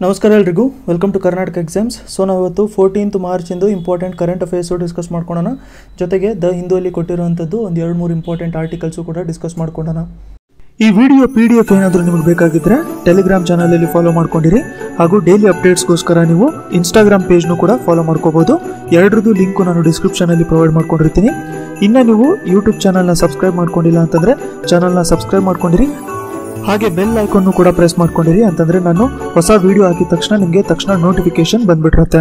ನಮಸ್ಕಾರ ಎಲ್ರಿಗೂ welcome to Karnataka exams so ನಾವು ಇವತ್ತು ಫೋರ್ಟೀನ್ತ್ ಮಾರ್ಚಿಂದು ಇಂಪಾರ್ಟೆಂಟ್ ಕರೆಂಟ್ ಅಫೇರ್ಸು ಡಿಸ್ಕಸ್ ಮಾಡ್ಕೊಳ್ಳೋಣ ಜೊತೆಗೆ ದ ಹಿಂದೂಯಲ್ಲಿ ಕೊಟ್ಟಿರುವಂಥದ್ದು ಒಂದು ಎರಡು ಮೂರು ಇಂಪಾರ್ಟೆಂಟ್ ಆರ್ಟಿಕಲ್ಸು ಕೂಡ ಡಿಸ್ಕಸ್ ಮಾಡ್ಕೊಳ್ಳೋಣ ಈ ವಿಡಿಯೋ ಪಿ ಡಿ ಎಫ್ ಏನಾದರೂ ನಿಮಗೆ ಬೇಕಾಗಿದ್ದರೆ ಟೆಲಿಗ್ರಾಮ್ ಚಾನಲಲ್ಲಿ ಫಾಲೋ ಮಾಡ್ಕೊಂಡಿರಿ ಹಾಗೂ ಡೈಲಿ ಅಪ್ಡೇಟ್ಸ್ಗೋಸ್ಕರ ನೀವು ಇನ್ಸ್ಟಾಗ್ರಾಮ್ ಪೇಜ್ನು ಕೂಡ ಫಾಲೋ ಮಾಡ್ಕೋಬೋದು ಎರಡರದ್ದು ಲಿಂಕು ನಾನು ಡಿಸ್ಕ್ರಿಪ್ಷನಲ್ಲಿ ಪ್ರೊವೈಡ್ ಮಾಡ್ಕೊಂಡಿರ್ತೀನಿ ಇನ್ನು ನೀವು ಯೂಟ್ಯೂಬ್ ಚಾನಲ್ನ ಸಬ್ಸ್ಕ್ರೈಬ್ ಮಾಡ್ಕೊಂಡಿಲ್ಲ ಅಂತಂದರೆ ಚಾನಲ್ನ ಸಬ್ಸ್ಕ್ರೈಬ್ ಮಾಡ್ಕೊಂಡಿರಿ ಹಾಗೆ ಬೆಲ್ ಐಕಾನ್ನು ಕೂಡ ಪ್ರೆಸ್ ಮಾಡ್ಕೊಂಡಿರಿ ಅಂತಂದ್ರೆ ನಾನು ಹೊಸ ವಿಡಿಯೋ ಹಾಕಿದ ತಕ್ಷಣ ನಿಮಗೆ ತಕ್ಷಣ ನೋಟಿಫಿಕೇಶನ್ ಬಂದ್ಬಿಟ್ಟಿರುತ್ತೆ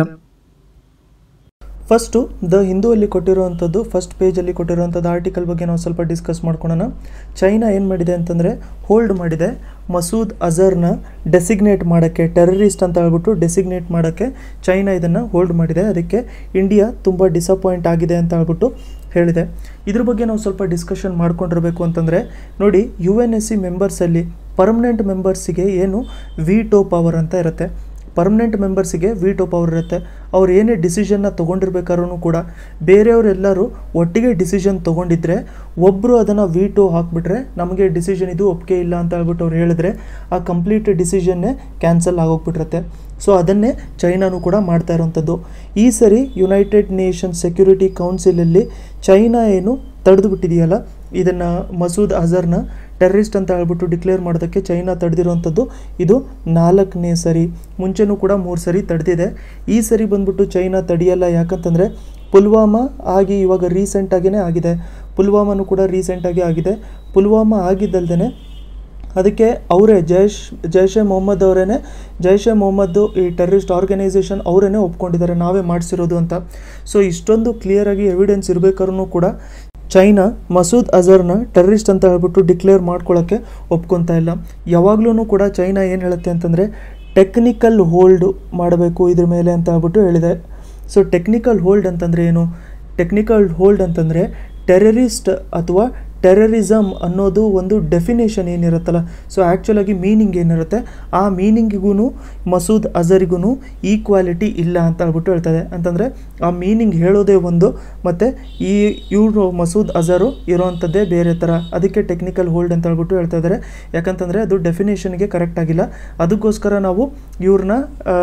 ಫಸ್ಟು ದ ಹಿಂದೂಯಲ್ಲಿ ಕೊಟ್ಟಿರುವಂಥದ್ದು ಫಸ್ಟ್ ಪೇಜಲ್ಲಿ ಕೊಟ್ಟಿರುವಂಥದ್ದು ಆರ್ಟಿಕಲ್ ಬಗ್ಗೆ ನಾವು ಸ್ವಲ್ಪ ಡಿಸ್ಕಸ್ ಮಾಡ್ಕೊಳ್ಳೋಣ ಚೈನಾ ಏನು ಮಾಡಿದೆ ಅಂತಂದರೆ ಹೋಲ್ಡ್ ಮಾಡಿದೆ ಮಸೂದ್ ಅಜರ್ನ ಡೆಸಿಗ್ನೇಟ್ ಮಾಡೋಕ್ಕೆ ಟೆರರಿಸ್ಟ್ ಅಂತ ಹೇಳ್ಬಿಟ್ಟು ಡೆಸಿಗ್ನೇಟ್ ಮಾಡೋಕ್ಕೆ ಚೈನಾ ಇದನ್ನು ಹೋಲ್ಡ್ ಮಾಡಿದೆ ಅದಕ್ಕೆ ಇಂಡಿಯಾ ತುಂಬ ಡಿಸಪಾಯಿಂಟ್ ಆಗಿದೆ ಅಂತ ಹೇಳ್ಬಿಟ್ಟು ಹೇಳಿದೆ ಇದ್ರ ಬಗ್ಗೆ ನಾವು ಸ್ವಲ್ಪ ಡಿಸ್ಕಷನ್ ಮಾಡ್ಕೊಂಡಿರಬೇಕು ಅಂತಂದರೆ ನೋಡಿ ಯು ಎನ್ ಎಸ್ ಸಿ ಮೆಂಬರ್ಸಲ್ಲಿ ಪರ್ಮನೆಂಟ್ ಮೆಂಬರ್ಸಿಗೆ ಏನು ವಿಟೋ ಪವರ್ ಅಂತ ಇರುತ್ತೆ ಪರ್ಮನೆಂಟ್ ಮೆಂಬರ್ಸಿಗೆ ವಿಟೋ ಪವರ್ ಇರುತ್ತೆ ಅವ್ರು ಏನೇ ಡಿಸಿಷನ್ನ ತೊಗೊಂಡಿರ್ಬೇಕಾದ್ರೂ ಕೂಡ ಬೇರೆಯವರೆಲ್ಲರೂ ಒಟ್ಟಿಗೆ ಡಿಸಿಷನ್ ತೊಗೊಂಡಿದ್ರೆ ಒಬ್ಬರು ಅದನ್ನು ವಿಟೋ ಹಾಕ್ಬಿಟ್ರೆ ನಮಗೆ ಡಿಸಿಷನ್ ಇದು ಒಪ್ಪಿಗೆ ಇಲ್ಲ ಅಂತ ಹೇಳ್ಬಿಟ್ಟು ಅವ್ರು ಹೇಳಿದ್ರೆ ಆ ಕಂಪ್ಲೀಟ್ ಡಿಸಿಷನ್ನೇ ಕ್ಯಾನ್ಸಲ್ ಆಗೋಗ್ಬಿಟ್ಟಿರುತ್ತೆ ಸೊ ಅದನ್ನೇ ಚೈನಾನು ಕೂಡ ಮಾಡ್ತಾ ಇರೋವಂಥದ್ದು ಈ ಸರಿ ಯುನೈಟೆಡ್ ನೇಷನ್ ಸೆಕ್ಯೂರಿಟಿ ಕೌನ್ಸಿಲಲ್ಲಿ ಚೈನಾ ಏನು ತಡೆದು ಬಿಟ್ಟಿದೆಯಲ್ಲ ಇದನ್ನು ಮಸೂದ್ ಅಜರ್ನ ಟೆರರಿಸ್ಟ್ ಅಂತ ಹೇಳ್ಬಿಟ್ಟು ಡಿಕ್ಲೇರ್ ಮಾಡೋದಕ್ಕೆ ಚೈನಾ ತಡೆದಿರುವಂಥದ್ದು ಇದು ನಾಲ್ಕನೇ ಸರಿ ಮುಂಚೆನೂ ಕೂಡ ಮೂರು ಸರಿ ತಡೆದಿದೆ ಈ ಸರಿ ಬಂದ್ಬಿಟ್ಟು ಚೈನಾ ತಡೆಯಲ್ಲ ಯಾಕಂತಂದರೆ ಪುಲ್ವಾಮಾ ಆಗಿ ಇವಾಗ ರೀಸೆಂಟಾಗಿಯೇ ಆಗಿದೆ ಪುಲ್ವಾಮಾನು ಕೂಡ ರೀಸೆಂಟಾಗಿ ಆಗಿದೆ ಪುಲ್ವಾಮಾ ಆಗಿದ್ದಲ್ದೇ ಅದಕ್ಕೆ ಅವರೇ ಜೈಶ್ ಜೈಷ್ ಎ ಮೊಹಮ್ಮದ್ ಅವರೇ ಜೈಷ್ ಎ ಮೊಹಮ್ಮದ್ದು ಈ ಟೆರರಿಸ್ಟ್ ಆರ್ಗನೈಸೇಷನ್ ಅವರೇ ಒಪ್ಕೊಂಡಿದ್ದಾರೆ ನಾವೇ ಮಾಡಿಸಿರೋದು ಅಂತ ಸೊ ಇಷ್ಟೊಂದು ಕ್ಲಿಯರಾಗಿ ಎವಿಡೆನ್ಸ್ ಇರಬೇಕಾದ್ರೂ ಕೂಡ ಚೈನಾ ಮಸೂದ್ ಅಜರ್ನ ಟೆರರಿಸ್ಟ್ ಅಂತ ಹೇಳ್ಬಿಟ್ಟು ಡಿಕ್ಲೇರ್ ಮಾಡ್ಕೊಳ್ಳೋಕ್ಕೆ ಒಪ್ಕೊತಾ ಇಲ್ಲ ಯಾವಾಗಲೂ ಕೂಡ ಚೈನಾ ಏನು ಹೇಳುತ್ತೆ ಅಂತಂದರೆ ಟೆಕ್ನಿಕಲ್ ಹೋಲ್ಡ್ ಮಾಡಬೇಕು ಇದ್ರ ಮೇಲೆ ಅಂತ ಹೇಳ್ಬಿಟ್ಟು ಹೇಳಿದೆ ಸೊ ಟೆಕ್ನಿಕಲ್ ಹೋಲ್ಡ್ ಅಂತಂದರೆ ಏನು ಟೆಕ್ನಿಕಲ್ ಹೋಲ್ಡ್ ಅಂತಂದರೆ ಟೆರರಿಸ್ಟ್ ಅಥವಾ ಟೆರರಿಸಮ್ ಅನ್ನೋದು ಒಂದು ಡೆಫಿನೇಷನ್ ಏನಿರುತ್ತಲ್ಲ ಸೊ ಆ್ಯಕ್ಚುಲಾಗಿ ಮೀನಿಂಗ್ ಏನಿರುತ್ತೆ ಆ ಮೀನಿಂಗಿಗೂ ಮಸೂದ್ ಅಜರಿಗೂ ಈಕ್ವಾಲಿಟಿ ಇಲ್ಲ ಅಂತ ಹೇಳ್ಬಿಟ್ಟು ಹೇಳ್ತದೆ ಅಂತಂದರೆ ಆ ಮೀನಿಂಗ್ ಹೇಳೋದೇ ಒಂದು ಮತ್ತು ಈ ಇವರು ಮಸೂದ್ ಅಜರು ಇರೋವಂಥದ್ದೇ ಬೇರೆ ಥರ ಅದಕ್ಕೆ ಟೆಕ್ನಿಕಲ್ ಹೋಲ್ಡ್ ಅಂತ ಹೇಳ್ಬಿಟ್ಟು ಹೇಳ್ತಾ ಇದ್ದಾರೆ ಯಾಕಂತಂದರೆ ಅದು ಡೆಫಿನೇಷನ್ಗೆ ಕರೆಕ್ಟ್ ಆಗಿಲ್ಲ ಅದಕ್ಕೋಸ್ಕರ ನಾವು ಇವ್ರನ್ನ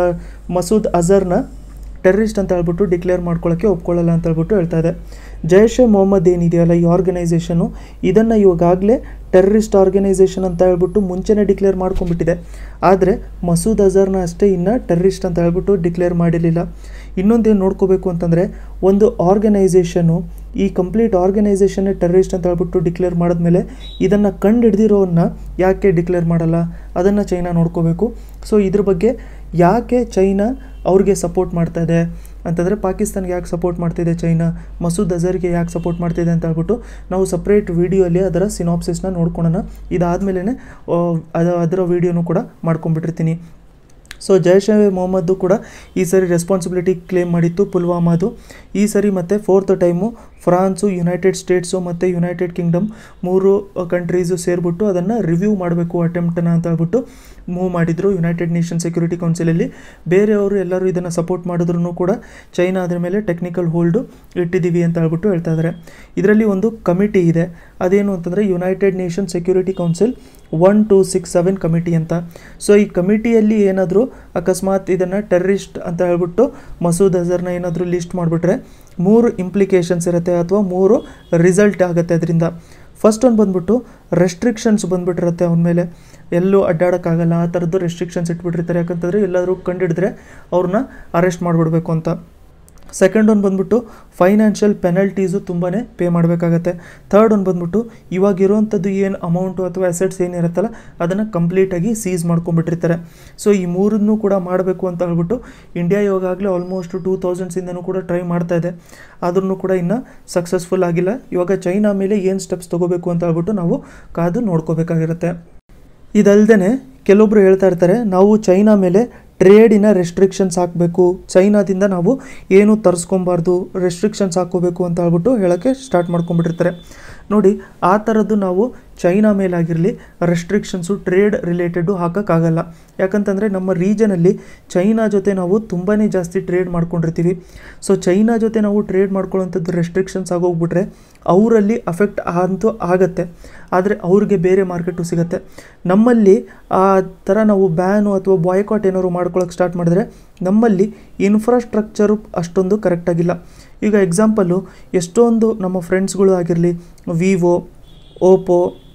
ಮಸೂದ್ ಅಜರ್ನ ಟೆರರಿಸ್ಟ್ ಅಂತ ಹೇಳ್ಬಿಟ್ಟು ಡಿಕ್ಲೇರ್ ಮಾಡ್ಕೊಳ್ಳೋಕ್ಕೆ ಒಪ್ಕೊಳ್ಳಲ್ಲ ಅಂತ ಹೇಳ್ಬಿಟ್ಟು ಹೇಳ್ತಾ ಇದೆ ಜೈಷ್ ಎ ಮೊಹಮ್ಮದ್ ಏನಿದೆಯಲ್ಲ ಈ ಆರ್ಗನೈಸೇಷನು ಇದನ್ನು ಇವಾಗಲೇ ಟೆರರಿಸ್ಟ್ ಆರ್ಗನೈಸೇಷನ್ ಅಂತ ಹೇಳ್ಬಿಟ್ಟು ಮುಂಚೆನೇ ಡಿಕ್ಲೇರ್ ಮಾಡ್ಕೊಂಡ್ಬಿಟ್ಟಿದೆ ಆದರೆ ಮಸೂದ್ ಅಜರ್ನ ಅಷ್ಟೇ ಇನ್ನು ಟೆರರಿಸ್ಟ್ ಅಂತ ಹೇಳ್ಬಿಟ್ಟು ಡಿಕ್ಲೇರ್ ಮಾಡಿರಲಿಲ್ಲ ಇನ್ನೊಂದೇನು ನೋಡ್ಕೋಬೇಕು ಅಂತಂದರೆ ಒಂದು ಆರ್ಗನೈಸೇಷನು ಈ ಕಂಪ್ಲೀಟ್ ಆರ್ಗನೈಸೇಷನ್ನೇ ಟೆರರಿಸ್ಟ್ ಅಂತ ಹೇಳ್ಬಿಟ್ಟು ಡಿಕ್ಲೇರ್ ಮಾಡಿದ್ಮೇಲೆ ಇದನ್ನು ಕಂಡು ಹಿಡ್ದಿರೋನ್ನ ಯಾಕೆ ಡಿಕ್ಲೇರ್ ಮಾಡಲ್ಲ ಅದನ್ನು ಚೈನಾ ನೋಡ್ಕೋಬೇಕು ಸೊ ಇದ್ರ ಬಗ್ಗೆ ಯಾಕೆ ಚೈನಾ ಅವ್ರಿಗೆ ಸಪೋರ್ಟ್ ಮಾಡ್ತಾ ಇದೆ ಅಂತಂದರೆ ಪಾಕಿಸ್ತಾನ್ಗೆ ಯಾಕೆ ಸಪೋರ್ಟ್ ಮಾಡ್ತಿದೆ ಚೈನಾ ಮಸೂದ್ ಅಜರ್ಗೆ ಯಾಕೆ ಸಪೋರ್ಟ್ ಮಾಡ್ತಿದೆ ಅಂತ ಹೇಳ್ಬಿಟ್ಟು ನಾವು ಸಪ್ರೇಟ್ ವೀಡಿಯೋಲ್ಲಿ ಅದರ ಸಿನಾಪ್ಸಿಸ್ನ ನೋಡ್ಕೊಳೋಣ ಇದಾದಮೇಲೆ ಅದ ಅದರ ವೀಡಿಯೋನು ಕೂಡ ಮಾಡ್ಕೊಂಡ್ಬಿಟ್ಟಿರ್ತೀನಿ ಸೊ ಜೈಷ್ ಎ ಮೊಹಮ್ಮದ್ದು ಕೂಡ ಈ ಸರಿ ರೆಸ್ಪಾನ್ಸಿಬಿಲಿಟಿ ಕ್ಲೇಮ್ ಮಾಡಿತ್ತು ಪುಲ್ವಾಮಾದು ಈ ಸರಿ ಮತ್ತು fourth time France United States ಮತ್ತು ಯುನೈಟೆಡ್ ಕಿಂಗ್ಡಮ್ ಮೂರು ಕಂಟ್ರೀಸು ಸೇರಿಬಿಟ್ಟು ಅದನ್ನು ರಿವ್ಯೂ ಮಾಡಬೇಕು ಅಟೆಂಪ್ಟನ್ನ ಅಂತ ಹೇಳ್ಬಿಟ್ಟು ಮೂವ್ ಮಾಡಿದರು ಯುನೈಟೆಡ್ ನೇಷನ್ ಸೆಕ್ಯೂರಿಟಿ ಕೌನ್ಸಿಲಲ್ಲಿ ಬೇರೆಯವರು ಎಲ್ಲರೂ ಇದನ್ನು ಸಪೋರ್ಟ್ ಮಾಡಿದ್ರು ಕೂಡ ಚೈನಾ ಅದರ ಮೇಲೆ ಟೆಕ್ನಿಕಲ್ ಹೋಲ್ಡು ಇಟ್ಟಿದ್ದೀವಿ ಅಂತ ಹೇಳ್ಬಿಟ್ಟು ಹೇಳ್ತಾ ಇದ್ದಾರೆ ಇದರಲ್ಲಿ ಒಂದು ಕಮಿಟಿ ಇದೆ ಅದೇನು ಅಂತಂದರೆ United Nation Security Council one two six seven committee ಅಂತ ಸೊ ಈ ಕಮಿಟಿಯಲ್ಲಿ ಏನಾದರೂ ಅಕಸ್ಮಾತ್ ಇದನ್ನು ಟೆರರಿಸ್ಟ್ ಅಂತ ಹೇಳ್ಬಿಟ್ಟು ಮಸೂದ್ ಅಜರ್ನ ಏನಾದರೂ ಲಿಸ್ಟ್ ಮಾಡಿಬಿಟ್ರೆ ಮೂರು ಇಂಪ್ಲಿಕೇಶನ್ಸ್ ಇರುತ್ತೆ ಅಥವಾ ಮೂರು ರಿಸಲ್ಟ್ ಆಗುತ್ತೆ ಅದರಿಂದ ಫಸ್ಟ್ ಒಂದು ಬಂದ್ಬಿಟ್ಟು ರೆಸ್ಟ್ರಿಕ್ಷನ್ಸ್ ಬಂದ್ಬಿಟ್ಟಿರುತ್ತೆ ಅವನ ಮೇಲೆ ಎಲ್ಲೂ ಅಡ್ಡಾಡೋಕ್ಕಾಗಲ್ಲ ಆ ಥರದ್ದು ರೆಸ್ಟ್ರಿಕ್ಷನ್ಸ್ ಇಟ್ಬಿಟ್ಟಿರ್ತಾರೆ ಯಾಕಂತಂದರೆ ಎಲ್ಲಾದರೂ ಕಂಡಿಡಿದ್ರೆ ಅವ್ರನ್ನ ಅರೆಸ್ಟ್ ಮಾಡಿಬಿಡ್ಬೇಕು ಅಂತ ಸೆಕೆಂಡ್ ಒಂದು ಬಂದ್ಬಿಟ್ಟು ಫೈನಾನ್ಷಿಯಲ್ ಪೆನಲ್ಟೀಸು ತುಂಬಾ ಪೇ ಮಾಡಬೇಕಾಗತ್ತೆ ಥರ್ಡ್ ಒಂದು ಬಂದ್ಬಿಟ್ಟು ಇವಾಗಿರುವಂಥದ್ದು ಏನು ಅಮೌಂಟು ಅಥವಾ ಅಸೆಟ್ಸ್ ಏನಿರುತ್ತಲ್ಲ ಅದನ್ನು ಕಂಪ್ಲೀಟಾಗಿ ಸೀಸ್ ಮಾಡ್ಕೊಂಡ್ಬಿಟ್ಟಿರ್ತಾರೆ ಸೊ ಈ ಮೂರನ್ನೂ ಕೂಡ ಮಾಡಬೇಕು ಅಂತ ಹೇಳ್ಬಿಟ್ಟು ಇಂಡಿಯಾ ಇವಾಗಲೇ ಆಲ್ಮೋಸ್ಟ್ ಟೂ ತೌಸಂಡ್ಸಿಂದನೂ ಕೂಡ ಟ್ರೈ ಮಾಡ್ತಾ ಇದೆ ಆದ್ರೂ ಕೂಡ ಇನ್ನೂ ಸಕ್ಸಸ್ಫುಲ್ ಆಗಿಲ್ಲ ಇವಾಗ ಚೈನಾ ಮೇಲೆ ಏನು ಸ್ಟೆಪ್ಸ್ ತೊಗೋಬೇಕು ಅಂತ ಹೇಳ್ಬಿಟ್ಟು ನಾವು ಕಾದು ನೋಡ್ಕೋಬೇಕಾಗಿರುತ್ತೆ ಇದಲ್ದೇ ಕೆಲವೊಬ್ರು ಹೇಳ್ತಾ ಇರ್ತಾರೆ ನಾವು ಚೈನಾ ಮೇಲೆ ಟ್ರೇಡಿನ ರೆಸ್ಟ್ರಿಕ್ಷನ್ಸ್ ಹಾಕಬೇಕು ಚೈನಾದಿಂದ ನಾವು ಏನು ತರಿಸ್ಕೊಬಾರ್ದು ರೆಸ್ಟ್ರಿಕ್ಷನ್ಸ್ ಹಾಕೋಬೇಕು ಅಂತ ಹೇಳ್ಬಿಟ್ಟು ಹೇಳೋಕ್ಕೆ ಸ್ಟಾರ್ಟ್ ಮಾಡ್ಕೊಂಡ್ಬಿಟ್ಟಿರ್ತಾರೆ ನೋಡಿ ಆ ಥರದ್ದು ನಾವು ಚೈನಾ ಮೇಲಾಗಿರಲಿ ರೆಸ್ಟ್ರಿಕ್ಷನ್ಸು ಟ್ರೇಡ್ ರಿಲೇಟೆಡು ಹಾಕೋಕ್ಕಾಗಲ್ಲ ಯಾಕಂತಂದರೆ ನಮ್ಮ ರೀಜನಲ್ಲಿ ಚೈನಾ ಜೊತೆ ನಾವು ತುಂಬಾ ಜಾಸ್ತಿ ಟ್ರೇಡ್ ಮಾಡ್ಕೊಂಡಿರ್ತೀವಿ ಸೊ ಚೈನಾ ಜೊತೆ ನಾವು ಟ್ರೇಡ್ ಮಾಡ್ಕೊಳ್ಳೋಂಥದ್ದು ರೆಸ್ಟ್ರಿಕ್ಷನ್ಸ್ ಆಗೋಗ್ಬಿಟ್ರೆ ಅವರಲ್ಲಿ ಅಫೆಕ್ಟ್ ಅಂತೂ ಆಗತ್ತೆ ಆದರೆ ಅವ್ರಿಗೆ ಬೇರೆ ಮಾರ್ಕೆಟು ಸಿಗುತ್ತೆ ನಮ್ಮಲ್ಲಿ ಆ ಥರ ನಾವು ಬ್ಯಾನು ಅಥವಾ ಬಾಯ್ಕಾಟ್ ಏನಾದ್ರು ಮಾಡ್ಕೊಳ್ಳೋಕೆ ಸ್ಟಾರ್ಟ್ ಮಾಡಿದ್ರೆ ನಮ್ಮಲ್ಲಿ ಇನ್ಫ್ರಾಸ್ಟ್ರಕ್ಚರು ಅಷ್ಟೊಂದು ಕರೆಕ್ಟಾಗಿಲ್ಲ ಈಗ ಎಕ್ಸಾಂಪಲ್ಲು ಎಷ್ಟೊಂದು ನಮ್ಮ ಫ್ರೆಂಡ್ಸ್ಗಳು ಆಗಿರಲಿ ವಿವೋ ಓಪೋ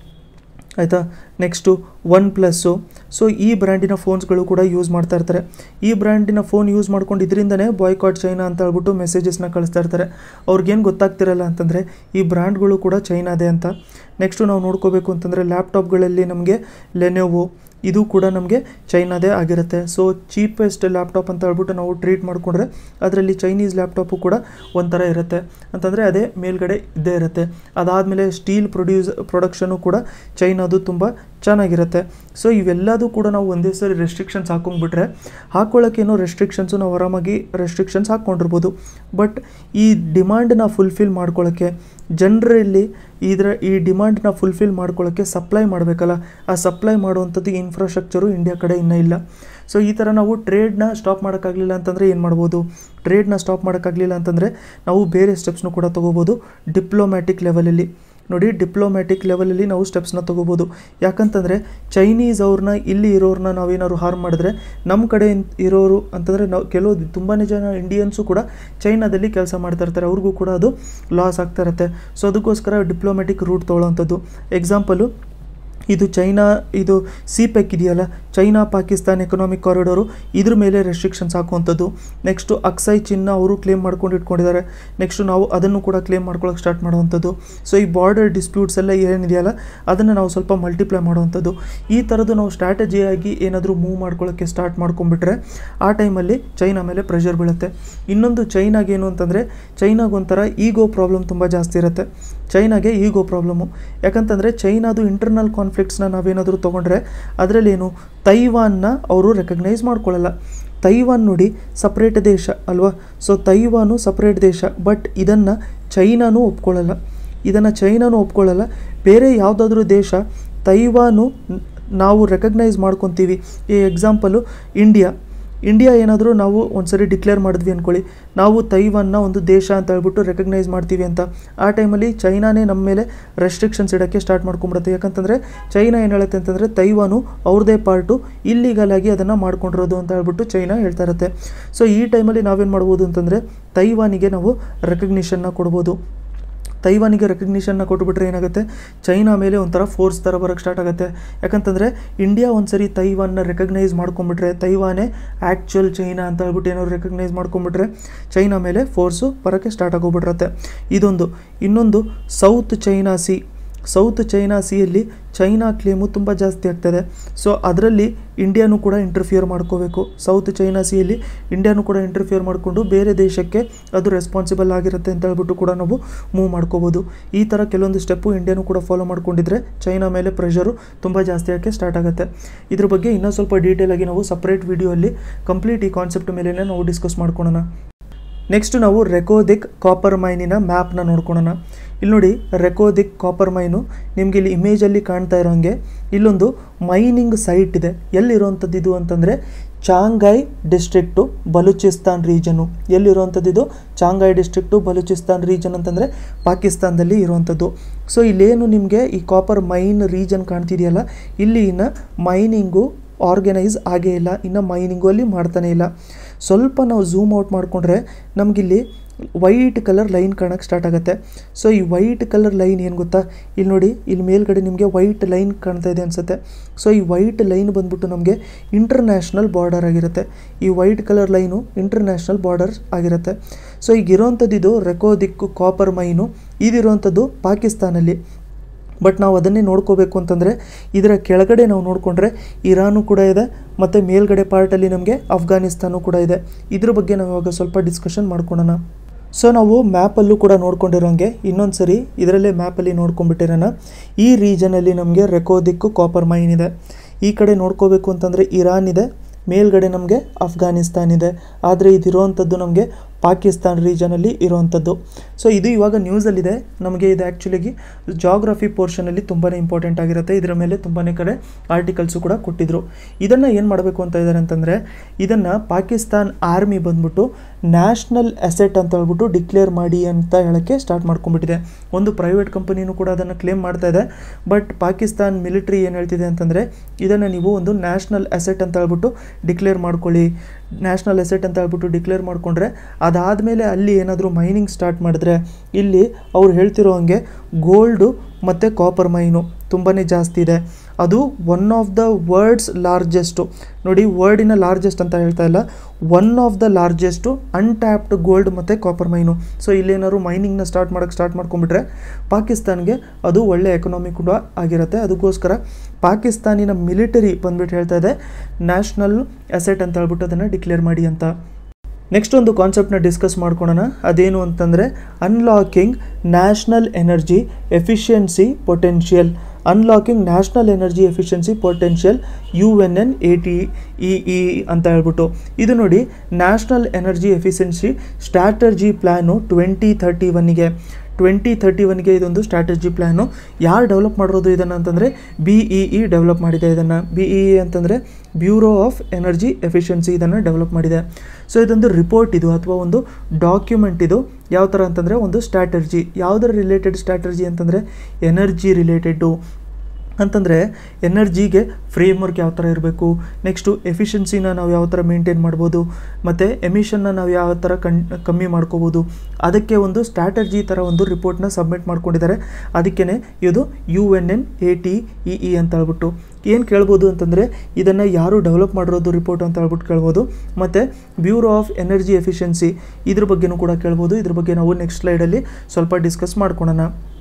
ಆಯಿತಾ ನೆಕ್ಸ್ಟು ಒನ್ ಪ್ಲಸ್ಸು ಸೊ ಈ ಬ್ರ್ಯಾಂಡಿನ ಫೋನ್ಸ್ಗಳು ಕೂಡ ಯೂಸ್ ಮಾಡ್ತಾ ಇರ್ತಾರೆ ಈ ಬ್ರ್ಯಾಂಡಿನ ಫೋನ್ ಯೂಸ್ ಮಾಡ್ಕೊಂಡು ಇದರಿಂದನೇ ಬಾಯ್ಕಾಟ್ ಚೈನಾ ಅಂತ ಹೇಳ್ಬಿಟ್ಟು ಮೆಸೇಜಸ್ನ ಕಳಿಸ್ತಾ ಇರ್ತಾರೆ ಅವ್ರಿಗೇನು ಗೊತ್ತಾಗ್ತಿರಲ್ಲ ಅಂತಂದರೆ ಈ ಬ್ರ್ಯಾಂಡ್ಗಳು ಕೂಡ ಚೈನಾದೇ ಅಂತ ನೆಕ್ಸ್ಟು ನಾವು ನೋಡ್ಕೋಬೇಕು ಅಂತಂದರೆ ಲ್ಯಾಪ್ಟಾಪ್ಗಳಲ್ಲಿ ನಮಗೆ ಲೆನೋವೋ ಇದು ಕೂಡ ನಮಗೆ ಚೈನಾದೇ ಆಗಿರುತ್ತೆ ಸೊ ಚೀಪೆಸ್ಟ್ ಲ್ಯಾಪ್ಟಾಪ್ ಅಂತ ಹೇಳ್ಬಿಟ್ಟು ನಾವು ಟ್ರೀಟ್ ಮಾಡಿಕೊಂಡ್ರೆ ಅದರಲ್ಲಿ ಚೈನೀಸ್ ಲ್ಯಾಪ್ಟಾಪು ಕೂಡ ಒಂಥರ ಇರುತ್ತೆ ಅಂತಂದರೆ ಅದೇ ಮೇಲ್ಗಡೆ ಇದ್ದೇ ಇರುತ್ತೆ ಅದಾದಮೇಲೆ ಸ್ಟೀಲ್ ಪ್ರೊಡ್ಯೂಸ್ ಪ್ರೊಡಕ್ಷನು ಕೂಡ ಚೈನಾದು ತುಂಬ ಚೆನ್ನಾಗಿರುತ್ತೆ ಸೊ ಇವೆಲ್ಲದೂ ಕೂಡ ನಾವು ಒಂದೇ ಸರಿ ರೆಸ್ಟ್ರಿಕ್ಷನ್ಸ್ ಹಾಕೊಂಡ್ಬಿಟ್ರೆ ಹಾಕ್ಕೊಳ್ಳೋಕ್ಕೇನೋ ರೆಸ್ಟ್ರಿಕ್ಷನ್ಸು ನಾವು ಆರಾಮಾಗಿ ರೆಸ್ಟ್ರಿಕ್ಷನ್ಸ್ ಹಾಕ್ಕೊಂಡಿರ್ಬೋದು ಬಟ್ ಈ ಡಿಮಾಂಡನ್ನ ಫುಲ್ಫಿಲ್ ಮಾಡ್ಕೊಳ್ಳೋಕ್ಕೆ ಜನರಲ್ಲಿ ಇದರ ಈ ಡಿಮಾಂಡನ್ನ ಫುಲ್ಫಿಲ್ ಮಾಡ್ಕೊಳ್ಳೋಕ್ಕೆ ಸಪ್ಲೈ ಮಾಡಬೇಕಲ್ಲ ಆ ಸಪ್ಲೈ ಮಾಡುವಂಥದ್ದು ಇನ್ಫ್ರಾಸ್ಟ್ರಕ್ಚರು ಇಂಡಿಯಾ ಕಡೆ ಇನ್ನೂ ಇಲ್ಲ ಸೊ ಈ ಥರ ನಾವು ಟ್ರೇಡ್ನ ಸ್ಟಾಪ್ ಮಾಡೋಕ್ಕಾಗಲಿಲ್ಲ ಅಂತಂದರೆ ಏನು ಮಾಡ್ಬೋದು ಟ್ರೇಡ್ನ ಸ್ಟಾಪ್ ಮಾಡೋಕ್ಕಾಗಲಿಲ್ಲ ಅಂತಂದರೆ ನಾವು ಬೇರೆ ಸ್ಟೆಪ್ಸ್ನು ಕೂಡ ತೊಗೋಬೋದು ಡಿಪ್ಲೊಮ್ಯಾಟಿಕ್ ಲೆವೆಲಲ್ಲಿ ನೋಡಿ ಡಿಪ್ಲೊಮ್ಯಾಟಿಕ್ ಲೆವೆಲಲ್ಲಿ ನಾವು ಸ್ಟೆಪ್ಸ್ನ ತೊಗೋಬೋದು ಯಾಕಂತಂದರೆ ಚೈನೀಸ್ ಅವ್ರನ್ನ ಇಲ್ಲಿ ಇರೋರನ್ನ ನಾವೇನಾದ್ರು ಹಾರ್ಮ್ ಮಾಡಿದ್ರೆ ನಮ್ಮ ಕಡೆ ಇನ್- ಇರೋರು ಅಂತಂದರೆ ನಾವು ಕೆಲವು ತುಂಬಾ ಜನ ಇಂಡಿಯನ್ಸು ಕೂಡ ಚೈನಾದಲ್ಲಿ ಕೆಲಸ ಮಾಡ್ತಾ ಇರ್ತಾರೆ ಅವ್ರಿಗೂ ಕೂಡ ಅದು ಲಾಸ್ ಆಗ್ತಾ ಇರುತ್ತೆ ಸೊ ಅದಕ್ಕೋಸ್ಕರ ಡಿಪ್ಲೊಮ್ಯಾಟಿಕ್ ರೂಟ್ ತೊಗೊಳ್ಳೋವಂಥದ್ದು ಎಕ್ಸಾಂಪಲು ಇದು ಚೈನಾ ಇದು ಸಿ ಪೆಕ್ ಇದೆಯಲ್ಲ ಚೈನಾ ಪಾಕಿಸ್ತಾನ್ ಎಕನಾಮಿಕ್ ಕಾರಿಡೋರು ಇದ್ರ ಮೇಲೆ ರೆಸ್ಟ್ರಿಕ್ಷನ್ಸ್ ಹಾಕುವಂಥದ್ದು ನೆಕ್ಸ್ಟು ಅಕ್ಸೈ ಚಿನ್ನ ಅವರು ಕ್ಲೇಮ್ ಮಾಡ್ಕೊಂಡು ಇಟ್ಕೊಂಡಿದ್ದಾರೆ ನೆಕ್ಸ್ಟು ನಾವು ಅದನ್ನು ಕೂಡ ಕ್ಲೇಮ್ ಮಾಡ್ಕೊಳ್ಳೋಕೆ ಸ್ಟಾರ್ಟ್ ಮಾಡುವಂಥದ್ದು ಸೊ ಈ ಬಾರ್ಡರ್ ಡಿಸ್ಪ್ಯೂಟ್ಸ್ ಎಲ್ಲ ಏನಿದೆಯಲ್ಲ ಅದನ್ನು ನಾವು ಸ್ವಲ್ಪ ಮಲ್ಟಿಪ್ಲೈ ಮಾಡುವಂಥದ್ದು ಈ ಥರದ್ದು ನಾವು ಸ್ಟ್ರಾಟಜಿಯಾಗಿ ಏನಾದರೂ ಮೂವ್ ಮಾಡ್ಕೊಳ್ಳೋಕ್ಕೆ ಸ್ಟಾರ್ಟ್ ಮಾಡ್ಕೊಂಡ್ಬಿಟ್ರೆ ಆ ಟೈಮಲ್ಲಿ ಚೈನಾ ಮೇಲೆ ಪ್ರೆಷರ್ ಬೀಳುತ್ತೆ ಇನ್ನೊಂದು ಚೈನಾಗೆ ಏನು ಅಂತಂದರೆ ಚೈನಾಗೊಂಥರ ಈಗೋ ಪ್ರಾಬ್ಲಮ್ ತುಂಬ ಜಾಸ್ತಿ ಇರುತ್ತೆ ಚೈನಾಗೆ ಈಗೋ ಪ್ರಾಬ್ಲಮ್ಮು ಯಾಕಂತಂದರೆ ಚೈನಾದು ಇಂಟರ್ನಲ್ ಕಾನ್ಫ್ಲಿಕ್ಟ್ಸ್ನ ನಾವೇನಾದರೂ ತೊಗೊಂಡ್ರೆ ಅದರಲ್ಲಿ ಏನು ತೈವಾನ್ನ ಅವರು ರೆಕಗ್ನೈಸ್ ಮಾಡ್ಕೊಳ್ಳಲ್ಲ ತೈವಾನ್ ನೋಡಿ ಸಪ್ರೇಟ್ ದೇಶ ಅಲ್ವಾ ಸೊ ತೈವಾನು ಸಪ್ರೇಟ್ ದೇಶ ಬಟ್ ಇದನ್ನು ಚೈನಾನೂ ಒಪ್ಕೊಳ್ಳಲ್ಲ ಇದನ್ನು ಚೈನಾನೂ ಒಪ್ಕೊಳ್ಳಲ್ಲ ಬೇರೆ ಯಾವುದಾದ್ರೂ ದೇಶ ತೈವಾನು ನ್- ನಾವು ರೆಕಗ್ನೈಸ್ ಮಾಡ್ಕೊತೀವಿ ಈ ಎಕ್ಸಾಂಪಲು ಇಂಡಿಯಾ ಇಂಡಿಯಾ ಏನಾದರೂ ನಾವು ಒಂದ್ಸರಿ ಡಿಕ್ಲೇರ್ ಮಾಡಿದ್ವಿ ಅಂದ್ಕೊಳ್ಳಿ ನಾವು ತೈವಾನ್ನ ಒಂದು ದೇಶ ಅಂತ ಹೇಳ್ಬಿಟ್ಟು ರೆಕಗ್ನೈಸ್ ಮಾಡ್ತೀವಿ ಅಂತ ಆ ಟೈಮಲ್ಲಿ ಚೈನಾನೇ ನಮ್ಮ ಮೇಲೆ ರೆಸ್ಟ್ರಿಕ್ಷನ್ಸ್ ಇಡೋಕ್ಕೆ ಸ್ಟಾರ್ಟ್ ಮಾಡ್ಕೊಂಬಿಡುತ್ತೆ ಯಾಕಂತಂದರೆ ಚೈನಾ ಏನು ಹೇಳುತ್ತೆ ಅಂತಂದರೆ ತೈವಾನು ಅವ್ರದ್ದೇ ಪಾರ್ಟು ಇಲ್ಲಿಗಲ್ ಆಗಿ ಅದನ್ನು ಮಾಡ್ಕೊಂಡಿರೋದು ಅಂತ ಹೇಳ್ಬಿಟ್ಟು ಚೈನಾ ಹೇಳ್ತಾ ಇರುತ್ತೆ ಸೊ ಈ ಟೈಮಲ್ಲಿ ನಾವೇನು ಮಾಡ್ಬೋದು ಅಂತಂದರೆ ತೈವಾನಿಗೆ ನಾವು ರೆಕಗ್ನಿಷನ್ನ ಕೊಡ್ಬೋದು ತೈವಾನಿಗೆ ರೆಕಗ್ನಿಷನ್ನ ಕೊಟ್ಬಿಟ್ರೆ ಏನಾಗುತ್ತೆ ಚೈನಾ ಮೇಲೆ ಒಂಥರ ಫೋರ್ಸ್ ಥರ ಬರೋಕ್ಕೆ ಸ್ಟಾರ್ಟ್ ಆಗುತ್ತೆ ಯಾಕಂತಂದರೆ ಇಂಡಿಯಾ ಒಂದ್ಸರಿ ತೈವಾನ್ನ ರೆಕಗ್ನೈಸ್ ಮಾಡ್ಕೊಂಬಿಟ್ರೆ ತೈವಾನೇ ಆ್ಯಕ್ಚುಯಲ್ ಚೈನಾ ಅಂತ ಹೇಳ್ಬಿಟ್ಟು ಏನಾದ್ರು ರೆಕಗ್ನೈಸ್ ಮಾಡ್ಕೊಂಬಿಟ್ರೆ ಚೈನಾ ಮೇಲೆ ಫೋರ್ಸು ಬರೋಕ್ಕೆ ಸ್ಟಾರ್ಟ್ ಆಗೋಗ್ಬಿಟ್ಟಿರುತ್ತೆ ಇದೊಂದು ಇನ್ನೊಂದು South China Sea South China ಸಿಯಲ್ಲಿ ಚೈನಾ ಕ್ಲೇಮು ತುಂಬ ಜಾಸ್ತಿ ಆಗ್ತದೆ ಸೊ ಅದರಲ್ಲಿ ಇಂಡಿಯಾನು ಕೂಡ ಇಂಟರ್ಫಿಯರ್ ಮಾಡ್ಕೋಬೇಕು ಸೌತ್ ಚೈನಾ ಸಿಯಲ್ಲಿ ಇಂಡಿಯಾನು ಕೂಡ ಇಂಟರ್ಫಿಯರ್ ಮಾಡಿಕೊಂಡು ಬೇರೆ ದೇಶಕ್ಕೆ ಅದು ರೆಸ್ಪಾನ್ಸಿಬಲ್ ಆಗಿರುತ್ತೆ ಅಂತ ಹೇಳ್ಬಿಟ್ಟು ಕೂಡ ನಾವು ಮೂವ್ ಮಾಡ್ಕೋಬೋದು ಈ ಥರ ಕೆಲವೊಂದು ಸ್ಟೆಪ್ಪು ಇಂಡಿಯಾನು ಕೂಡ ಫಾಲೋ ಮಾಡ್ಕೊಂಡಿದ್ರೆ ಚೈನಾ ಮೇಲೆ ಪ್ರೆಷರು ತುಂಬ ಜಾಸ್ತಿ ಆಗೋಕ್ಕೆ ಸ್ಟಾರ್ಟ್ ಆಗುತ್ತೆ ಇದ್ರ ಬಗ್ಗೆ ಇನ್ನೂ ಸ್ವಲ್ಪ ಡೀಟೇಲ್ ಆಗಿ ನಾವು ಸಪ್ರೇಟ್ ವಿಡಿಯೋಲ್ಲಿ ಕಂಪ್ಲೀಟ್ ಈ ಕಾನ್ಸೆಪ್ಟ್ ಮೇಲೆ ನಾವು ಡಿಸ್ಕಸ್ ಮಾಡ್ಕೊಳ್ಳೋಣ ನೆಕ್ಸ್ಟ್ ನಾವು ರೆಕೋದಿಕ್ ಕಾಪರ್ ಮೈನಿನ ಮ್ಯಾಪ್ನ ನೋಡ್ಕೊಳ್ಳೋಣ ಇಲ್ಲಿ ನೋಡಿ ರೆಕೋದಿಕ್ ಕಾಪರ್ ಮೈನು ನಿಮಗೆ ಇಲ್ಲಿ ಇಮೇಜಲ್ಲಿ ಕಾಣ್ತಾ ಇರೋಂಗೆ ಇಲ್ಲೊಂದು ಮೈನಿಂಗ್ ಸೈಟ್ ಇದೆ ಎಲ್ಲಿರುವಂಥದ್ದು ಇದು ಅಂತಂದರೆ ಚಾಂಘೈ ಡಿಸ್ಟ್ರಿಕ್ಟು ಬಲೂಚಿಸ್ತಾನ್ ರೀಜನು ಎಲ್ಲಿರುವಂಥದ್ದು ಇದು ಚಾಂಘೈ ಡಿಸ್ಟ್ರಿಕ್ಟು ಬಲೂಚಿಸ್ತಾನ್ ರೀಜನ್ ಅಂತಂದರೆ ಪಾಕಿಸ್ತಾನದಲ್ಲಿ ಇರುವಂಥದ್ದು ಸೊ ಇಲ್ಲೇನು ನಿಮಗೆ ಈ ಕಾಪರ್ ಮೈನ್ ರೀಜನ್ ಕಾಣ್ತಿದೆಯಲ್ಲ ಇಲ್ಲಿ ಇನ್ನು ಮೈನಿಂಗು ಆರ್ಗನೈಸ್ ಆಗೇ ಇಲ್ಲ ಇನ್ನು ಮೈನಿಂಗು ಅಲ್ಲಿ ಮಾಡ್ತಾನೆ ಇಲ್ಲ ಸ್ವಲ್ಪ ನಾವು ಝೂಮ್ ಔಟ್ ಮಾಡಿಕೊಂಡ್ರೆ ನಮಗಿಲ್ಲಿ ವೈಟ್ ಕಲರ್ ಲೈನ್ ಕಾಣೋಕ್ಕೆ ಸ್ಟಾರ್ಟ್ ಆಗುತ್ತೆ ಸೊ ಈ ವೈಟ್ ಕಲರ್ ಲೈನ್ ಏನು ಗೊತ್ತಾ ಇಲ್ಲಿ ನೋಡಿ ಇಲ್ಲಿ ಮೇಲ್ಗಡೆ ನಿಮಗೆ ವೈಟ್ ಲೈನ್ ಕಾಣ್ತಾ ಇದೆ ಅನಿಸುತ್ತೆ ಸೊ ಈ ವೈಟ್ ಲೈನ್ ಬಂದ್ಬಿಟ್ಟು ನಮಗೆ ಇಂಟರ್ನ್ಯಾಷನಲ್ ಬಾರ್ಡರ್ ಆಗಿರುತ್ತೆ ಈ white colour line international border ಆಗಿರುತ್ತೆ ಸೊ ಈಗ ಇರೋವಂಥದ್ದು ಇದು ರೆಕೋದಿಕ್ಕು ಕಾಪರ್ ಮೈನು ಇದಿರುವಂಥದ್ದು ಪಾಕಿಸ್ತಾನಲ್ಲಿ ಬಟ್ ನಾವು ಅದನ್ನೇ ನೋಡ್ಕೋಬೇಕು ಅಂತಂದರೆ ಇದರ ಕೆಳಗಡೆ ನಾವು ನೋಡಿಕೊಂಡ್ರೆ ಇರಾನು ಕೂಡ ಇದೆ ಮತ್ತು ಮೇಲ್ಗಡೆ ಪಾರ್ಟಲ್ಲಿ ನಮಗೆ ಅಫ್ಘಾನಿಸ್ತಾನು ಕೂಡ ಇದೆ ಇದ್ರ ಬಗ್ಗೆ ನಾವು ಇವಾಗ ಸ್ವಲ್ಪ ಡಿಸ್ಕಷನ್ ಮಾಡ್ಕೊಳ್ಳೋಣ ಸೊ ನಾವು ಮ್ಯಾಪಲ್ಲೂ ಕೂಡ ನೋಡ್ಕೊಂಡಿರೋಂಗೆ ಇನ್ನೊಂದು ಸರಿ ಇದರಲ್ಲೇ ಮ್ಯಾಪಲ್ಲಿ ನೋಡ್ಕೊಂಡ್ಬಿಟ್ಟಿರೋಣ ಈ ರೀಜನಲ್ಲಿ ನಮಗೆ ರೆಕೋದಿಕ್ಕು ಕಾಪರ್ ಮೈನ್ ಇದೆ ಈ ಕಡೆ ನೋಡ್ಕೋಬೇಕು ಅಂತಂದರೆ ಇರಾನ್ ಇದೆ ಮೇಲ್ಗಡೆ ನಮಗೆ ಅಫ್ಘಾನಿಸ್ತಾನ್ ಇದೆ ಆದರೆ ಇದಿರೋವಂಥದ್ದು ನಮಗೆ ಪಾಕಿಸ್ತಾನ್ ರೀಜನಲ್ಲಿ ಇರುವಂಥದ್ದು ಸೊ ಇದು ಇವಾಗ ನ್ಯೂಸಲ್ಲಿದೆ ನಮಗೆ ಇದು ಆ್ಯಕ್ಚುಲಿಗೆ ಜಾಗ್ರಫಿ ಪೋರ್ಷನಲ್ಲಿ ತುಂಬಾ ಇಂಪಾರ್ಟೆಂಟ್ ಆಗಿರುತ್ತೆ ಇದರ ಮೇಲೆ ತುಂಬಾ ಕಡೆ ಆರ್ಟಿಕಲ್ಸು ಕೂಡ ಕೊಟ್ಟಿದ್ರು ಇದನ್ನು ಏನು ಮಾಡಬೇಕು ಅಂತ ಇದ್ದಾರೆ ಅಂತಂದರೆ ಇದನ್ನು ಪಾಕಿಸ್ತಾನ್ ಆರ್ಮಿ ಬಂದ್ಬಿಟ್ಟು ನ್ಯಾಷನಲ್ ಅಸೆಟ್ ಅಂತ ಹೇಳ್ಬಿಟ್ಟು ಡಿಕ್ಲೇರ್ ಮಾಡಿ ಅಂತ ಹೇಳೋಕ್ಕೆ ಸ್ಟಾರ್ಟ್ ಮಾಡ್ಕೊಂಡ್ಬಿಟ್ಟಿದೆ ಒಂದು ಪ್ರೈವೇಟ್ ಕಂಪನಿನೂ ಕೂಡ ಅದನ್ನು ಕ್ಲೇಮ್ ಮಾಡ್ತಾ ಇದೆ ಬಟ್ ಪಾಕಿಸ್ತಾನ್ ಮಿಲಿಟ್ರಿ ಏನು ಹೇಳ್ತಿದೆ ಅಂತಂದರೆ ಇದನ್ನು ನೀವು ಒಂದು ನ್ಯಾಷನಲ್ ಅಸೆಟ್ ಅಂತ ಹೇಳ್ಬಿಟ್ಟು ಡಿಕ್ಲೇರ್ ಮಾಡ್ಕೊಳ್ಳಿ ನ್ಯಾಷನಲ್ ಅಸೆಟ್ ಅಂತ ಹೇಳ್ಬಿಟ್ಟು ಡಿಕ್ಲೇರ್ ಮಾಡಿಕೊಂಡ್ರೆ ಅದಾದಮೇಲೆ ಅಲ್ಲಿ ಏನಾದರೂ ಮೈನಿಂಗ್ ಸ್ಟಾರ್ಟ್ ಮಾಡಿದ್ರೆ ಇಲ್ಲಿ ಅವ್ರು ಹೇಳ್ತಿರೋ ಹಂಗೆ ಗೋಲ್ಡು ಮತ್ತು ಕಾಪರ್ ಮೈನು ತುಂಬಾ ಜಾಸ್ತಿ ಇದೆ ಅದು one of the world's largest ನೋಡಿ ವರ್ಡಿನ ಲಾರ್ಜೆಸ್ಟ್ ಅಂತ ಹೇಳ್ತಾ ಇಲ್ಲ one of the largest untapped gold ಮತ್ತು ಕಾಪರ್ ಮೈನು ಸೊ ಇಲ್ಲೇನಾದ್ರು ಮೈನಿಂಗ್ನ ಸ್ಟಾರ್ಟ್ ಮಾಡೋಕ್ಕೆ ಸ್ಟಾರ್ಟ್ ಮಾಡ್ಕೊಂಡ್ಬಿಟ್ರೆ ಪಾಕಿಸ್ತಾನ್ಗೆ ಅದು ಒಳ್ಳೆ ಎಕನಾಮಿ ಕೂಡ ಆಗಿರುತ್ತೆ ಅದಕ್ಕೋಸ್ಕರ ಪಾಕಿಸ್ತಾನಿನ ಮಿಲಿಟರಿ ಬಂದ್ಬಿಟ್ಟು ಹೇಳ್ತಾ ಇದೆ ನ್ಯಾಷನಲ್ ಅಸೆಟ್ ಅಂತ ಹೇಳ್ಬಿಟ್ಟು ಅದನ್ನು ಡಿಕ್ಲೇರ್ ಮಾಡಿ ಅಂತ ನೆಕ್ಸ್ಟ್ ಒಂದು ಕಾನ್ಸೆಪ್ಟ್ನ ಡಿಸ್ಕಸ್ ಮಾಡ್ಕೊಳ್ಳೋಣ ಅದೇನು ಅಂತಂದರೆ unlocking national energy efficiency potential unlocking national energy efficiency potential U N N A T E E ಅಂತ ಹೇಳ್ಬಿಟ್ಟು ಇದು ನೋಡಿ national energy efficiency strategy plan twenty thirty ಒನ್ನಿಗೆ ಟ್ವೆಂಟಿ ಥರ್ಟಿ ಒನ್ಗೆ ಇದೊಂದು ಸ್ಟ್ರಾಟಜಿ ಪ್ಲ್ಯಾನು ಯಾರು ಡೆವಲಪ್ ಮಾಡಿರೋದು ಇದನ್ನು ಅಂತಂದರೆ ಬಿ ಇ ಇ ಡೆವಲಪ್ ಮಾಡಿದೆ ಇದನ್ನು ಬಿ ಇ ಇ ಅಂತಂದರೆ ಬ್ಯೂರೋ ಆಫ್ ಎನರ್ಜಿ ಎಫಿಷಿಯನ್ಸಿ ಇದನ್ನು ಡೆವಲಪ್ ಮಾಡಿದೆ ಸೊ ಇದೊಂದು ರಿಪೋರ್ಟ್ ಇದು ಅಥವಾ ಒಂದು ಡಾಕ್ಯುಮೆಂಟ್ ಇದು ಯಾವ ಥರ ಅಂತಂದರೆ ಒಂದು ಸ್ಟ್ರಾಟರ್ಜಿ ಯಾವುದರ ರಿಲೇಟೆಡ್ ಸ್ಟ್ರಾಟರ್ಜಿ ಅಂತಂದರೆ ಎನರ್ಜಿ ರಿಲೇಟೆಡ್ಡು ಅಂತಂದರೆ ಎನರ್ಜಿಗೆ ಫ್ರೇಮ್ವರ್ಕ್ ಯಾವ ಥರ ಇರಬೇಕು ನೆಕ್ಸ್ಟು ಎಫಿಷಿಯನ್ಸಿನ ನಾವು ಯಾವ ಥರ ಮೇಂಟೈನ್ ಮಾಡ್ಬೋದು ಮತ್ತು ಎಮಿಷನ್ನ ನಾವು ಯಾವ ಥರ ಕಣ್ ಕಮ್ಮಿ ಮಾಡ್ಕೋಬೋದು ಅದಕ್ಕೆ ಒಂದು ಸ್ಟ್ರಾಟರ್ಜಿ ಥರ ಒಂದು ರಿಪೋರ್ಟ್ನ ಸಬ್ಮಿಟ್ ಮಾಡ್ಕೊಂಡಿದ್ದಾರೆ ಅದಕ್ಕೇ ಇದು U N N A T E E ಅಂತ ಹೇಳ್ಬಿಟ್ಟು ಏನು ಕೇಳ್ಬೋದು ಅಂತಂದರೆ ಇದನ್ನು ಯಾರು ಡೆವಲಪ್ ಮಾಡಿರೋದು ರಿಪೋರ್ಟ್ ಅಂತ ಹೇಳ್ಬಿಟ್ಟು ಕೇಳ್ಬೋದು ಮತ್ತು ಬ್ಯೂರೋ ಆಫ್ ಎನರ್ಜಿ ಎಫಿಷಿಯನ್ಸಿ ಇದ್ರ ಬಗ್ಗೆನೂ ಕೂಡ ಕೇಳ್ಬೋದು ಇದ್ರ ಬಗ್ಗೆ ನಾವು ನೆಕ್ಸ್ಟ್ ಸ್ಲೈಡಲ್ಲಿ ಸ್ವಲ್ಪ ಡಿಸ್ಕಸ್ ಮಾಡ್ಕೊಳೋಣ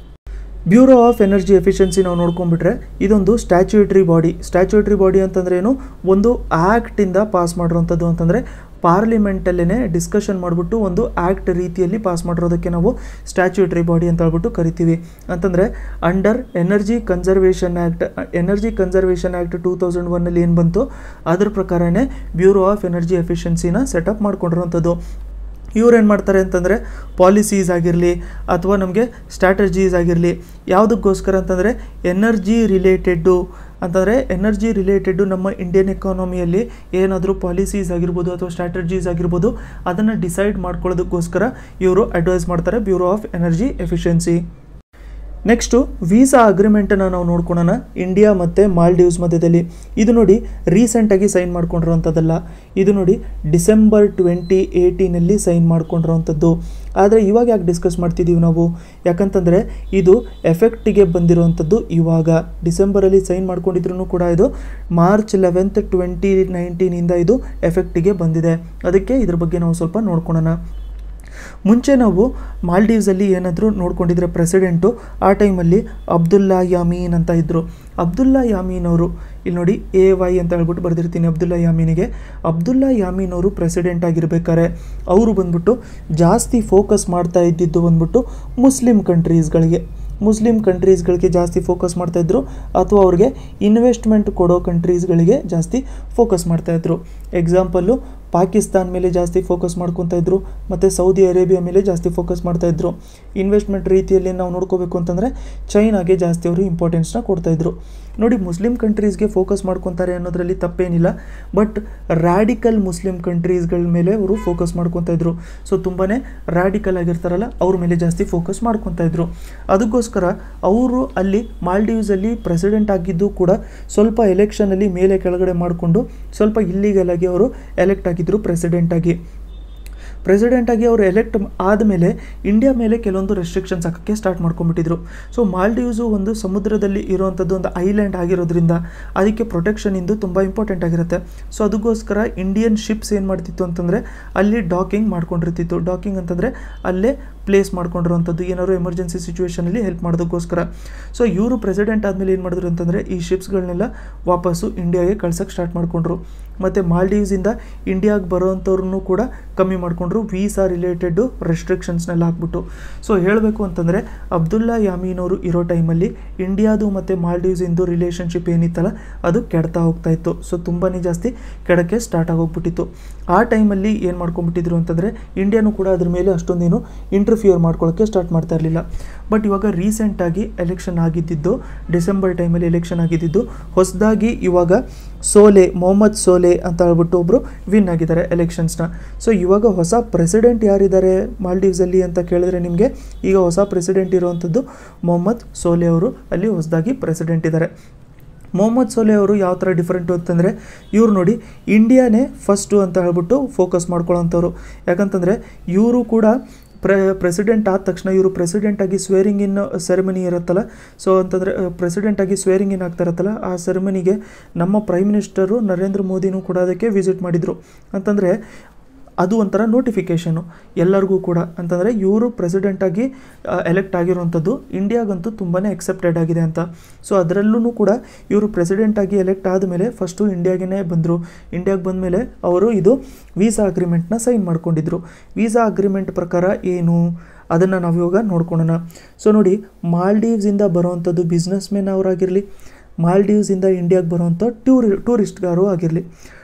ಬ್ಯೂರೋ ಆಫ್ ಎನರ್ಜಿ ಎಫಿಷಿಯನ್ಸಿ ನಾವು ನೋಡ್ಕೊಂಡ್ಬಿಟ್ರೆ ಇದೊಂದು ಸ್ಟ್ಯಾಚ್ಯೂಟರಿ ಬಾಡಿ ಸ್ಟ್ಯಾಚ್ಯೂಟರಿ ಬಾಡಿ ಅಂತಂದ್ರೆ ಏನು ಒಂದು ಆ್ಯಕ್ಟಿಂದ ಪಾಸ್ ಮಾಡಿರೋಂಥದ್ದು ಅಂತಂದರೆ ಪಾರ್ಲಿಮೆಂಟಲ್ಲೇ ಡಿಸ್ಕಷನ್ ಮಾಡಿಬಿಟ್ಟು ಒಂದು ಆ್ಯಕ್ಟ್ ರೀತಿಯಲ್ಲಿ ಪಾಸ್ ಮಾಡಿರೋದಕ್ಕೆ ನಾವು ಸ್ಟ್ಯಾಚ್ಯೂಟರಿ ಬಾಡಿ ಅಂತ ಹೇಳ್ಬಿಟ್ಟು ಕರಿತೀವಿ ಅಂತಂದರೆ under energy conservation act energy conservation act two thousand ಒನ್ನಲ್ಲಿ ಏನು ಬಂತು ಅದ್ರ ಪ್ರಕಾರನೇ ಬ್ಯೂರೋ ಆಫ್ ಎನರ್ಜಿ ಎಫಿಷಿಯನ್ಸಿನ ಸೆಟಪ್ ಮಾಡ್ಕೊಂಡಿರೋಂಥದ್ದು ಇವ್ರು ಏನು ಮಾಡ್ತಾರೆ ಅಂತಂದರೆ ಪಾಲಿಸೀಸ್ ಆಗಿರಲಿ ಅಥವಾ ನಮಗೆ ಸ್ಟ್ರಾಟಜೀಸ್ ಆಗಿರಲಿ ಯಾವುದಕ್ಕೋಸ್ಕರ ಅಂತಂದರೆ ಎನರ್ಜಿ ರಿಲೇಟೆಡ್ಡು ಅಂತಂದರೆ ಎನರ್ಜಿ ರಿಲೇಟೆಡ್ಡು ನಮ್ಮ ಇಂಡಿಯನ್ ಎಕಾನಮಿಯಲ್ಲಿ ಏನಾದರೂ ಪಾಲಿಸೀಸ್ ಆಗಿರ್ಬೋದು ಅಥವಾ ಸ್ಟ್ರಾಟಜೀಸ್ ಆಗಿರ್ಬೋದು ಅದನ್ನು ಡಿಸೈಡ್ ಮಾಡ್ಕೊಳ್ಳೋದಕ್ಕೋಸ್ಕರ ಇವರು ಅಡ್ವೈಸ್ ಮಾಡ್ತಾರೆ bureau of energy efficiency next visa ಅಗ್ರಿಮೆಂಟನ್ನು ನಾವು ನೋಡ್ಕೊಳೋಣ ಇಂಡಿಯಾ ಮತ್ತು ಮಾಲ್ಡೀವ್ಸ್ ಮಧ್ಯದಲ್ಲಿ ಇದು ನೋಡಿ ರೀಸೆಂಟಾಗಿ ಸೈನ್ ಮಾಡ್ಕೊಂಡಿರೋಂಥದ್ದಲ್ಲ ಇದು ನೋಡಿ ಡಿಸೆಂಬರ್ ಟ್ವೆಂಟಿ ಏಯ್ಟೀನಲ್ಲಿ ಸೈನ್ ಮಾಡ್ಕೊಂಡಿರೋಂಥದ್ದು ಆದರೆ ಇವಾಗ ಯಾಕೆ ಡಿಸ್ಕಸ್ ಮಾಡ್ತಿದ್ದೀವಿ ನಾವು ಯಾಕಂತಂದರೆ ಇದು ಎಫೆಕ್ಟಿಗೆ ಬಂದಿರೋವಂಥದ್ದು ಇವಾಗ ಡಿಸೆಂಬರಲ್ಲಿ ಸೈನ್ ಮಾಡ್ಕೊಂಡಿದ್ರು ಕೂಡ ಇದು ಮಾರ್ಚ್ ಲೆವೆಂತ್ ಟ್ವೆಂಟಿ ನೈನ್ಟೀನಿಂದ ಇದು ಎಫೆಕ್ಟಿಗೆ ಬಂದಿದೆ ಅದಕ್ಕೆ ಇದ್ರ ಬಗ್ಗೆ ನಾವು ಸ್ವಲ್ಪ ನೋಡ್ಕೊಳೋಣ ಮುಂಚೆ ನಾವು ಮಾಲ್ಡೀವ್ಸಲ್ಲಿ ಏನಾದರೂ ನೋಡ್ಕೊಂಡಿದ್ರೆ ಪ್ರೆಸಿಡೆಂಟು ಆ ಟೈಮಲ್ಲಿ ಅಬ್ದುಲ್ಲಾ ಯಾಮೀನ್ ಅಂತ ಇದ್ದರು ಅಬ್ದುಲ್ಲಾ ಯಾಮೀನ್ ಅವರು ಇಲ್ಲಿ ನೋಡಿ ಎ ವೈ ಅಂತ ಹೇಳ್ಬಿಟ್ಟು ಬರೆದಿರ್ತೀನಿ ಅಬ್ದುಲ್ಲಾ ಯಾಮೀನಿಗೆ ಅಬ್ದುಲ್ಲಾ ಯಾಮೀನ್ ಅವರು ಪ್ರೆಸಿಡೆಂಟ್ ಆಗಿರ್ಬೇಕಾರೆ ಅವರು ಬಂದ್ಬಿಟ್ಟು ಜಾಸ್ತಿ ಫೋಕಸ್ ಮಾಡ್ತಾ ಇದ್ದಿದ್ದು ಬಂದ್ಬಿಟ್ಟು ಮುಸ್ಲಿಂ ಕಂಟ್ರೀಸ್ಗಳಿಗೆ ಮುಸ್ಲಿಂ ಕಂಟ್ರೀಸ್ಗಳಿಗೆ ಜಾಸ್ತಿ ಫೋಕಸ್ ಮಾಡ್ತಾಯಿದ್ರು ಅಥವಾ ಅವ್ರಿಗೆ ಇನ್ವೆಸ್ಟ್ಮೆಂಟ್ ಕೊಡೋ ಕಂಟ್ರೀಸ್ಗಳಿಗೆ ಜಾಸ್ತಿ ಫೋಕಸ್ ಮಾಡ್ತಾಯಿದ್ರು ಎಕ್ಸಾಂಪಲ್ಲು ಪಾಕಿಸ್ತಾನ್ ಮೇಲೆ ಜಾಸ್ತಿ ಫೋಕಸ್ ಮಾಡ್ಕೊತಾ ಇದ್ರು ಮತ್ತು ಸೌದಿ ಅರೇಬಿಯಾ ಮೇಲೆ ಜಾಸ್ತಿ ಫೋಕಸ್ ಮಾಡ್ತಾಯಿದ್ರು ಇನ್ವೆಸ್ಟ್ಮೆಂಟ್ ರೀತಿಯಲ್ಲಿ ನಾವು ನೋಡ್ಕೋಬೇಕು ಅಂತಂದರೆ ಚೈನಾಗೆ ಜಾಸ್ತಿ ಅವರು ಇಂಪಾರ್ಟೆನ್ಸ್ನ ಕೊಡ್ತಾಯಿದ್ರು ನೋಡಿ ಮುಸ್ಲಿಂ ಕಂಟ್ರೀಸ್ಗೆ ಫೋಕಸ್ ಮಾಡ್ಕೊತಾರೆ ಅನ್ನೋದರಲ್ಲಿ ತಪ್ಪೇನಿಲ್ಲ ಬಟ್ ರ್ಯಾಡಿಕಲ್ ಮುಸ್ಲಿಂ ಕಂಟ್ರೀಸ್ಗಳ ಮೇಲೆ ಅವರು ಫೋಕಸ್ ಮಾಡ್ಕೊತಾ ಇದ್ರು ಸೊ ತುಂಬಾ ರ್ಯಾಡಿಕಲ್ ಆಗಿರ್ತಾರಲ್ಲ ಅವ್ರ ಮೇಲೆ ಜಾಸ್ತಿ ಫೋಕಸ್ ಮಾಡ್ಕೊತಾ ಇದ್ರು ಅದಕ್ಕೋಸ್ಕರ ಅವರು ಅಲ್ಲಿ ಮಾಲ್ಡೀವ್ಸಲ್ಲಿ ಪ್ರೆಸಿಡೆಂಟ್ ಆಗಿದ್ದು ಕೂಡ ಸ್ವಲ್ಪ ಎಲೆಕ್ಷನಲ್ಲಿ ಮೇಲೆ ಕೆಳಗಡೆ ಮಾಡಿಕೊಂಡು ಸ್ವಲ್ಪ ಇಲ್ಲಿಗಲ್ ಆಗಿ ಅವರು ಎಲೆಕ್ಟ್ ಆಗಿದ್ದರು ಪ್ರೆಸಿಡೆಂಟಾಗಿ ಪ್ರೆಸಿಡೆಂಟಾಗಿ ಅವರು ಎಲೆಕ್ಟ್ ಆದಮೇಲೆ ಇಂಡಿಯಾ ಮೇಲೆ ಕೆಲವೊಂದು ರೆಸ್ಟ್ರಿಕ್ಷನ್ಸ್ ಹಾಕೋಕ್ಕೆ ಸ್ಟಾರ್ಟ್ ಮಾಡ್ಕೊಂಡ್ಬಿಟ್ಟಿದ್ರು ಸೊ ಮಾಲ್ಡೀವ್ಸು ಒಂದು ಸಮುದ್ರದಲ್ಲಿ ಇರುವಂಥದ್ದು ಒಂದು ಐಲ್ಯಾಂಡ್ ಆಗಿರೋದ್ರಿಂದ ಅದಕ್ಕೆ ಪ್ರೊಟೆಕ್ಷನ್ ಇಂದು ತುಂಬ ಇಂಪಾರ್ಟೆಂಟ್ ಆಗಿರುತ್ತೆ ಸೊ ಅದಕ್ಕೋಸ್ಕರ ಇಂಡಿಯನ್ ಶಿಪ್ಸ್ ಏನು ಮಾಡ್ತಿತ್ತು ಅಂತಂದರೆ ಅಲ್ಲಿ ಡಾಕಿಂಗ್ ಮಾಡ್ಕೊಂಡಿರ್ತಿತ್ತು ಡಾಕಿಂಗ್ ಅಂತಂದರೆ ಅಲ್ಲೇ ಪ್ಲೇಸ್ ಮಾಡ್ಕೊಂಡಿರುವಂಥದ್ದು ಏನಾದ್ರು ಎಮರ್ಜೆನ್ಸಿ ಸಿಚುವೇಷನಲ್ಲಿ ಹೆಲ್ಪ್ ಮಾಡೋದಕ್ಕೋಸ್ಕರ ಸೊ ಇವರು ಪ್ರೆಸಿಡೆಂಟ್ ಆದಮೇಲೆ ಏನು ಮಾಡಿದ್ರು ಅಂತಂದರೆ ಈ ಶಿಪ್ಸ್ಗಳನ್ನೆಲ್ಲ ವಾಪಸ್ಸು ಇಂಡಿಯಾಗೆ ಕಳ್ಸೋಕ್ಕೆ ಸ್ಟಾರ್ಟ್ ಮಾಡಿಕೊಂಡ್ರು ಮತ್ತು ಮಾಲ್ಡೀವ್ಸಿಂದ ಇಂಡಿಯಾಗೆ ಬರೋವಂಥವ್ರನ್ನೂ ಕೂಡ ಕಮ್ಮಿ ಮಾಡಿಕೊಂಡ್ರು ವೀಸಾ ರಿಲೇಟೆಡ್ ರೆಸ್ಟ್ರಿಕ್ಷನ್ಸ್ನೆಲ್ಲ ಹಾಕ್ಬಿಟ್ಟು ಸೊ ಹೇಳಬೇಕು ಅಂತಂದರೆ ಅಬ್ದುಲ್ಲಾ ಯಾಮೀನ್ ಅವರು ಇರೋ ಟೈಮಲ್ಲಿ ಇಂಡಿಯಾದು ಮತ್ತು ಮಾಲ್ಡೀವ್ಸಿಂದು ರಿಲೇಷನ್ಶಿಪ್ ಏನಿತ್ತಲ್ಲ ಅದು ಕೆಡ್ತಾ ಹೋಗ್ತಾ ಇತ್ತು ಸೊ ತುಂಬಾ ಜಾಸ್ತಿ ಕೆಡಕ್ಕೆ ಸ್ಟಾರ್ಟ್ ಆಗೋಗ್ಬಿಟ್ಟಿತ್ತು ಆ ಟೈಮಲ್ಲಿ ಏನು ಮಾಡ್ಕೊಂಡ್ಬಿಟ್ಟಿದ್ರು ಅಂತಂದರೆ ಇಂಡಿಯಾನು ಕೂಡ ಅದ್ರ ಮೇಲೆ ಅಷ್ಟೊಂದೇನು ಇಂಟರ್ಫಿಯರ್ ಮಾಡ್ಕೊಳ್ಳೋಕ್ಕೆ ಸ್ಟಾರ್ಟ್ ಮಾಡ್ತಾ ಇರಲಿಲ್ಲ ಬಟ್ ಇವಾಗ ರೀಸೆಂಟಾಗಿ ಎಲೆಕ್ಷನ್ ಆಗಿದ್ದಿದ್ದು ಡಿಸೆಂಬರ್ ಟೈಮಲ್ಲಿ ಎಲೆಕ್ಷನ್ ಆಗಿದ್ದಿದ್ದು ಹೊಸದಾಗಿ ಇವಾಗ ಸೋಲೆ ಮೊಹಮ್ಮದ್ ಸೋಲೆ ಅಂತ ಹೇಳ್ಬಿಟ್ಟು ಒಬ್ಬರು ವಿನ್ ಆಗಿದ್ದಾರೆ ಎಲೆಕ್ಷನ್ಸ್ನ ಸೊ ಇವಾಗ ಹೊಸ ಪ್ರೆಸಿಡೆಂಟ್ ಯಾರಿದ್ದಾರೆ ಮಾಲ್ಡೀವ್ಸಲ್ಲಿ ಅಂತ ಕೇಳಿದ್ರೆ ನಿಮಗೆ ಈಗ ಹೊಸ ಪ್ರೆಸಿಡೆಂಟ್ ಇರುವಂಥದ್ದು ಮೊಹಮ್ಮದ್ ಸೋಲೆ ಅವರು ಅಲ್ಲಿ ಹೊಸದಾಗಿ ಪ್ರೆಸಿಡೆಂಟ್ ಇದ್ದಾರೆ ಮೊಹಮ್ಮದ್ ಸೋಲೆ ಅವರು ಯಾವ ಥರ ಡಿಫ್ರೆಂಟು ಅಂತಂದರೆ ಇವ್ರು ನೋಡಿ ಇಂಡಿಯಾನೇ ಫಸ್ಟು ಅಂತ ಹೇಳ್ಬಿಟ್ಟು ಫೋಕಸ್ ಮಾಡ್ಕೊಳ್ಳೋಂಥವ್ರು ಯಾಕಂತಂದರೆ ಇವರು ಕೂಡ ಪ್ರೆ ಪ್ರೆಸಿಡೆಂಟ್ ಆದ ತಕ್ಷಣ ಇವರು ಪ್ರೆಸಿಡೆಂಟಾಗಿ ಸ್ವೇರಿಂಗ್ ಇನ್ ಸೆರೆಮನಿ ಇರುತ್ತಲ್ಲ ಸೊ ಅಂತಂದರೆ ಪ್ರೆಸಿಡೆಂಟಾಗಿ ಸ್ವೇರಿಂಗ್ ಇನ್ ಆಗ್ತಾ ಇರುತ್ತಲ್ಲ ಆ ಸೆರೆಮನಿಗೆ ನಮ್ಮ ಪ್ರೈಮ್ ಮಿನಿಸ್ಟರು ನರೇಂದ್ರ ಮೋದಿನೂ ಕೂಡ ಅದಕ್ಕೆ ವಿಸಿಟ್ ಮಾಡಿದರು ಅಂತಂದರೆ ಅದು ಒಂಥರ ನೋಟಿಫಿಕೇಷನು ಎಲ್ಲರಿಗೂ ಕೂಡ ಅಂತಂದರೆ ಇವರು ಪ್ರೆಸಿಡೆಂಟಾಗಿ ಎಲೆಕ್ಟ್ ಆಗಿರುವಂಥದ್ದು ಇಂಡಿಯಾಗಂತೂ ತುಂಬಾ ಎಕ್ಸೆಪ್ಟೆಡ್ ಆಗಿದೆ ಅಂತ ಸೊ ಅದರಲ್ಲೂ ಕೂಡ ಇವರು ಪ್ರೆಸಿಡೆಂಟಾಗಿ ಎಲೆಕ್ಟ್ ಆದಮೇಲೆ ಫಸ್ಟು ಇಂಡಿಯಾಗೆ ಬಂದರು ಇಂಡಿಯಾಗೆ ಬಂದಮೇಲೆ ಅವರು ಇದು ವೀಸಾ ಅಗ್ರಿಮೆಂಟ್ನ ಸೈನ್ ಮಾಡ್ಕೊಂಡಿದ್ರು ವೀಸಾ ಅಗ್ರಿಮೆಂಟ್ ಪ್ರಕಾರ ಏನು ಅದನ್ನು ನಾವು ಇವಾಗ ನೋಡ್ಕೊಳ್ಳೋಣ ಸೊ ನೋಡಿ ಮಾಲ್ಡೀವ್ಸಿಂದ ಬರೋವಂಥದ್ದು ಬಿಸ್ನೆಸ್ ಮೆನ್ ಅವರಾಗಿರಲಿ ಮಾಲ್ಡೀವ್ಸಿಂದ ಇಂಡಿಯಾಗೆ ಬರೋವಂಥ ಟೂರಿ ಟೂರಿಸ್ಟ್ಗಾರು ಆಗಿರಲಿ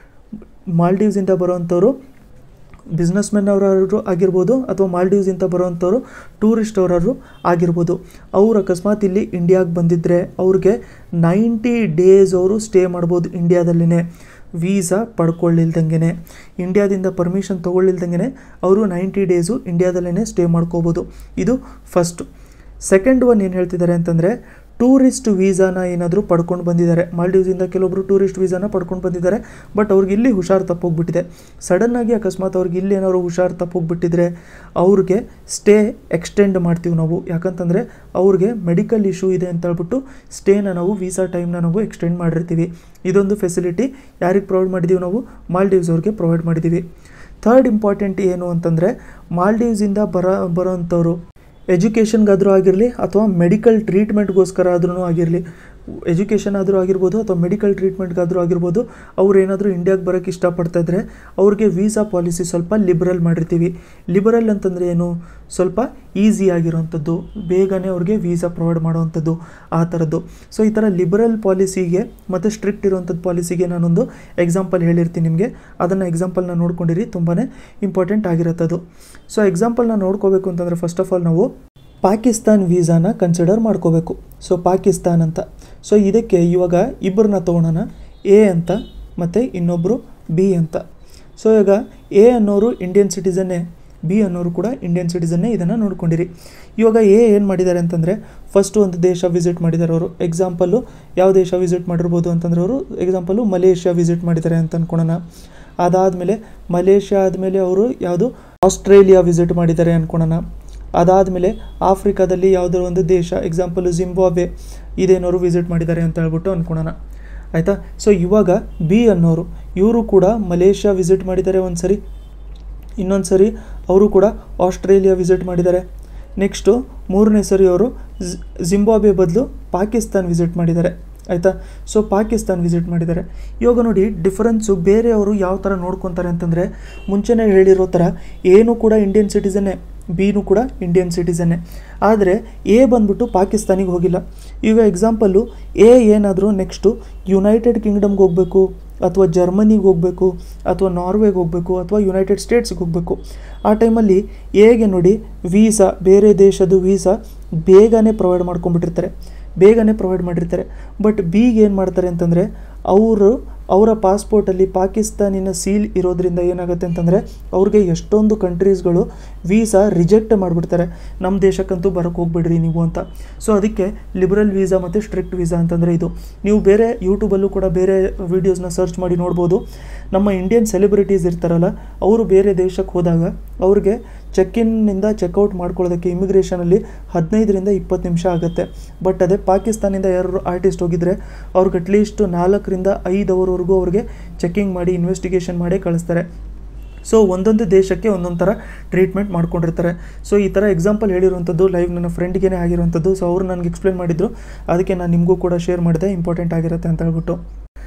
ಮಾಲ್ಡೀವ್ಸಿಂದ ಬರೋವಂಥವ್ರು ಬಿಸ್ನೆಸ್ ಮೆನ್ ಅವರಾದ್ರು ಆಗಿರ್ಬೋದು ಅಥವಾ ಮಾಲ್ಡೀವ್ಸಿಂದ ಬರೋವಂಥವ್ರು ಟೂರಿಸ್ಟ್ ಅವರಾದ್ರು ಆಗಿರ್ಬೋದು ಅವ್ರು ಅಕಸ್ಮಾತ್ ಇಲ್ಲಿ ಇಂಡಿಯಾಗೆ ಬಂದಿದ್ದರೆ ಅವ್ರಿಗೆ ನೈಂಟಿ ಡೇಸ್ ಅವರು ಸ್ಟೇ ಮಾಡ್ಬೋದು ಇಂಡಿಯಾದಲ್ಲೇ ವೀಸಾ ಪಡ್ಕೊಳ್ಳಿಲ್ದಂಗೆ ಇಂಡಿಯಾದಿಂದ ಪರ್ಮಿಷನ್ ತೊಗೊಳ್ಳಿಲ್ದಂಗೆ ಅವರು ನೈಂಟಿ ಡೇಸು ಇಂಡಿಯಾದಲ್ಲೇ ಸ್ಟೇ ಮಾಡ್ಕೋಬೋದು ಇದು ಫಸ್ಟ್ ಸೆಕೆಂಡ್ ಒನ್ ಏನು ಹೇಳ್ತಿದ್ದಾರೆ ಅಂತಂದರೆ ಟೂರಿಸ್ಟ್ ವೀಸಾನ ಏನಾದರೂ ಪಡ್ಕೊಂಡು ಬಂದಿದ್ದಾರೆ ಮಾಲ್ಡೀವ್ಸಿಂದ ಕೆಲವೊಬ್ಬರು ಟೂರಿಸ್ಟ್ ವೀಸಾನ ಪಡ್ಕೊಂಡು ಬಂದಿದ್ದಾರೆ ಬಟ್ ಅವ್ರಿಗೆ ಇಲ್ಲಿ ಹುಷಾರು ತಪ್ಪೋಗ್ಬಿಟ್ಟಿದೆ ಸಡನ್ನಾಗಿ ಅಕಸ್ಮಾತ್ ಅವ್ರಿಗೆ ಇಲ್ಲಿ ಏನಾದ್ರು ಹುಷಾರು ತಪ್ಪೋಗ್ಬಿಟ್ಟಿದ್ರೆ ಅವ್ರಿಗೆ ಸ್ಟೇ ಎಕ್ಸ್ಟೆಂಡ್ ಮಾಡ್ತೀವಿ ನಾವು ಯಾಕಂತಂದರೆ ಅವ್ರಿಗೆ ಮೆಡಿಕಲ್ ಇಶ್ಯೂ ಇದೆ ಅಂತ ಹೇಳ್ಬಿಟ್ಟು ಸ್ಟೇನ ನಾವು ವೀಸಾ ಟೈಮ್ನ ನಾವು ಎಕ್ಸ್ಟೆಂಡ್ ಮಾಡಿರ್ತೀವಿ ಇದೊಂದು ಫೆಸಿಲಿಟಿ ಯಾರಿಗೆ ಪ್ರೊವೈಡ್ ಮಾಡಿದ್ದೀವಿ ನಾವು ಮಾಲ್ಡೀವ್ಸ್ ಅವ್ರಿಗೆ ಪ್ರೊವೈಡ್ ಮಾಡಿದ್ದೀವಿ ಥರ್ಡ್ ಇಂಪಾರ್ಟೆಂಟ್ ಏನು ಅಂತಂದರೆ ಮಾಲ್ಡೀವ್ಸಿಂದ ಬರೋ ಬರೋವಂಥವ್ರು ಎಜುಕೇಷನ್ಗಾದರೂ ಆಗಿರಲಿ ಅಥವಾ ಮೆಡಿಕಲ್ ಟ್ರೀಟ್ಮೆಂಟ್ಗೋಸ್ಕರ ಆದ್ರೂ ಆಗಿರಲಿ ಎಜುಕೇಷನ್ ಆದರೂ ಆಗಿರ್ಬೋದು ಅಥವಾ ಮೆಡಿಕಲ್ ಟ್ರೀಟ್ಮೆಂಟ್ಗಾದರೂ ಆಗಿರ್ಬೋದು ಅವ್ರು ಏನಾದರೂ ಇಂಡಿಯಾಗೆ ಬರೋಕ್ಕೆ ಇಷ್ಟಪಡ್ತಾ ಇದ್ದರೆ ಅವ್ರಿಗೆ ವೀಸಾ ಪಾಲಿಸಿ ಸ್ವಲ್ಪ ಲಿಬರಲ್ ಮಾಡಿರ್ತೀವಿ ಲಿಬರಲ್ ಅಂತಂದರೆ ಏನು ಸ್ವಲ್ಪ ಈಸಿ ಆಗಿರೋವಂಥದ್ದು ಬೇಗನೆ ಅವ್ರಿಗೆ ವೀಸಾ ಪ್ರೊವೈಡ್ ಮಾಡೋವಂಥದ್ದು ಆ ಥರದ್ದು ಸೊ ಈ ಥರ ಲಿಬರಲ್ ಪಾಲಿಸಿಗೆ ಮತ್ತು ಸ್ಟ್ರಿಕ್ಟ್ ಇರುವಂಥದ್ದು ಪಾಲಿಸಿಗೆ ನಾನೊಂದು ಎಕ್ಸಾಂಪಲ್ ಹೇಳಿರ್ತೀನಿ ನಿಮಗೆ ಅದನ್ನು ಎಕ್ಸಾಂಪಲ್ನ ನೋಡ್ಕೊಂಡಿರಿ ತುಂಬಾ ಇಂಪಾರ್ಟೆಂಟ್ ಆಗಿರುತ್ತದು ಸೊ ಎಕ್ಸಾಂಪಲ್ನ ನೋಡ್ಕೋಬೇಕು ಅಂತಂದರೆ ಫಸ್ಟ್ ಆಫ್ ಆಲ್ ನಾವು ಪಾಕಿಸ್ತಾನ್ ವೀಸಾನ ಕನ್ಸಿಡರ್ ಮಾಡ್ಕೋಬೇಕು ಸೊ ಪಾಕಿಸ್ತಾನ್ ಅಂತ ಸೊ ಇದಕ್ಕೆ ಇವಾಗ ಇಬ್ಬರನ್ನ ತೊಗೊಳೋಣ ಎ ಅಂತ ಮತ್ತು ಇನ್ನೊಬ್ಬರು ಬಿ ಅಂತ ಸೊ ಈಗ ಎ ಅನ್ನೋರು ಇಂಡಿಯನ್ ಸಿಟಿಸನ್ನೇ ಬಿ ಅನ್ನೋರು ಕೂಡ ಇಂಡಿಯನ್ ಸಿಟಿಸನ್ನೇ ಇದನ್ನು ನೋಡ್ಕೊಂಡಿರಿ ಇವಾಗ ಎ ಏನು ಮಾಡಿದ್ದಾರೆ ಅಂತಂದರೆ ಫಸ್ಟು ಒಂದು ದೇಶ ವಿಸಿಟ್ ಮಾಡಿದ್ದಾರೆ ಅವರು ಎಕ್ಸಾಂಪಲ್ಲು ಯಾವ ದೇಶ ವಿಸಿಟ್ ಮಾಡಿರ್ಬೋದು ಅಂತಂದ್ರೆ ಅವರು ಎಕ್ಸಾಂಪಲು ಮಲೇಷ್ಯಾ ವಿಸಿಟ್ ಮಾಡಿದ್ದಾರೆ ಅಂತ ಅಂದ್ಕೊಳೋಣ ಅದಾದಮೇಲೆ ಮಲೇಷ್ಯಾ ಆದಮೇಲೆ ಅವರು ಯಾವುದು ಆಸ್ಟ್ರೇಲಿಯಾ ವಿಸಿಟ್ ಮಾಡಿದ್ದಾರೆ ಅಂದ್ಕೊಳೋಣ ಅದಾದಮೇಲೆ ಆಫ್ರಿಕಾದಲ್ಲಿ ಯಾವುದೋ ಒಂದು ದೇಶ ಎಕ್ಸಾಂಪಲು ಜಿಂಬಾಬ್ವೆ ಇದೇನೋರು ವಿಸಿಟ್ ಮಾಡಿದ್ದಾರೆ ಅಂತ ಹೇಳ್ಬಿಟ್ಟು ಅಂದ್ಕೊಳೋಣ ಆಯಿತಾ ಸೊ ಇವಾಗ ಬಿ ಅನ್ನೋರು ಇವರು ಕೂಡ ಮಲೇಷ್ಯಾ ವಿಸಿಟ್ ಮಾಡಿದ್ದಾರೆ ಒಂದು ಸರಿ ಇನ್ನೊಂದು ಸರಿ ಅವರು ಕೂಡ ಆಸ್ಟ್ರೇಲಿಯಾ ವಿಸಿಟ್ ಮಾಡಿದ್ದಾರೆ ನೆಕ್ಸ್ಟು ಮೂರನೇ ಸರಿ ಅವರು ಜಿಂಬಾಬ್ವೆ ಬದಲು ಪಾಕಿಸ್ತಾನ್ ವಿಸಿಟ್ ಮಾಡಿದ್ದಾರೆ ಆಯಿತಾ ಸೊ ಪಾಕಿಸ್ತಾನ್ ವಿಸಿಟ್ ಮಾಡಿದ್ದಾರೆ ಇವಾಗ ನೋಡಿ ಡಿಫರೆನ್ಸು ಬೇರೆಯವರು ಯಾವ ಥರ ನೋಡ್ಕೊತಾರೆ ಅಂತಂದರೆ ಮುಂಚೆನೇ ಹೇಳಿರೋ ಥರ ಏನು ಕೂಡ ಇಂಡಿಯನ್ ಸಿಟಿಸನ್ನೇ ಬಿನೂ ಕೂಡ ಇಂಡಿಯನ್ ಸಿಟಿಸನ್ನೇ ಆದರೆ ಎ ಬಂದ್ಬಿಟ್ಟು ಪಾಕಿಸ್ತಾನಿಗೆ ಹೋಗಿಲ್ಲ ಈಗ ಎಕ್ಸಾಂಪಲ್ಲು ಎ ಏನಾದರೂ ನೆಕ್ಸ್ಟು ಯುನೈಟೆಡ್ ಕಿಂಗ್ಡಮ್ಗೆ ಹೋಗಬೇಕು ಅಥವಾ ಜರ್ಮನಿಗೆ ಹೋಗಬೇಕು ಅಥವಾ ನಾರ್ವೆಗೆ ಹೋಗಬೇಕು ಅಥವಾ ಯುನೈಟೆಡ್ ಸ್ಟೇಟ್ಸ್ಗೆ ಹೋಗಬೇಕು ಆ ಟೈಮಲ್ಲಿ ಎಗೆ ನೋಡಿ ವೀಸಾ ಬೇರೆ ದೇಶದ ವೀಸಾ ಬೇಗನೆ ಪ್ರೊವೈಡ್ ಮಾಡ್ಕೊಂಡ್ಬಿಟ್ಟಿರ್ತಾರೆ ಬೇಗನೆ ಪ್ರೊವೈಡ್ ಮಾಡಿರ್ತಾರೆ ಬಟ್ ಬಿಗೆ ಏನು ಮಾಡ್ತಾರೆ ಅಂತಂದರೆ ಅವರು ಅವರ ಪಾಸ್ಪೋರ್ಟಲ್ಲಿ ಪಾಕಿಸ್ತಾನಿನ ಸೀಲ್ ಇರೋದ್ರಿಂದ ಏನಾಗುತ್ತೆ ಅಂತಂದರೆ ಅವ್ರಿಗೆ ಎಷ್ಟೊಂದು ಕಂಟ್ರೀಸ್ಗಳು ವೀಸಾ ರಿಜೆಕ್ಟ್ ಮಾಡಿಬಿಡ್ತಾರೆ ನಮ್ಮ ದೇಶಕ್ಕಂತೂ ಬರೋಕ್ಕೆ ಹೋಗ್ಬಿಡ್ರಿ ನೀವು ಅಂತ ಸೊ ಅದಕ್ಕೆ ಲಿಬರಲ್ ವೀಸಾ ಮತ್ತು ಸ್ಟ್ರಿಕ್ಟ್ ವೀಸಾ ಅಂತಂದರೆ ಇದು ನೀವು ಬೇರೆ ಯೂಟ್ಯೂಬಲ್ಲೂ ಕೂಡ ಬೇರೆ ವೀಡಿಯೋಸ್ನ ಸರ್ಚ್ ಮಾಡಿ ನೋಡ್ಬೋದು ನಮ್ಮ ಇಂಡಿಯನ್ ಸೆಲೆಬ್ರಿಟೀಸ್ ಇರ್ತಾರಲ್ಲ ಅವರು ಬೇರೆ ದೇಶಕ್ಕೆ ಹೋದಾಗ ಅವ್ರಿಗೆ ಚೆಕ್ ಇನ್ನಿಂದ ಚೆಕ್ಔಟ್ ಮಾಡ್ಕೊಳ್ಳೋದಕ್ಕೆ ಇಮಿಗ್ರೇಷನಲ್ಲಿ ಹದಿನೈದರಿಂದ ಇಪ್ಪತ್ತು ನಿಮಿಷ ಆಗುತ್ತೆ ಬಟ್ ಅದೇ ಪಾಕಿಸ್ತಾನಿಂದ ಯಾರು ಆರ್ಟಿಸ್ಟ್ ಹೋಗಿದ್ರೆ ಅವ್ರಿಗೆ ಅಟ್ಲೀಸ್ಟ್ ನಾಲ್ಕರಿಂದ ಐದು ಅವರ್ವರೆಗೂ ಅವ್ರಿಗೆ ಚೆಕ್ಕಿಂಗ್ ಮಾಡಿ ಇನ್ವೆಸ್ಟಿಗೇಷನ್ ಮಾಡಿ ಕಳಿಸ್ತಾರೆ ಸೊ ಒಂದೊಂದು ದೇಶಕ್ಕೆ ಒಂದೊಂದು ಥರ ಟ್ರೀಟ್ಮೆಂಟ್ ಮಾಡ್ಕೊಂಡಿರ್ತಾರೆ ಸೊ ಈ ಥರ ಎಕ್ಸಾಂಪಲ್ ಹೇಳಿರುವಂಥದ್ದು ಲೈವ್ ನನ್ನ ಫ್ರೆಂಡ್ಗೇ ಆಗಿರುವಂಥದ್ದು ಸೊ ಅವರು ನನಗೆ ಎಕ್ಸ್ಪ್ಲೇನ್ ಮಾಡಿದ್ರು ಅದಕ್ಕೆ ನಾನು ನಿಮಗೂ ಕೂಡ ಶೇರ್ ಮಾಡಿದೆ ಇಂಪಾರ್ಟೆಂಟ್ ಆಗಿರುತ್ತೆ ಅಂತ ಹೇಳ್ಬಿಟ್ಟು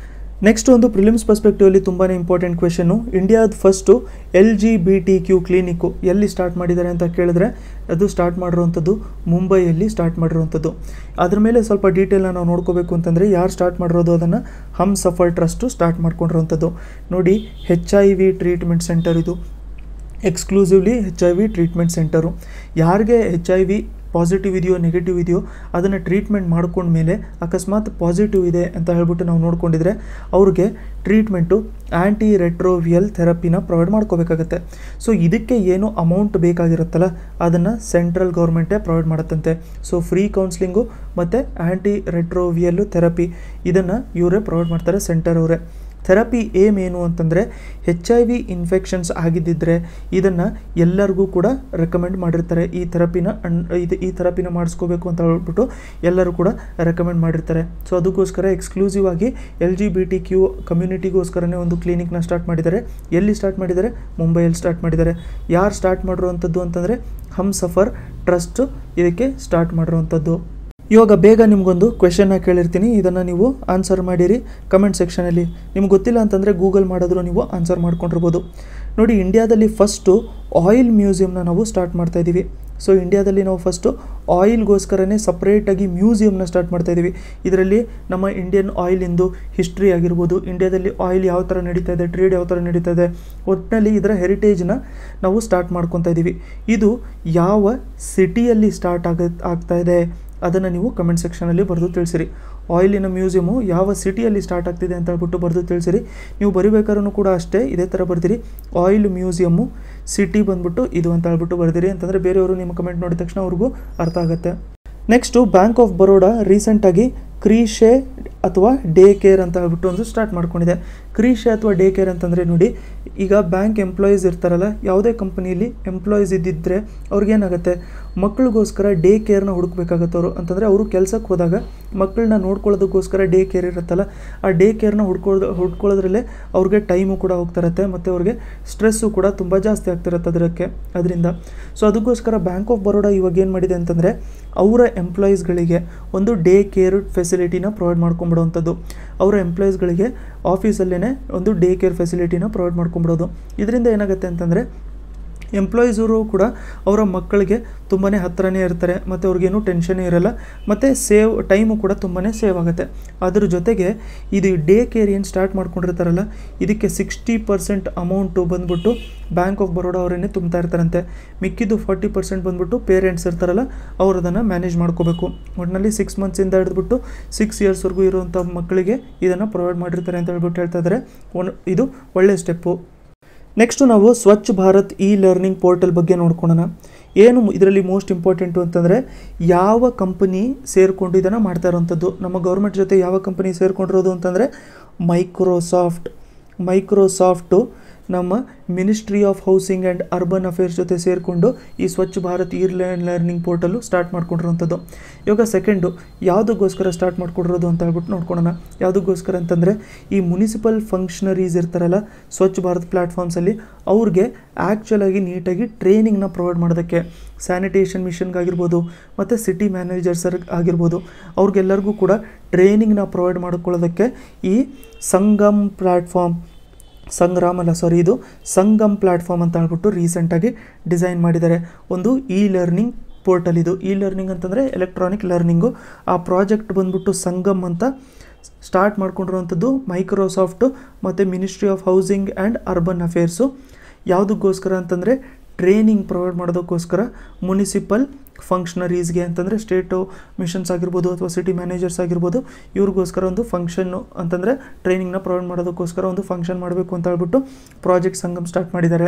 ನೆಕ್ಸ್ಟ್ ಒಂದು ಪ್ರಿಲಿಮ್ಸ್ ಪರ್ಸ್ಪೆಕ್ಟಿವಲ್ಲಿ ತುಂಬಾ ಇಂಪಾರ್ಟೆಂಟ್ ಕ್ವೆಶನು ಇಂಡಿಯಾದ first L G B T Q clinic ಎಲ್ಲಿ ಸ್ಟಾರ್ಟ್ ಮಾಡಿದ್ದಾರೆ ಅಂತ ಕೇಳಿದ್ರೆ ಅದು ಸ್ಟಾರ್ಟ್ ಮಾಡಿರುವಂಥದ್ದು ಮುಂಬೈಯಲ್ಲಿ ಸ್ಟಾರ್ಟ್ ಮಾಡಿರುವಂಥದ್ದು ಅದ್ರ ಮೇಲೆ ಸ್ವಲ್ಪ ಡೀಟೇಲ್ನ ನಾವು ನೋಡ್ಕೋಬೇಕು ಅಂತಂದರೆ ಯಾರು ಸ್ಟಾರ್ಟ್ ಮಾಡಿರೋದು ಅದನ್ನು ಹಮ್ ಸಫರ್ ಟ್ರಸ್ಟು ಸ್ಟಾರ್ಟ್ ಮಾಡ್ಕೊಂಡಿರುವಂಥದ್ದು ನೋಡಿ H I V treatment centre ಇದು exclusively H I V treatment centre ಯಾರಿಗೆ ಹೆಚ್ ಐ ವಿ ಪಾಸಿಟಿವ್ ಇದೆಯೋ ನೆಗೆಟಿವ್ ಇದೆಯೋ ಅದನ್ನು ಟ್ರೀಟ್ಮೆಂಟ್ ಮಾಡ್ಕೊಂಡ್ಮೇಲೆ ಅಕಸ್ಮಾತ್ ಪಾಸಿಟಿವ್ ಇದೆ ಅಂತ ಹೇಳ್ಬಿಟ್ಟು ನಾವು ನೋಡ್ಕೊಂಡಿದ್ರೆ ಅವ್ರಿಗೆ ಟ್ರೀಟ್ಮೆಂಟು ಆ್ಯಂಟಿ ರೆಟ್ರೋವಿಯಲ್ ಥೆರಪಿನ ಪ್ರೊವೈಡ್ ಮಾಡ್ಕೋಬೇಕಾಗತ್ತೆ ಸೊ ಇದಕ್ಕೆ ಏನು ಅಮೌಂಟ್ ಬೇಕಾಗಿರುತ್ತಲ್ಲ ಅದನ್ನು ಸೆಂಟ್ರಲ್ ಗೌರ್ಮೆಂಟೇ ಪ್ರೊವೈಡ್ ಮಾಡುತ್ತಂತೆ ಸೊ ಫ್ರೀ ಕೌನ್ಸ್ಲಿಂಗು ಮತ್ತು ಆ್ಯಂಟಿ ರೆಟ್ರೋವಿಯಲ್ಲು ಥೆರಪಿ ಇದನ್ನು ಇವರೇ ಪ್ರೊವೈಡ್ ಮಾಡ್ತಾರೆ ಸೆಂಟರ್ ಅವರೇ ಥೆರಪಿ ಏಮ್ ಏನು ಅಂತಂದರೆ ಹೆಚ್ ಐ ವಿ ಇನ್ಫೆಕ್ಷನ್ಸ್ ಆಗಿದ್ದಿದ್ರೆ ಇದನ್ನು ಎಲ್ಲರಿಗೂ ಕೂಡ ರೆಕಮೆಂಡ್ ಮಾಡಿರ್ತಾರೆ ಈ ಥೆರಪಿನ ಅನ್ ಇದು ಈ ಥೆರಪಿನ ಮಾಡಿಸ್ಕೋಬೇಕು ಅಂತ ಹೇಳ್ಬಿಟ್ಟು ಎಲ್ಲರೂ ಕೂಡ ರೆಕಮೆಂಡ್ ಮಾಡಿರ್ತಾರೆ ಸೊ ಅದಕ್ಕೋಸ್ಕರ ಎಕ್ಸ್ಕ್ಲೂಸಿವ್ ಆಗಿ L G B T Q ಕಮ್ಯುನಿಟಿಗೋಸ್ಕರನೇ ಒಂದು ಕ್ಲಿನಿಕ್ನ ಸ್ಟಾರ್ಟ್ ಮಾಡಿದ್ದಾರೆ ಎಲ್ಲಿ ಸ್ಟಾರ್ಟ್ ಮಾಡಿದ್ದಾರೆ ಮುಂಬೈಯಲ್ಲಿ ಸ್ಟಾರ್ಟ್ ಮಾಡಿದ್ದಾರೆ ಯಾರು ಸ್ಟಾರ್ಟ್ ಮಾಡಿರುವಂಥದ್ದು ಅಂತಂದರೆ ಹಮ್ ಸಫರ್ ಟ್ರಸ್ಟ್ ಇದಕ್ಕೆ ಸ್ಟಾರ್ಟ್ ಮಾಡಿರುವಂಥದ್ದು ಇವಾಗ ಬೇಗ ನಿಮಗೊಂದು ಕ್ವೆಶನ್ನ ಕೇಳಿರ್ತೀನಿ ಇದನ್ನು ನೀವು ಆನ್ಸರ್ ಮಾಡಿರಿ ಕಮೆಂಟ್ ಸೆಕ್ಷನಲ್ಲಿ ನಿಮ್ಗೆ ಗೊತ್ತಿಲ್ಲ ಅಂತಂದರೆ ಗೂಗಲ್ ಮಾಡಿದ್ರು ನೀವು ಆನ್ಸರ್ ಮಾಡ್ಕೊಂಡಿರ್ಬೋದು ನೋಡಿ ಇಂಡಿಯಾದಲ್ಲಿ ಫಸ್ಟು ಆಯಿಲ್ ಮ್ಯೂಸಿಯಮ್ನ ನಾವು ಸ್ಟಾರ್ಟ್ ಮಾಡ್ತಾ ಇದ್ದೀವಿ ಸೊ ಇಂಡಿಯಾದಲ್ಲಿ ನಾವು ಫಸ್ಟು ಆಯಿಲ್ಗೋಸ್ಕರನೇ ಸಪ್ರೇಟಾಗಿ ಮ್ಯೂಸಿಯಮ್ನ ಸ್ಟಾರ್ಟ್ ಮಾಡ್ತಾ ಇದ್ದೀವಿ ಇದರಲ್ಲಿ ನಮ್ಮ ಇಂಡಿಯನ್ ಆಯಿಲಿಂದು ಹಿಸ್ಟ್ರಿ ಆಗಿರ್ಬೋದು ಇಂಡಿಯಾದಲ್ಲಿ ಆಯಿಲ್ ಯಾವ ಥರ ನಡೀತಾ ಇದೆ ಟ್ರೇಡ್ ಯಾವ ಥರ ನಡೀತಾ ಇದೆ ಒಟ್ಟಿನಲ್ಲಿ ಇದರ ಹೆರಿಟೇಜ್ನ ನಾವು ಸ್ಟಾರ್ಟ್ ಮಾಡ್ಕೊತಾ ಇದ್ದೀವಿ ಇದು ಯಾವ ಸಿಟಿಯಲ್ಲಿ ಸ್ಟಾರ್ಟ್ ಆಗ ಆಗ್ತಾ ಇದೆ ಅದನ್ನು ನೀವು ಕಮೆಂಟ್ ಸೆಕ್ಷನಲ್ಲಿ ಬರೆದು ತಿಳಿಸಿರಿ ಆಯಿಲಿನ ಮ್ಯೂಸಿಯಮು ಯಾವ ಸಿಟಿಯಲ್ಲಿ ಸ್ಟಾರ್ಟ್ ಆಗ್ತಿದೆ ಅಂತ ಹೇಳ್ಬಿಟ್ಟು ಬರೆದು ತಿಳಿಸಿರಿ ನೀವು ಬರಿಬೇಕಾದ್ರೂ ಕೂಡ ಅಷ್ಟೇ ಇದೇ ಥರ ಬರ್ದಿರಿ ಆಯಿಲ್ ಮ್ಯೂಸಿಯಮ್ಮು ಸಿಟಿ ಬಂದ್ಬಿಟ್ಟು ಇದು ಅಂತ ಹೇಳ್ಬಿಟ್ಟು ಬರ್ದಿರಿ ಅಂತಂದರೆ ಬೇರೆಯವರು ನಿಮ್ಮ ಕಮೆಂಟ್ ನೋಡಿದ ತಕ್ಷಣ ಅವ್ರಿಗೂ ಅರ್ಥ ಆಗುತ್ತೆ ನೆಕ್ಸ್ಟು ಬ್ಯಾಂಕ್ ಆಫ್ ಬರೋಡಾ ರೀಸೆಂಟಾಗಿ ಕ್ರೀಶೆ ಅಥವಾ ಡೇ ಕೇರ್ ಅಂತ ಹೇಳ್ಬಿಟ್ಟು ಒಂದು ಸ್ಟಾರ್ಟ್ ಮಾಡ್ಕೊಂಡಿದೆ ಕ್ರೀಶೆ ಅಥವಾ ಡೇ ಕೇರ್ ಅಂತಂದರೆ ನೋಡಿ ಈಗ ಬ್ಯಾಂಕ್ ಎಂಪ್ಲಾಯೀಸ್ ಇರ್ತಾರಲ್ಲ ಯಾವುದೇ ಕಂಪನಿಯಲ್ಲಿ ಎಂಪ್ಲಾಯೀಸ್ ಇದ್ದಿದ್ದರೆ ಅವ್ರಿಗೇನಾಗುತ್ತೆ ಮಕ್ಕಳಿಗೋಸ್ಕರ ಡೇ ಕೇರ್ನ ಹುಡುಕ್ಬೇಕಾಗತ್ತೆ ಅವರು ಅಂತಂದರೆ ಅವರು ಕೆಲಸಕ್ಕೆ ಹೋದಾಗ ಮಕ್ಕಳನ್ನ ನೋಡ್ಕೊಳ್ಳೋದಕ್ಕೋಸ್ಕರ ಡೇ ಕೇರ್ ಇರುತ್ತಲ್ಲ ಆ ಡೇ ಕೇರ್ನ ಹುಡ್ಕೊಳ್ಳೋದು ಹುಡ್ಕೊಳ್ಳೋದ್ರಲ್ಲೇ ಅವ್ರಿಗೆ ಟೈಮು ಕೂಡ ಹೋಗ್ತಿರತ್ತೆ ಮತ್ತು ಅವ್ರಿಗೆ ಸ್ಟ್ರೆಸ್ಸು ಕೂಡ ತುಂಬ ಜಾಸ್ತಿ ಆಗ್ತಿರತ್ತೆ ಅದಕ್ಕೆ ಅದರಿಂದ ಸೊ ಅದಕ್ಕೋಸ್ಕರ ಬ್ಯಾಂಕ್ ಆಫ್ ಬರೋಡಾ ಇವಾಗ ಏನು ಮಾಡಿದೆ ಅಂತಂದರೆ ಅವರ ಎಂಪ್ಲಾಯೀಸ್ಗಳಿಗೆ ಒಂದು ಡೇ ಕೇರ್ ಫೆಸಿಲಿಟಿನ ಪ್ರೊವೈಡ್ ಮಾಡ್ಕೊಂಬಿಡುವಂಥದ್ದು ಅವರ ಎಂಪ್ಲಾಯೀಸ್ಗಳಿಗೆ ಆಫೀಸಲ್ಲೇ ಒಂದು ಡೇ ಕೇರ್ ಫೆಸಿಲಿಟಿನ ಪ್ರೊವೈಡ್ ಮಾಡ್ಕೊಂಬಿಡೋದು ಇದರಿಂದ ಏನಾಗುತ್ತೆ ಅಂತಂದರೆ ಎಂಪ್ಲಾಯೀಸರು ಕೂಡ ಅವರ ಮಕ್ಕಳಿಗೆ ತುಂಬಾ ಹತ್ತಿರನೇ ಇರ್ತಾರೆ ಮತ್ತು ಅವ್ರಿಗೇನು ಟೆನ್ಷನ್ನೇ ಇರಲ್ಲ ಮತ್ತು ಸೇವ್ ಟೈಮು ಕೂಡ ತುಂಬಾ ಸೇವ್ ಆಗುತ್ತೆ ಅದ್ರ ಜೊತೆಗೆ ಇದು ಡೇ ಕೇರ್ ಏನು ಸ್ಟಾರ್ಟ್ ಮಾಡ್ಕೊಂಡಿರ್ತಾರಲ್ಲ ಇದಕ್ಕೆ ಸಿಕ್ಸ್ಟಿ ಪರ್ಸೆಂಟ್ ಅಮೌಂಟು ಬಂದ್ಬಿಟ್ಟು ಬ್ಯಾಂಕ್ ಆಫ್ ಬರೋಡಾ ಅವರೇನೆ ತುಂಬ್ತಾ ಇರ್ತಾರಂತೆ ಮಿಕ್ಕಿದ್ದು ಫಾರ್ಟಿ ಪರ್ಸೆಂಟ್ ಬಂದ್ಬಿಟ್ಟು ಪೇರೆಂಟ್ಸ್ ಇರ್ತಾರಲ್ಲ ಅವ್ರು ಅದನ್ನು ಮ್ಯಾನೇಜ್ ಮಾಡ್ಕೋಬೇಕು ಒಟ್ಟಿನಲ್ಲಿ ಸಿಕ್ಸ್ ಮಂತ್ಸಿಂದ ಹಿಡಿದ್ಬಿಟ್ಟು ಸಿಕ್ಸ್ ಇಯರ್ಸ್ವರೆಗೂ ಇರುವಂಥ ಮಕ್ಕಳಿಗೆ ಇದನ್ನು ಪ್ರೊವೈಡ್ ಮಾಡಿರ್ತಾರೆ ಅಂತ ಹೇಳ್ಬಿಟ್ಟು ಹೇಳ್ತಾ ಇದ್ದಾರೆ ಒನ್ ಇದು ಒಳ್ಳೆಯ ಸ್ಟೆಪ್ಪು ನೆಕ್ಸ್ಟು ನಾವು ಸ್ವಚ್ಛ ಭಾರತ್ ಇ ಲರ್ನಿಂಗ್ ಪೋರ್ಟಲ್ ಬಗ್ಗೆ ನೋಡ್ಕೊಳ್ಳೋಣ ಏನು ಇದರಲ್ಲಿ ಮೋಸ್ಟ್ ಇಂಪಾರ್ಟೆಂಟು ಅಂತಂದರೆ ಯಾವ ಕಂಪನಿ ಸೇರಿಕೊಂಡು ಇದನ್ನು ಮಾಡ್ತಾ ಇರೋವಂಥದ್ದು ನಮ್ಮ ಗೌರ್ಮೆಂಟ್ ಜೊತೆ ಯಾವ ಕಂಪನಿ ಸೇರಿಕೊಂಡಿರೋದು ಅಂತಂದರೆ ಮೈಕ್ರೋಸಾಫ್ಟ್ ಮೈಕ್ರೋಸಾಫ್ಟು ನಮ್ಮ ministry of housing and urban affairs ಜೊತೆ ಸೇರಿಕೊಂಡು ಈ Swachh Bharat e learning portal start ಮಾಡ್ಕೊಂಡಿರೋಂಥದ್ದು ಇವಾಗ ಸೆಕೆಂಡು ಯಾವುದಕ್ಕೋಸ್ಕರ ಸ್ಟಾರ್ಟ್ ಮಾಡ್ಕೊಂಡಿರೋದು ಅಂತ ಹೇಳ್ಬಿಟ್ಟು ನೋಡ್ಕೊಳ್ಳೋಣ ಯಾವುದಕ್ಕೋಸ್ಕರ ಅಂತಂದರೆ ಈ ಮುನಿಸಿಪಲ್ ಫಂಕ್ಷನರೀಸ್ ಇರ್ತಾರಲ್ಲ ಸ್ವಚ್ಛ ಭಾರತ್ ಪ್ಲ್ಯಾಟ್ಫಾರ್ಮ್ಸಲ್ಲಿ ಅವ್ರಿಗೆ ಆ್ಯಕ್ಚುಲಾಗಿ ನೀಟಾಗಿ ಟ್ರೈನಿಂಗ್ನ ಪ್ರೊವೈಡ್ ಮಾಡೋದಕ್ಕೆ ಸ್ಯಾನಿಟೇಷನ್ ಮಿಷನ್ಗಾಗಿರ್ಬೋದು ಮತ್ತು ಸಿಟಿ ಮ್ಯಾನೇಜರ್ಸರ್ ಆಗಿರ್ಬೋದು ಅವ್ರಿಗೆಲ್ಲರಿಗೂ ಕೂಡ ಟ್ರೈನಿಂಗ್ನ ಪ್ರೊವೈಡ್ ಮಾಡ್ಕೊಳ್ಳೋದಕ್ಕೆ ಈ ಸಂಗಮ್ ಪ್ಲ್ಯಾಟ್ಫಾರ್ಮ್ ಸಂಗ್ರಾಮ್ ಅಲ್ಲ ಸಾರಿ ಇದು ಸಂಗಮ್ ಪ್ಲ್ಯಾಟ್ಫಾರ್ಮ್ ಅಂತ ಹೇಳ್ಬಿಟ್ಟು ರೀಸೆಂಟಾಗಿ ಡಿಸೈನ್ ಮಾಡಿದ್ದಾರೆ ಒಂದು ಇ ಲರ್ನಿಂಗ್ ಪೋರ್ಟಲ್ ಇದು ಇ ಲರ್ನಿಂಗ್ ಅಂತಂದರೆ ಎಲೆಕ್ಟ್ರಾನಿಕ್ ಲರ್ನಿಂಗು ಆ ಪ್ರಾಜೆಕ್ಟ್ ಬಂದ್ಬಿಟ್ಟು ಸಂಗಮ್ ಅಂತ ಸ್ಟಾರ್ಟ್ ಮಾಡ್ಕೊಂಡಿರುವಂಥದ್ದು ಮೈಕ್ರೋಸಾಫ್ಟು ಮತ್ತು ministry of housing and urban affairs ಯಾವುದಕ್ಕೋಸ್ಕರ ಅಂತಂದರೆ ಟ್ರೈನಿಂಗ್ ಪ್ರೊವೈಡ್ ಮಾಡೋದಕ್ಕೋಸ್ಕರ ಮುನಿಸಿಪಲ್ ಫಂಕ್ಷನರೀಸ್ಗೆ ಅಂತಂದರೆ ಸ್ಟೇಟು ಮಿಷನ್ಸ್ ಆಗಿರ್ಬೋದು ಅಥವಾ ಸಿಟಿ ಮ್ಯಾನೇಜರ್ಸ್ ಆಗಿರ್ಬೋದು ಇವ್ರಿಗೋಸ್ಕರ ಒಂದು ಫಂಕ್ಷನ್ನು ಅಂತಂದರೆ ಟ್ರೈನಿಂಗ್ನ ಪ್ರೊವೈಡ್ ಮಾಡೋದಕ್ಕೋಸ್ಕರ ಒಂದು ಫಂಕ್ಷನ್ ಮಾಡಬೇಕು ಅಂತ ಹೇಳ್ಬಿಟ್ಟು ಪ್ರಾಜೆಕ್ಟ್ ಸಂಗಮ್ ಸ್ಟಾರ್ಟ್ ಮಾಡಿದ್ದಾರೆ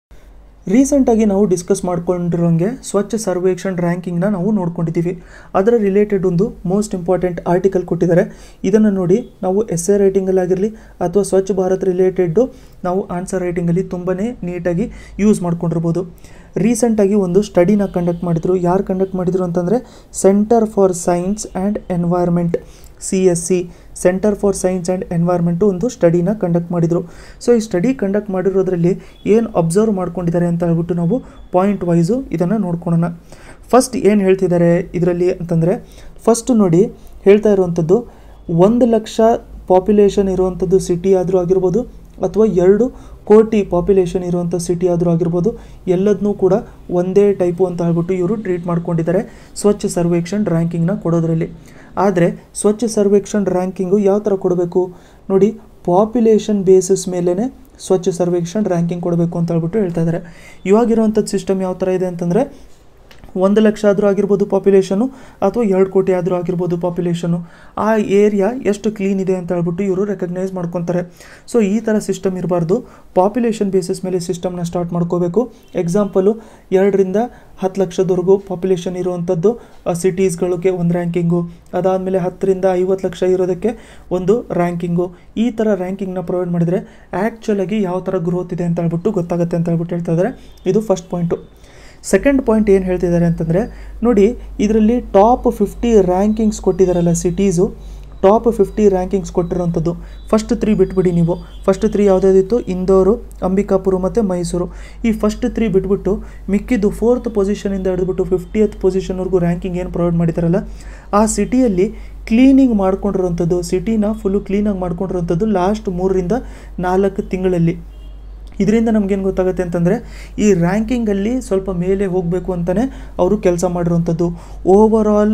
ರೀಸೆಂಟಾಗಿ ನಾವು ಡಿಸ್ಕಸ್ ಮಾಡ್ಕೊಂಡಿರೋಂಗೆ ಸ್ವಚ್ಛ ಸರ್ವೇಕ್ಷಣ್ ರ್ಯಾಂಕಿಂಗ್ನ ನಾವು ನೋಡ್ಕೊಂಡಿದ್ದೀವಿ ಅದರ ರಿಲೇಟೆಡ್ ಒಂದು ಮೋಸ್ಟ್ ಇಂಪಾರ್ಟೆಂಟ್ ಆರ್ಟಿಕಲ್ ಕೊಟ್ಟಿದ್ದಾರೆ ಇದನ್ನು ನೋಡಿ ನಾವು ಎಸ್ ಎ ರೈಟಿಂಗಲ್ಲಾಗಿರಲಿ ಅಥವಾ ಸ್ವಚ್ಛ ಭಾರತ್ ರಿಲೇಟೆಡ್ಡು ನಾವು ಆನ್ಸರ್ ರೈಟಿಂಗಲ್ಲಿ ತುಂಬಾ ನೀಟಾಗಿ ಯೂಸ್ ಮಾಡ್ಕೊಂಡಿರ್ಬೋದು ರೀಸೆಂಟಾಗಿ ಒಂದು ಸ್ಟಡಿನ ಕಂಡಕ್ಟ್ ಮಾಡಿದರು ಯಾರು ಕಂಡಕ್ಟ್ ಮಾಡಿದರು ಅಂತಂದರೆ centre for science and environment C S C centre for science and environment ಒಂದು ಸ್ಟಡಿನ ಕಂಡಕ್ಟ್ ಮಾಡಿದರು ಸೊ ಈ ಸ್ಟಡಿ ಕಂಡಕ್ಟ್ ಮಾಡಿರೋದ್ರಲ್ಲಿ ಏನು ಅಬ್ಸರ್ವ್ ಮಾಡ್ಕೊಂಡಿದ್ದಾರೆ ಅಂತ ಹೇಳ್ಬಿಟ್ಟು ನಾವು ಪಾಯಿಂಟ್ ವೈಸು ಇದನ್ನು ನೋಡ್ಕೊಳ್ಳೋಣ ಫಸ್ಟ್ ಏನು ಹೇಳ್ತಿದ್ದಾರೆ ಇದರಲ್ಲಿ ಅಂತಂದರೆ ಫಸ್ಟ್ ನೋಡಿ ಹೇಳ್ತಾ ಇರುವಂಥದ್ದು ಒಂದು ಲಕ್ಷ ಪಾಪ್ಯುಲೇಷನ್ ಇರುವಂಥದ್ದು ಸಿಟಿ ಆದರೂ ಆಗಿರ್ಬೋದು ಅಥವಾ ಎರಡು ಕೋಟಿ ಪಾಪ್ಯುಲೇಷನ್ ಇರುವಂಥ ಸಿಟಿ ಆದರೂ ಆಗಿರ್ಬೋದು ಎಲ್ಲದನ್ನೂ ಕೂಡ ಒಂದೇ ಟೈಪು ಅಂತ ಹೇಳ್ಬಿಟ್ಟು ಇವರು ಟ್ರೀಟ್ ಮಾಡ್ಕೊಂಡಿದ್ದಾರೆ ಸ್ವಚ್ಛ ಸರ್ವೇಕ್ಷಣ್ ರ್ಯಾಂಕಿಂಗ್ನ ಕೊಡೋದ್ರಲ್ಲಿ ಆದರೆ ಸ್ವಚ್ಛ ಸರ್ವೇಕ್ಷಣ್ ರ್ಯಾಂಕಿಂಗು ಯಾವ ಥರ ಕೊಡಬೇಕು ನೋಡಿ ಪಾಪ್ಯುಲೇಷನ್ ಬೇಸಿಸ್ ಮೇಲೇ ಸ್ವಚ್ಛ ಸರ್ವೇಕ್ಷಣ್ ರ್ಯಾಂಕಿಂಗ್ ಕೊಡಬೇಕು ಅಂತ ಹೇಳ್ಬಿಟ್ಟು ಹೇಳ್ತಾ ಇದ್ದಾರೆ ಇವಾಗಿರುವಂಥದ್ದು ಸಿಸ್ಟಮ್ ಯಾವ ಥರ ಇದೆ ಅಂತಂದರೆ ಒಂದು ಲಕ್ಷ ಆದರೂ ಆಗಿರ್ಬೋದು ಪಾಪ್ಯುಲೇಷನು ಅಥವಾ ಎರಡು ಕೋಟಿ ಆದರೂ ಆಗಿರ್ಬೋದು ಪಾಪ್ಯುಲೇಷನು ಆ ಏರಿಯಾ ಎಷ್ಟು ಕ್ಲೀನ್ ಇದೆ ಅಂತ ಹೇಳ್ಬಿಟ್ಟು ಇವರು ರೆಕಗ್ನೈಸ್ ಮಾಡ್ಕೊತಾರೆ ಸೊ ಈ ಥರ ಸಿಸ್ಟಮ್ ಇರಬಾರ್ದು ಪಾಪ್ಯುಲೇಷನ್ ಬೇಸಿಸ್ ಮೇಲೆ ಸಿಸ್ಟಮ್ನ ಸ್ಟಾರ್ಟ್ ಮಾಡ್ಕೋಬೇಕು ಎಕ್ಸಾಂಪಲು ಎರಡರಿಂದ ಹತ್ತು ಲಕ್ಷದವರೆಗೂ ಪಾಪ್ಯುಲೇಷನ್ ಇರುವಂಥದ್ದು ಸಿಟೀಸ್ಗಳಿಗೆ ಒಂದು ರ್ಯಾಂಕಿಂಗು ಅದಾದಮೇಲೆ ಹತ್ತರಿಂದ ಐವತ್ತು ಲಕ್ಷ ಇರೋದಕ್ಕೆ ಒಂದು ರ್ಯಾಂಕಿಂಗು ಈ ಥರ ರ್ಯಾಂಕಿಂಗ್ನ ಪ್ರೊವೈಡ್ ಮಾಡಿದರೆ ಆ್ಯಕ್ಚುಲಾಗಿ ಯಾವ ಥರ ಗ್ರೋತ್ ಇದೆ ಅಂತ ಹೇಳ್ಬಿಟ್ಟು ಗೊತ್ತಾಗುತ್ತೆ ಅಂತ ಹೇಳ್ಬಿಟ್ಟು ಹೇಳ್ತಾ ಇದ್ದಾರೆ ಇದು ಫಸ್ಟ್ ಪಾಯಿಂಟು ಸೆಕೆಂಡ್ ಪಾಯಿಂಟ್ ಏನು ಹೇಳ್ತಿದ್ದಾರೆ ಅಂತಂದರೆ ನೋಡಿ ಇದರಲ್ಲಿ ಟಾಪ್ ಫಿಫ್ಟಿ ರ್ಯಾಂಕಿಂಗ್ಸ್ ಕೊಟ್ಟಿದ್ದಾರಲ್ಲ ಸಿಟೀಸು ಟಾಪ್ ಫಿಫ್ಟಿ ರ್ಯಾಂಕಿಂಗ್ಸ್ ಕೊಟ್ಟಿರೋಂಥದ್ದು ಫಸ್ಟ್ ತ್ರೀ ಬಿಟ್ಬಿಡಿ ನೀವು ಫಸ್ಟ್ ತ್ರೀ ಯಾವುದ್ಯಾವುದಿತ್ತು ಇಂದೋರು ಅಂಬಿಕಾಪುರ ಮತ್ತು ಮೈಸೂರು ಈ ಫಸ್ಟ್ ತ್ರೀ ಬಿಟ್ಬಿಟ್ಟು ಮಿಕ್ಕಿದ್ದು ಫೋರ್ತ್ ಪೊಸಿಷನಿಂದ ಹಿಡಿದ್ಬಿಟ್ಟು ಫಿಫ್ಟಿಯತ್ ಪೊಸಿಷನ್ವರೆಗೂ ರ್ಯಾಂಕಿಂಗ್ ಏನು ಪ್ರೊವೈಡ್ ಮಾಡಿದಾರಲ್ಲ ಆ ಸಿಟಿಯಲ್ಲಿ ಕ್ಲೀನಿಂಗ್ ಮಾಡ್ಕೊಂಡಿರೋಂಥದ್ದು ಸಿಟಿನ ಫುಲ್ಲು ಕ್ಲೀನಾಗಿ ಮಾಡ್ಕೊಂಡಿರೋಂಥದ್ದು ಲಾಸ್ಟ್ ಮೂರರಿಂದ ನಾಲ್ಕು ತಿಂಗಳಲ್ಲಿ ಇದರಿಂದ ನಮಗೇನು ಗೊತ್ತಾಗುತ್ತೆ ಅಂತಂದರೆ ಈ ರ್ಯಾಂಕಿಂಗಲ್ಲಿ ಸ್ವಲ್ಪ ಮೇಲೆ ಹೋಗಬೇಕು ಅಂತಲೇ ಅವರು ಕೆಲಸ ಮಾಡಿರುವಂಥದ್ದು ಓವರ್ ಆಲ್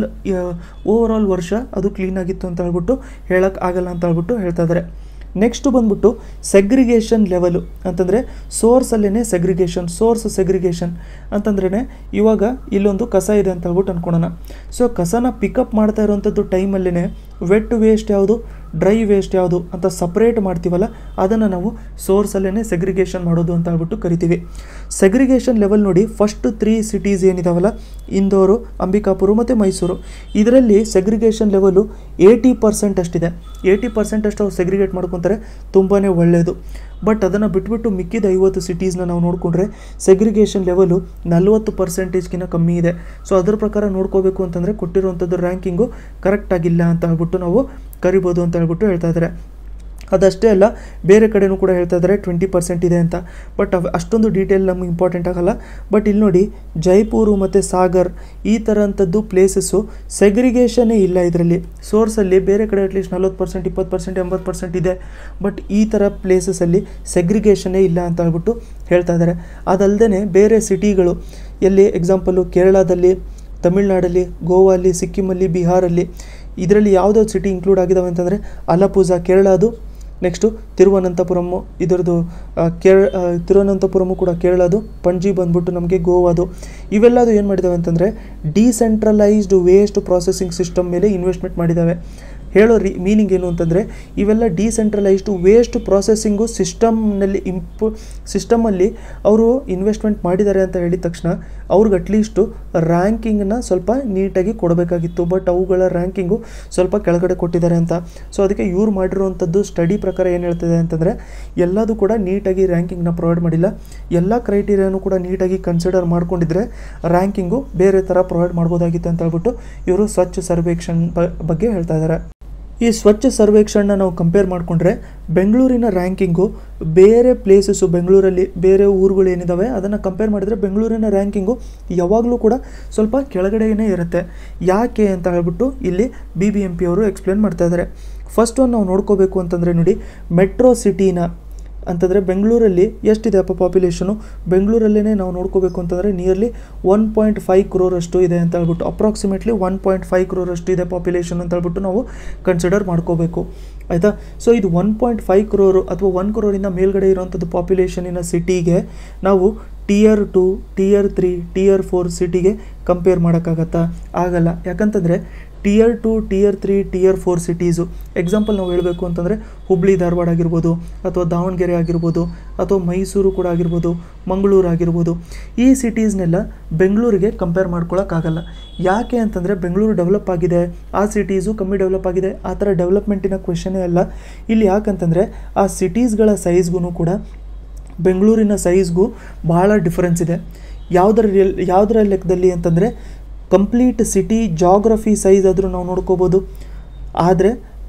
ಓವರ್ ಆಲ್ ವರ್ಷ ಅದು ಕ್ಲೀನಾಗಿತ್ತು ಅಂತ ಹೇಳ್ಬಿಟ್ಟು ಹೇಳಕ್ಕೆ ಆಗಲ್ಲ ಅಂತ ಹೇಳ್ಬಿಟ್ಟು ಹೇಳ್ತಾ ಇದ್ದಾರೆ ನೆಕ್ಸ್ಟ್ ಬಂದ್ಬಿಟ್ಟು ಸೆಗ್ರಿಗೇಷನ್ ಲೆವೆಲು ಅಂತಂದರೆ ಸೋರ್ಸಲ್ಲೇ ಸೆಗ್ರಿಗೇಷನ್ ಸೋರ್ಸ್ ಸೆಗ್ರಿಗೇಷನ್ ಅಂತಂದ್ರೇ ಇವಾಗ ಇಲ್ಲೊಂದು ಕಸ ಇದೆ ಅಂತ ಹೇಳ್ಬಿಟ್ಟು ಅನ್ಕೊಳೋಣ ಸೊ ಕಸನ ಪಿಕಪ್ ಮಾಡ್ತಾ ಇರೋವಂಥದ್ದು ಟೈಮಲ್ಲೇ ವೆಟ್ ವೇಸ್ಟ್ ಯಾವುದು ಡ್ರೈ ವೇಸ್ಟ್ ಯಾವುದು ಅಂತ ಸಪ್ರೇಟ್ ಮಾಡ್ತೀವಲ್ಲ ಅದನ್ನು ನಾವು ಸೋರ್ಸಲ್ಲೇ ಸೆಗ್ರಿಗೇಷನ್ ಮಾಡೋದು ಅಂತ ಹೇಳ್ಬಿಟ್ಟು ಕರಿತೀವಿ ಸೆಗ್ರಿಗೇಷನ್ ಲೆವೆಲ್ ನೋಡಿ ಫಸ್ಟ್ ತ್ರೀ ಸಿಟೀಸ್ ಏನಿದಾವಲ್ಲ ಇಂದೋರು ಅಂಬಿಕಾಪುರ ಮತ್ತು ಮೈಸೂರು ಇದರಲ್ಲಿ ಸೆಗ್ರಿಗೇಷನ್ ಲೆವೆಲು ಏಯ್ಟಿ ಪರ್ಸೆಂಟ್ ಅಷ್ಟಿದೆ ಏಯ್ಟಿ ಪರ್ಸೆಂಟ್ ಅಷ್ಟು ಅವ್ರು ಸೆಗ್ರಿಗೇಟ್ ಮಾಡ್ಕೊತಾರೆ ತುಂಬಾ ಒಳ್ಳೆಯದು ಬಟ್ ಅದನ್ನು ಬಿಟ್ಬಿಟ್ಟು ಮಿಕ್ಕಿದ ಐವತ್ತು ಸಿಟೀಸ್ನ ನಾವು ನೋಡಿಕೊಂಡ್ರೆ ಸೆಗ್ರಿಗೇಷನ್ ಲೆವೆಲು ನಲ್ವತ್ತು ಪರ್ಸೆಂಟೇಜ್ಗಿಂತ ಕಮ್ಮಿ ಇದೆ ಸೊ ಅದ್ರ ಪ್ರಕಾರ ನೋಡ್ಕೋಬೇಕು ಅಂತಂದರೆ ಕೊಟ್ಟಿರುವಂಥದ್ದು ರ್ಯಾಂಕಿಂಗು ಕರೆಕ್ಟಾಗಿಲ್ಲ ಅಂತ ಹೇಳ್ಬಿಟ್ಟು ನಾವು ಕರಿಬೋದು ಅಂತ ಹೇಳ್ಬಿಟ್ಟು ಹೇಳ್ತಾ ಇದ್ದಾರೆ ಅದಷ್ಟೇ ಅಲ್ಲ ಬೇರೆ ಕಡೆನೂ ಕೂಡ ಹೇಳ್ತಾ ಇದ್ದಾರೆ ಟ್ವೆಂಟಿ ಪರ್ಸೆಂಟ್ ಇದೆ ಅಂತ ಬಟ್ ಅವ್ ಅಷ್ಟೊಂದು ಡೀಟೇಲ್ ನಮ್ಗೆ ಇಂಪಾರ್ಟೆಂಟ್ ಆಗಲ್ಲ ಬಟ್ ಇಲ್ಲಿ ನೋಡಿ ಜೈಪುರು ಮತ್ತು ಸಾಗರ್ ಈ ಥರ ಅಂಥದ್ದು ಪ್ಲೇಸಸ್ಸು ಸೆಗ್ರಿಗೇಷನ್ನೇ ಇಲ್ಲ ಇದರಲ್ಲಿ ಸೋರ್ಸಲ್ಲಿ ಬೇರೆ ಕಡೆ ಅಟ್ಲೀಸ್ಟ್ ನಲ್ವತ್ತು ಪರ್ಸೆಂಟ್ ಇಪ್ಪತ್ತು ಪರ್ಸೆಂಟ್ ಎಂಬತ್ತು ಪರ್ಸೆಂಟ್ ಇದೆ ಬಟ್ ಈ ಥರ ಪ್ಲೇಸಸಲ್ಲಿ ಸೆಗ್ರಿಗೇಷನ್ನೇ ಇಲ್ಲ ಅಂತ ಹೇಳ್ಬಿಟ್ಟು ಹೇಳ್ತಾ ಇದ್ದಾರೆ ಅದಲ್ಲದೆ ಬೇರೆ ಸಿಟಿಗಳು ಎಲ್ಲಿ ಎಕ್ಸಾಂಪಲು ಕೇರಳದಲ್ಲಿ ತಮಿಳ್ನಾಡಲ್ಲಿ ಗೋವಾಲ್ಲಿ ಸಿಕ್ಕಿಮಲ್ಲಿ ಬಿಹಾರಲ್ಲಿ ಇದರಲ್ಲಿ ಯಾವುದಾದ್ರು ಸಿಟಿ ಇನ್ಕ್ಲೂಡ್ ಆಗಿದ್ದಾವೆ ಅಂತಂದರೆ ಅಲಪೂಜಾ ಕೇರಳದು ನೆಕ್ಸ್ಟು ತಿರುವನಂತಪುರಮು ಇದರದ್ದು ಕೇರ ತಿರುವನಂತಪುರಮು ಕೂಡ ಕೇರಳದು ಪಣಜಿ ಬಂದ್ಬಿಟ್ಟು ನಮಗೆ ಗೋವಾದು ಇವೆಲ್ಲದು ಏನು ಮಾಡಿದ್ದಾವೆ ಅಂತಂದರೆ ಡಿಸೆಂಟ್ರಲೈಸ್ಡ್ ವೇಸ್ಟ್ ಪ್ರಾಸೆಸಿಂಗ್ ಸಿಸ್ಟಮ್ ಮೇಲೆ ಇನ್ವೆಸ್ಟ್ಮೆಂಟ್ ಮಾಡಿದ್ದಾವೆ ಹೇಳೋ ರೀ ಮೀನಿಂಗ್ ಏನು ಅಂತಂದರೆ ಇವೆಲ್ಲ ಡಿಸೆಂಟ್ರಲೈಸ್ಡು ವೇಸ್ಟ್ ಪ್ರಾಸೆಸಿಂಗು ಸಿಸ್ಟಮ್ನಲ್ಲಿ ಇಂಪು ಸಿಸ್ಟಮಲ್ಲಿ ಅವರು ಇನ್ವೆಸ್ಟ್ಮೆಂಟ್ ಮಾಡಿದ್ದಾರೆ ಅಂತ ಹೇಳಿದ ತಕ್ಷಣ ಅವ್ರಿಗೆ ಅಟ್ಲೀಸ್ಟು ರ್ಯಾಂಕಿಂಗನ್ನ ಸ್ವಲ್ಪ ನೀಟಾಗಿ ಕೊಡಬೇಕಾಗಿತ್ತು ಬಟ್ ಅವುಗಳ ರ್ಯಾಂಕಿಂಗು ಸ್ವಲ್ಪ ಕೆಳಗಡೆ ಕೊಟ್ಟಿದ್ದಾರೆ ಅಂತ ಸೊ ಅದಕ್ಕೆ ಇವ್ರು ಮಾಡಿರುವಂಥದ್ದು ಸ್ಟಡಿ ಪ್ರಕಾರ ಏನು ಹೇಳ್ತಿದೆ ಅಂತಂದರೆ ಎಲ್ಲದೂ ಕೂಡ ನೀಟಾಗಿ ರ್ಯಾಂಕಿಂಗ್ನ ಪ್ರೊವೈಡ್ ಮಾಡಿಲ್ಲ ಎಲ್ಲ ಕ್ರೈಟೀರಿಯಾನು ಕೂಡ ನೀಟಾಗಿ ಕನ್ಸಿಡರ್ ಮಾಡ್ಕೊಂಡಿದ್ರೆ ರ್ಯಾಂಕಿಂಗು ಬೇರೆ ಥರ ಪ್ರೊವೈಡ್ ಮಾಡ್ಬೋದಾಗಿತ್ತು ಅಂತ ಹೇಳ್ಬಿಟ್ಟು ಇವರು ಸ್ವಚ್ಛ ಸರ್ವೇಕ್ಷಣ್ ಬಗ್ಗೆ ಹೇಳ್ತಾ ಇದ್ದಾರೆ ಈ ಸ್ವಚ್ಛ ಸರ್ವೇಕ್ಷಣನ ನಾವು ಕಂಪೇರ್ ಮಾಡಿಕೊಂಡ್ರೆ ಬೆಂಗಳೂರಿನ ರ್ಯಾಂಕಿಂಗು ಬೇರೆ ಪ್ಲೇಸಸ್ಸು ಬೆಂಗಳೂರಲ್ಲಿ ಬೇರೆ ಊರುಗಳು ಏನಿದ್ದಾವೆ ಅದನ್ನು ಕಂಪೇರ್ ಮಾಡಿದರೆ ಬೆಂಗಳೂರಿನ ರ್ಯಾಂಕಿಂಗು ಯಾವಾಗಲೂ ಕೂಡ ಸ್ವಲ್ಪ ಕೆಳಗಡೆಯೇ ಇರುತ್ತೆ ಯಾಕೆ ಅಂತ ಹೇಳ್ಬಿಟ್ಟು ಇಲ್ಲಿ ಬಿ ಬಿ ಎಂ ಪಿ ಅವರು ಎಕ್ಸ್ಪ್ಲೇನ್ ಮಾಡ್ತಾ ಇದ್ದಾರೆ ಫಸ್ಟ್ ಒಂದು ನಾವು ನೋಡ್ಕೋಬೇಕು ಅಂತಂದರೆ ನೋಡಿ ಮೆಟ್ರೋ ಸಿಟಿನ ಅಂತಂದರೆ ಬೆಂಗಳೂರಲ್ಲಿ ಎಷ್ಟಿದೆ ಅಪ್ಪ ಪಾಪ್ಯುಲೇಷನು ಬೆಂಗಳೂರಲ್ಲೇ ನಾವು ನೋಡ್ಕೋಬೇಕು ಅಂತಂದರೆ ನಿಯರ್ಲಿ ಒನ್ ಪಾಯಿಂಟ್ ಫೈವ್ ಕ್ರೋರಷ್ಟು ಇದೆ ಅಂತ ಹೇಳ್ಬಿಟ್ಟು ಅಪ್ರಾಕ್ಸಿಮೇಟ್ಲಿ ಒನ್ ಪಾಯಿಂಟ್ ಫೈವ್ ಕ್ರೋರಷ್ಟು ಇದೆ ಪಾಪ್ಯುಲೇಷನ್ ಅಂತ ಹೇಳ್ಬಿಟ್ಟು ನಾವು ಕನ್ಸಿಡರ್ ಮಾಡ್ಕೋಬೇಕು ಆಯಿತಾ ಸೊ ಇದು ಒನ್ ಪಾಯಿಂಟ್ ಫೈವ್ ಕ್ರೋರು ಅಥವಾ ಒನ್ ಕ್ರೋರಿಂದ ಮೇಲ್ಗಡೆ ಇರೋವಂಥದ್ದು ಪಾಪ್ಯುಲೇಷನಿನ ಸಿಟಿಗೆ ನಾವು tier two tier three tier four ಸಿಟಿಗೆ ಕಂಪೇರ್ ಮಾಡೋಕ್ಕಾಗತ್ತಾ ಆಗಲ್ಲ ಯಾಕಂತಂದರೆ tier two tier three tier four cities example ನಾವು ಹೇಳಬೇಕು ಅಂತಂದರೆ ಹುಬ್ಳಿ ಧಾರವಾಡ ಆಗಿರ್ಬೋದು ಅಥವಾ ದಾವಣಗೆರೆ ಆಗಿರ್ಬೋದು ಅಥವಾ ಮೈಸೂರು ಕೂಡ ಆಗಿರ್ಬೋದು ಮಂಗಳೂರು ಆಗಿರ್ಬೋದು ಈ ಸಿಟೀಸ್ನೆಲ್ಲ ಬೆಂಗಳೂರಿಗೆ ಕಂಪೇರ್ ಮಾಡ್ಕೊಳ್ಳೋಕ್ಕಾಗಲ್ಲ ಯಾಕೆ ಅಂತಂದರೆ ಬೆಂಗಳೂರು ಡೆವಲಪ್ ಆಗಿದೆ ಆ ಸಿಟೀಸು ಕಮ್ಮಿ ಡೆವಲಪ್ ಆಗಿದೆ ಆ ಥರ ಡೆವಲಪ್ಮೆಂಟಿನ ಕ್ವೆಶನೇ ಅಲ್ಲ ಇಲ್ಲಿ ಯಾಕಂತಂದರೆ ಆ ಸಿಟೀಸ್ಗಳ ಸೈಜ್ಗೂ ಕೂಡ ಬೆಂಗಳೂರಿನ ಸೈಜ್ಗೂ ಭಾಳ ಡಿಫ್ರೆನ್ಸ್ ಇದೆ ಯಾವುದರ ಯಾವುದರ ಲೆಕ್ಕದಲ್ಲಿ ಅಂತಂದರೆ ಕಂಪ್ಲೀಟ್ ಸಿಟಿ ಜಾಗ್ರಫಿ ಸೈಜ್ ಆದರೂ ನಾವು ನೋಡ್ಕೋಬೋದು ಆದರೆ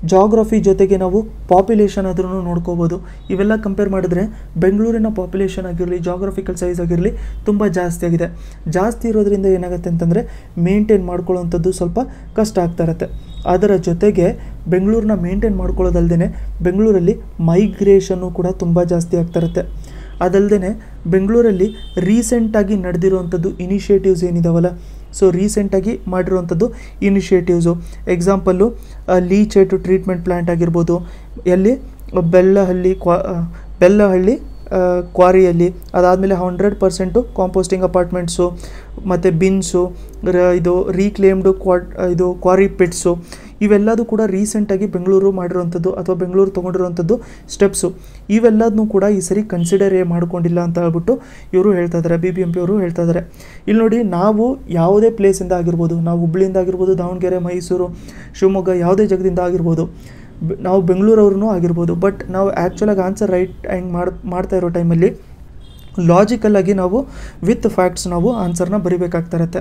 ಜಾಗ್ರಫಿ ಜೊತೆಗೆ ನಾವು ಪಾಪ್ಯುಲೇಷನ್ ಆದ್ರೂ ನೋಡ್ಕೋಬೋದು ಇವೆಲ್ಲ ಕಂಪೇರ್ ಮಾಡಿದ್ರೆ ಬೆಂಗಳೂರಿನ ಪಾಪ್ಯುಲೇಷನ್ ಆಗಿರಲಿ ಜಾಗ್ರಫಿಕಲ್ ಸೈಜ್ ಆಗಿರಲಿ ತುಂಬ ಜಾಸ್ತಿ ಆಗಿದೆ ಜಾಸ್ತಿ ಇರೋದ್ರಿಂದ ಏನಾಗುತ್ತೆ ಅಂತಂದರೆ ಮೇಂಟೈನ್ ಮಾಡ್ಕೊಳ್ಳೋವಂಥದ್ದು ಸ್ವಲ್ಪ ಕಷ್ಟ ಆಗ್ತಾ ಇರುತ್ತೆ ಅದರ ಜೊತೆಗೆ ಬೆಂಗಳೂರನ್ನ ಮೇಂಟೈನ್ ಮಾಡ್ಕೊಳ್ಳೋದಲ್ದೇ ಬೆಂಗಳೂರಲ್ಲಿ ಮೈಗ್ರೇಷನ್ನು ಕೂಡ ತುಂಬ ಜಾಸ್ತಿ ಆಗ್ತಾ ಇರುತ್ತೆ ಅದಲ್ಲದೆ ಬೆಂಗಳೂರಲ್ಲಿ ರೀಸೆಂಟಾಗಿ ನಡೆದಿರುವಂಥದ್ದು ಇನಿಷಿಯೇಟಿವ್ಸ್ ಏನಿದಾವಲ್ಲ ಸೊ ರೀಸೆಂಟಾಗಿ ಮಾಡಿರುವಂಥದ್ದು initiatives example leachate treatment plant ಆಗಿರ್ಬೋದು ಎಲ್ಲಿ ಬೆಲ್ಲಹಳ್ಳಿ ಕ್ವಾ ಆ, ಬೆಲ್ಲಹಳ್ಳಿ ಆ, ಕ್ವಾರಿಯಲ್ಲಿ ಅದಾದಮೇಲೆ ಹಂಡ್ರೆಡ್ ಪರ್ಸೆಂಟು ಕಾಂಪೋಸ್ಟಿಂಗ್ ಅಪಾರ್ಟ್ಮೆಂಟ್ಸು ಮತ್ತು ಬಿನ್ಸು ರ ಇದು ರೀಕ್ಲೇಮ್ಡು ಕ್ವಾಡ್ ಇದು ಕ್ವಾರಿ ಪಿಟ್ಸು ಇವೆಲ್ಲದೂ ಕೂಡ ರೀಸೆಂಟಾಗಿ ಬೆಂಗಳೂರು ಮಾಡಿರುವಂಥದ್ದು ಅಥವಾ ಬೆಂಗಳೂರು ತೊಗೊಂಡಿರುವಂಥದ್ದು ಸ್ಟೆಪ್ಸು ಇವೆಲ್ಲದನ್ನೂ ಕೂಡ ಈ ಸರಿ ಕನ್ಸಿಡರೇ ಮಾಡ್ಕೊಂಡಿಲ್ಲ ಅಂತ ಹೇಳ್ಬಿಟ್ಟು ಇವರು ಹೇಳ್ತಾ ಇದ್ದಾರೆ ಬಿ ಬಿ ಎಂ ಪಿ ಅವರು ಹೇಳ್ತಾ ಇದ್ದಾರೆ ಇಲ್ಲಿ ನೋಡಿ ನಾವು ಯಾವುದೇ ಪ್ಲೇಸಿಂದ ಆಗಿರ್ಬೋದು ನಾವು ಹುಬ್ಳಿಯಿಂದ ಆಗಿರ್ಬೋದು ದಾವಣಗೆರೆ ಮೈಸೂರು ಶಿವಮೊಗ್ಗ ಯಾವುದೇ ಜಾಗದಿಂದ ಆಗಿರ್ಬೋದು ಬೆ- ನಾವು ಬೆಂಗಳೂರವ್ರೂ ಆಗಿರ್ಬೋದು ಬಟ್ ನಾವು ಆ್ಯಕ್ಚುಲಾಗಿ ಆನ್ಸರ್ ರೈಟ್ ಹೆಂಗೆ ಮಾಡಿ ಮಾಡ್ತಾ ಇರೋ ಟೈಮಲ್ಲಿ ಲಾಜಿಕಲ್ಲಾಗಿ ನಾವು ವಿತ್ ಫ್ಯಾಕ್ಟ್ಸ್ ನಾವು ಆನ್ಸರ್ನ ಬರಿಬೇಕಾಗ್ತಾ ಇರುತ್ತೆ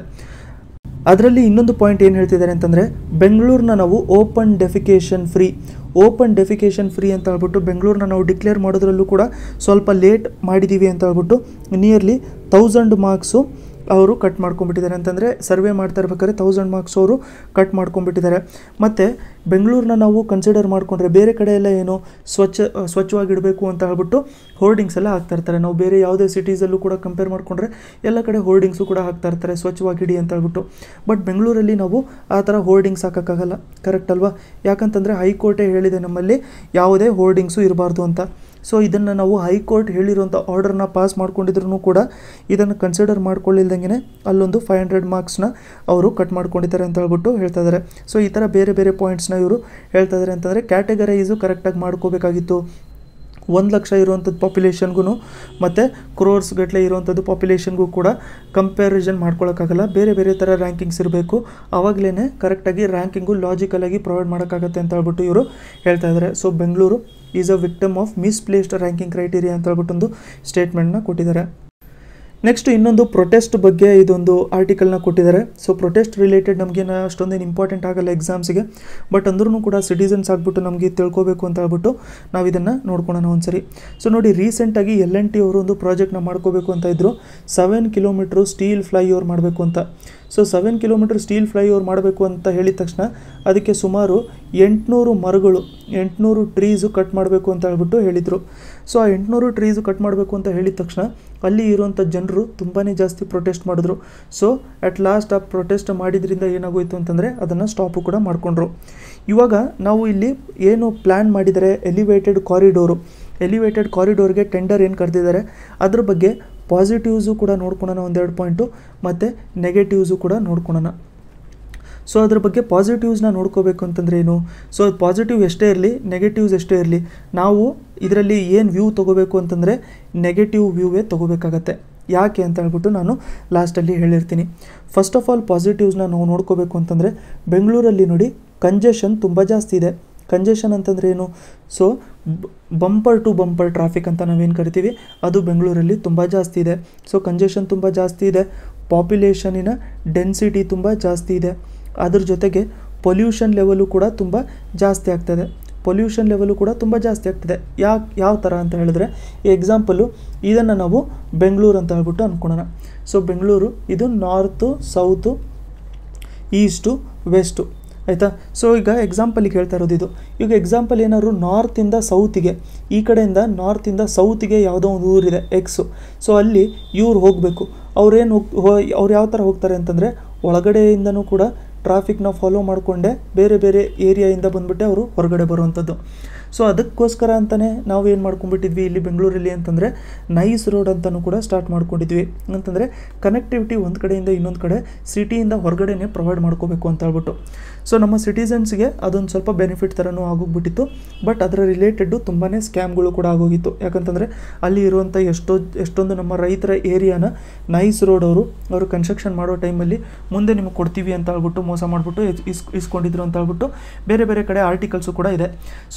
ಅದರಲ್ಲಿ ಇನ್ನೊಂದು ಪಾಯಿಂಟ್ ಏನು ಹೇಳ್ತಿದ್ದಾರೆ ಅಂತಂದರೆ ಬೆಂಗಳೂರನ್ನ ನಾವು open defecation free open defecation free ಅಂತ ಹೇಳ್ಬಿಟ್ಟು ಬೆಂಗಳೂರನ್ನ ನಾವು ಡಿಕ್ಲೇರ್ ಮಾಡೋದ್ರಲ್ಲೂ ಕೂಡ ಸ್ವಲ್ಪ ಲೇಟ್ ಮಾಡಿದ್ದೀವಿ ಅಂತ ಹೇಳ್ಬಿಟ್ಟು ನಿಯರ್ಲಿ ತೌಸಂಡ್ ಮಾರ್ಕ್ಸು ಅವರು ಕಟ್ ಮಾಡ್ಕೊಂಡ್ಬಿಟ್ಟಿದ್ದಾರೆ ಅಂತಂದರೆ ಸರ್ವೆ ಮಾಡ್ತಾ ಇರ್ಬೇಕಾದ್ರೆ ತೌಸಂಡ್ ಮಾರ್ಕ್ಸ್ ಅವರು ಕಟ್ ಮಾಡ್ಕೊಂಡ್ಬಿಟ್ಟಿದ್ದಾರೆ ಮತ್ತು ಬೆಂಗಳೂರನ್ನ ನಾವು ಕನ್ಸಿಡರ್ ಮಾಡಿಕೊಂಡ್ರೆ ಬೇರೆ ಕಡೆ ಎಲ್ಲ ಏನು ಸ್ವಚ್ಛ ಸ್ವಚ್ಛವಾಗಿಡಬೇಕು ಅಂತ ಹೇಳ್ಬಿಟ್ಟು ಹೋರ್ಡಿಂಗ್ಸ್ ಎಲ್ಲ ಹಾಕ್ತಾ ಇರ್ತಾರೆ ನಾವು ಬೇರೆ ಯಾವುದೇ ಸಿಟೀಸಲ್ಲೂ ಕೂಡ ಕಂಪೇರ್ ಮಾಡಿಕೊಂಡ್ರೆ ಎಲ್ಲ ಕಡೆ ಹೋರ್ಡಿಂಗ್ಸು ಕೂಡ ಹಾಕ್ತಾ ಇರ್ತಾರೆ ಸ್ವಚ್ಛವಾಗಿಡಿ ಅಂತ ಹೇಳ್ಬಿಟ್ಟು ಬಟ್ ಬೆಂಗಳೂರಲ್ಲಿ ನಾವು ಆ ಥರ ಹೋರ್ಡಿಂಗ್ಸ್ ಹಾಕೋಕ್ಕಾಗಲ್ಲ ಕರೆಕ್ಟ್ ಅಲ್ವಾ ಯಾಕಂತಂದರೆ ಹೈಕೋರ್ಟೇ ಹೇಳಿದೆ ನಮ್ಮಲ್ಲಿ ಯಾವುದೇ ಹೋರ್ಡಿಂಗ್ಸು ಇರಬಾರ್ದು ಅಂತ ಸೊ ಇದನ್ನು ನಾವು ಹೈಕೋರ್ಟ್ ಹೇಳಿರುವಂಥ ಆರ್ಡರ್ನ ಪಾಸ್ ಮಾಡ್ಕೊಂಡಿದ್ರು ಕೂಡ ಇದನ್ನು ಕನ್ಸಿಡರ್ ಮಾಡ್ಕೊಳ್ಳಿಲ್ದಂಗೆ ಅಲ್ಲೊಂದು ಫೈವ್ ಹಂಡ್ರೆಡ್ ಮಾರ್ಕ್ಸ್ನ ಅವರು ಕಟ್ ಮಾಡ್ಕೊಂಡಿದ್ದಾರೆ ಅಂತ ಹೇಳ್ಬಿಟ್ಟು ಹೇಳ್ತಾ ಇದ್ದಾರೆ ಸೊ ಈ ಥರ ಬೇರೆ ಬೇರೆ ಪಾಯಿಂಟ್ಸ್ನ ಇವರು ಹೇಳ್ತಾ ಇದ್ದಾರೆ ಅಂತಂದರೆ ಕ್ಯಾಟಗರೈಸು ಕರೆಕ್ಟಾಗಿ ಮಾಡ್ಕೋಬೇಕಾಗಿತ್ತು ಒಂದು ಲಕ್ಷ ಇರುವಂಥದ್ದು ಪಾಪ್ಯುಲೇಷನ್ಗೂ ಮತ್ತು ಕ್ರೋರ್ಸ್ ಗಟ್ಟಲೆ ಇರುವಂಥದ್ದು ಪಾಪ್ಯುಲೇಷನ್ಗೂ ಕೂಡ ಕಂಪ್ಯಾರಿಸನ್ ಮಾಡ್ಕೊಳ್ಳೋಕ್ಕಾಗಲ್ಲ ಬೇರೆ ಬೇರೆ ಥರ ರ್ಯಾಂಕಿಂಗ್ಸ್ ಇರಬೇಕು ಆವಾಗಲೇ ಕರೆಕ್ಟಾಗಿ ರ್ಯಾಂಕಿಂಗು ಲಾಜಿಕಲಾಗಿ ಪ್ರೊವೈಡ್ ಮಾಡೋಕ್ಕಾಗತ್ತೆ ಅಂತ ಹೇಳ್ಬಿಟ್ಟು ಇವರು ಹೇಳ್ತಾ ಇದ್ದಾರೆ so Bengaluru is a victim of misplaced ranking criteria ಅಂತ ಹೇಳ್ಬಿಟ್ಟು ಒಂದು ಸ್ಟೇಟ್ಮೆಂಟ್ನ ಕೊಟ್ಟಿದ್ದಾರೆ ನೆಕ್ಸ್ಟ್ ಇನ್ನೊಂದು ಪ್ರೊಟೆಸ್ಟ್ ಬಗ್ಗೆ ಇದೊಂದು ಆರ್ಟಿಕಲ್ನ ಕೊಟ್ಟಿದ್ದಾರೆ ಸೊ ಪ್ರೊಟೆಸ್ಟ್ ರಿಲೇಟೆಡ್ ನಮಗೇನು ಅಷ್ಟೊಂದೇನು ಇಂಪಾರ್ಟೆಂಟ್ ಆಗಲ್ಲ ಎಕ್ಸಾಮ್ಸಿಗೆ ಬಟ್ ಅಂದ್ರೂ ಕೂಡ ಸಿಟಿಸನ್ಸ್ ಆಗಿಬಿಟ್ಟು ನಮಗೆ ತಿಳ್ಕೊಬೇಕು ಅಂತ ಹೇಳ್ಬಿಟ್ಟು ನಾವು ಇದನ್ನು ನೋಡ್ಕೊಳೋಣ ಒಂದ್ಸರಿ ಸೊ ನೋಡಿ ರೀಸೆಂಟಾಗಿ ಎಲ್ ಎನ್ ಟಿ ಅವರು ಒಂದು ಪ್ರಾಜೆಕ್ಟ್ನ ಮಾಡ್ಕೋಬೇಕು ಅಂತ ಇದ್ದರು seven kilometre steel flyover ಮಾಡಬೇಕು ಅಂತ so seven kilometre steel flyover ಮಾಡಬೇಕು ಅಂತ ಹೇಳಿದ ತಕ್ಷಣ ಅದಕ್ಕೆ ಸುಮಾರು ಎಂಟುನೂರು ಮರಗಳು ಎಂಟುನೂರು ಟ್ರೀಸು ಕಟ್ ಮಾಡಬೇಕು ಅಂತ ಹೇಳ್ಬಿಟ್ಟು ಹೇಳಿದರು ಸೊ ಆ ಎಂಟುನೂರು ಟ್ರೀಸು ಕಟ್ ಮಾಡಬೇಕು ಅಂತ ಹೇಳಿದ ತಕ್ಷಣ ಅಲ್ಲಿ ಇರುವಂಥ ಜನರು ತುಂಬಾ ಜಾಸ್ತಿ ಪ್ರೊಟೆಸ್ಟ್ ಮಾಡಿದ್ರು ಸೊ ಅಟ್ ಲಾಸ್ಟ್ ಆ ಪ್ರೊಟೆಸ್ಟ್ ಮಾಡಿದ್ರಿಂದ ಏನಾಗೋಯ್ತು ಅಂತಂದರೆ ಅದನ್ನು ಸ್ಟಾಪು ಕೂಡ ಮಾಡಿಕೊಂಡ್ರು ಇವಾಗ ನಾವು ಇಲ್ಲಿ ಏನು ಪ್ಲ್ಯಾನ್ ಮಾಡಿದರೆ ಎಲಿವೇಟೆಡ್ ಕಾರಿಡೋರು ಎಲಿವೇಟೆಡ್ ಕಾರಿಡೋರ್ಗೆ ಟೆಂಡರ್ ಏನು ಕರೆದಿದ್ದಾರೆ ಅದ್ರ ಬಗ್ಗೆ ಪಾಸಿಟಿವ್ಸು ಕೂಡ ನೋಡ್ಕೊಳೋಣ ಒಂದೆರಡು ಪಾಯಿಂಟು ಮತ್ತು ನೆಗೆಟಿವ್ಸು ಕೂಡ ನೋಡ್ಕೊಳೋಣ ಸೊ ಅದ್ರ ಬಗ್ಗೆ ಪಾಸಿಟಿವ್ಸ್ನ ನೋಡ್ಕೋಬೇಕು ಅಂತಂದರೆ ಏನು ಸೊ ಅದು ಪಾಸಿಟಿವ್ ಎಷ್ಟೇ ಇರಲಿ ನೆಗೆಟಿವ್ಸ್ ಎಷ್ಟೇ ಇರಲಿ ನಾವು ಇದರಲ್ಲಿ ಏನು ವ್ಯೂ ತೊಗೋಬೇಕು ಅಂತಂದರೆ ನೆಗೆಟಿವ್ ವ್ಯೂವೇ ತೊಗೋಬೇಕಾಗತ್ತೆ ಯಾಕೆ ಅಂತ ಹೇಳ್ಬಿಟ್ಟು ನಾನು ಲಾಸ್ಟಲ್ಲಿ ಹೇಳಿರ್ತೀನಿ ಫಸ್ಟ್ ಆಫ್ ಆಲ್ ಪಾಸಿಟಿವ್ಸ್ನ ನಾವು ನೋಡ್ಕೋಬೇಕು ಅಂತಂದರೆ ಬೆಂಗಳೂರಲ್ಲಿ ನೋಡಿ ಕಂಜೆಷನ್ ತುಂಬ ಜಾಸ್ತಿ ಇದೆ ಕಂಜೆಷನ್ ಅಂತಂದರೆ ಏನು so bumper to bumper traffic ಅಂತ ನಾವೇನು ಕರಿತೀವಿ ಅದು ಬೆಂಗಳೂರಲ್ಲಿ ತುಂಬ ಜಾಸ್ತಿ ಇದೆ ಸೊ ಕಂಜೆಷನ್ ತುಂಬ ಜಾಸ್ತಿ ಇದೆ ಪಾಪ್ಯುಲೇಷನಿನ ಡೆನ್ಸಿಟಿ ತುಂಬ ಜಾಸ್ತಿ ಇದೆ ಅದ್ರ ಜೊತೆಗೆ ಪೊಲ್ಯೂಷನ್ ಲೆವೆಲು ಕೂಡ ತುಂಬ ಜಾಸ್ತಿ ಆಗ್ತದೆ ಪೊಲ್ಯೂಷನ್ ಲೆವೆಲು ಕೂಡ ತುಂಬ ಜಾಸ್ತಿ ಆಗ್ತದೆ ಯಾಕೆ ಯಾವ ಥರ ಅಂತ ಹೇಳಿದ್ರೆ ಎಕ್ಸಾಂಪಲು ಇದನ್ನು ನಾವು ಬೆಂಗಳೂರು ಅಂತ ಹೇಳ್ಬಿಟ್ಟು ಅಂದ್ಕೊಳ್ಳೋಣ ಸೊ ಬೆಂಗಳೂರು ಇದು ನಾರ್ತು ಸೌತು ಈಸ್ಟು ವೆಸ್ಟು ಆಯಿತಾ ಸೊ ಈಗ ಎಕ್ಸಾಂಪಲಿಗೆ ಹೇಳ್ತಾ ಇರೋದು ಇದು ಈಗ ಎಕ್ಸಾಂಪಲ್ ಏನಾದ್ರು ನಾರ್ತಿಂದ ಸೌತಿಗೆ ಈ ಕಡೆಯಿಂದ ನಾರ್ತಿಂದ ಸೌತಿಗೆ ಯಾವುದೋ ಒಂದು ಊರಿದೆ ಎಕ್ಸು ಸೊ ಅಲ್ಲಿ ಇವ್ರು ಹೋಗಬೇಕು ಅವ್ರೇನು ಹೋಗ್ ಅವ್ರು ಯಾವ ಥರ ಹೋಗ್ತಾರೆ ಅಂತಂದರೆ ಒಳಗಡೆಯಿಂದನೂ ಕೂಡ ಟ್ರಾಫಿಕ್ನ ಫಾಲೋ ಮಾಡಿಕೊಂಡೆ ಬೇರೆ ಬೇರೆ ಏರಿಯಾಯಿಂದ ಬಂದುಬಿಟ್ಟೆ ಅವರು ಹೊರಗಡೆ ಬರುವಂಥದ್ದು ಸೊ ಅದಕ್ಕೋಸ್ಕರ ಅಂತಲೇ ನಾವು ಏನು ಮಾಡ್ಕೊಂಡ್ಬಿಟ್ಟಿದ್ವಿ ಇಲ್ಲಿ ಬೆಂಗಳೂರಲ್ಲಿ ಅಂತಂದರೆ ನೈಸ್ ರೋಡ್ ಅಂತಲೂ ಕೂಡ ಸ್ಟಾರ್ಟ್ ಮಾಡ್ಕೊಂಡಿದ್ವಿ ಅಂತಂದರೆ ಕನೆಕ್ಟಿವಿಟಿ ಒಂದು ಕಡೆಯಿಂದ ಇನ್ನೊಂದು ಕಡೆ ಸಿಟಿಯಿಂದ ಹೊರಗಡೆನೇ ಪ್ರೊವೈಡ್ ಮಾಡ್ಕೋಬೇಕು ಅಂತ ಹೇಳ್ಬಿಟ್ಟು ಸೊ ನಮ್ಮ ಸಿಟಿಸನ್ಸ್ಗೆ ಅದೊಂದು ಸ್ವಲ್ಪ ಬೆನಿಫಿಟ್ ಥರನೂ ಆಗೋಗ್ಬಿಟ್ಟಿತ್ತು ಬಟ್ ಅದರ ರಿಲೇಟೆಡ್ಡು ತುಂಬಾ ಸ್ಕ್ಯಾಮ್ಗಳು ಕೂಡ ಆಗೋಗಿತ್ತು ಯಾಕಂತಂದರೆ ಅಲ್ಲಿ ಇರುವಂಥ ಎಷ್ಟೋ ಎಷ್ಟೊಂದು ನಮ್ಮ ರೈತರ ಏರಿಯಾನ ನೈಸ್ ರೋಡ್ ಅವರು ಅವರು ಕನ್ಸ್ಟ್ರಕ್ಷನ್ ಮಾಡೋ ಟೈಮಲ್ಲಿ ಮುಂದೆ ನಿಮಗೆ ಕೊಡ್ತೀವಿ ಅಂತ ಹೇಳ್ಬಿಟ್ಟು ಮೋಸ ಮಾಡಿಬಿಟ್ಟು ಇಸ್ ಇಸ್ಕೊಂಡಿದ್ರು ಅಂತ ಹೇಳ್ಬಿಟ್ಟು ಬೇರೆ ಬೇರೆ ಕಡೆ ಆರ್ಟಿಕಲ್ಸು ಕೂಡ ಇದೆ ಸೊ ಇವಾಗ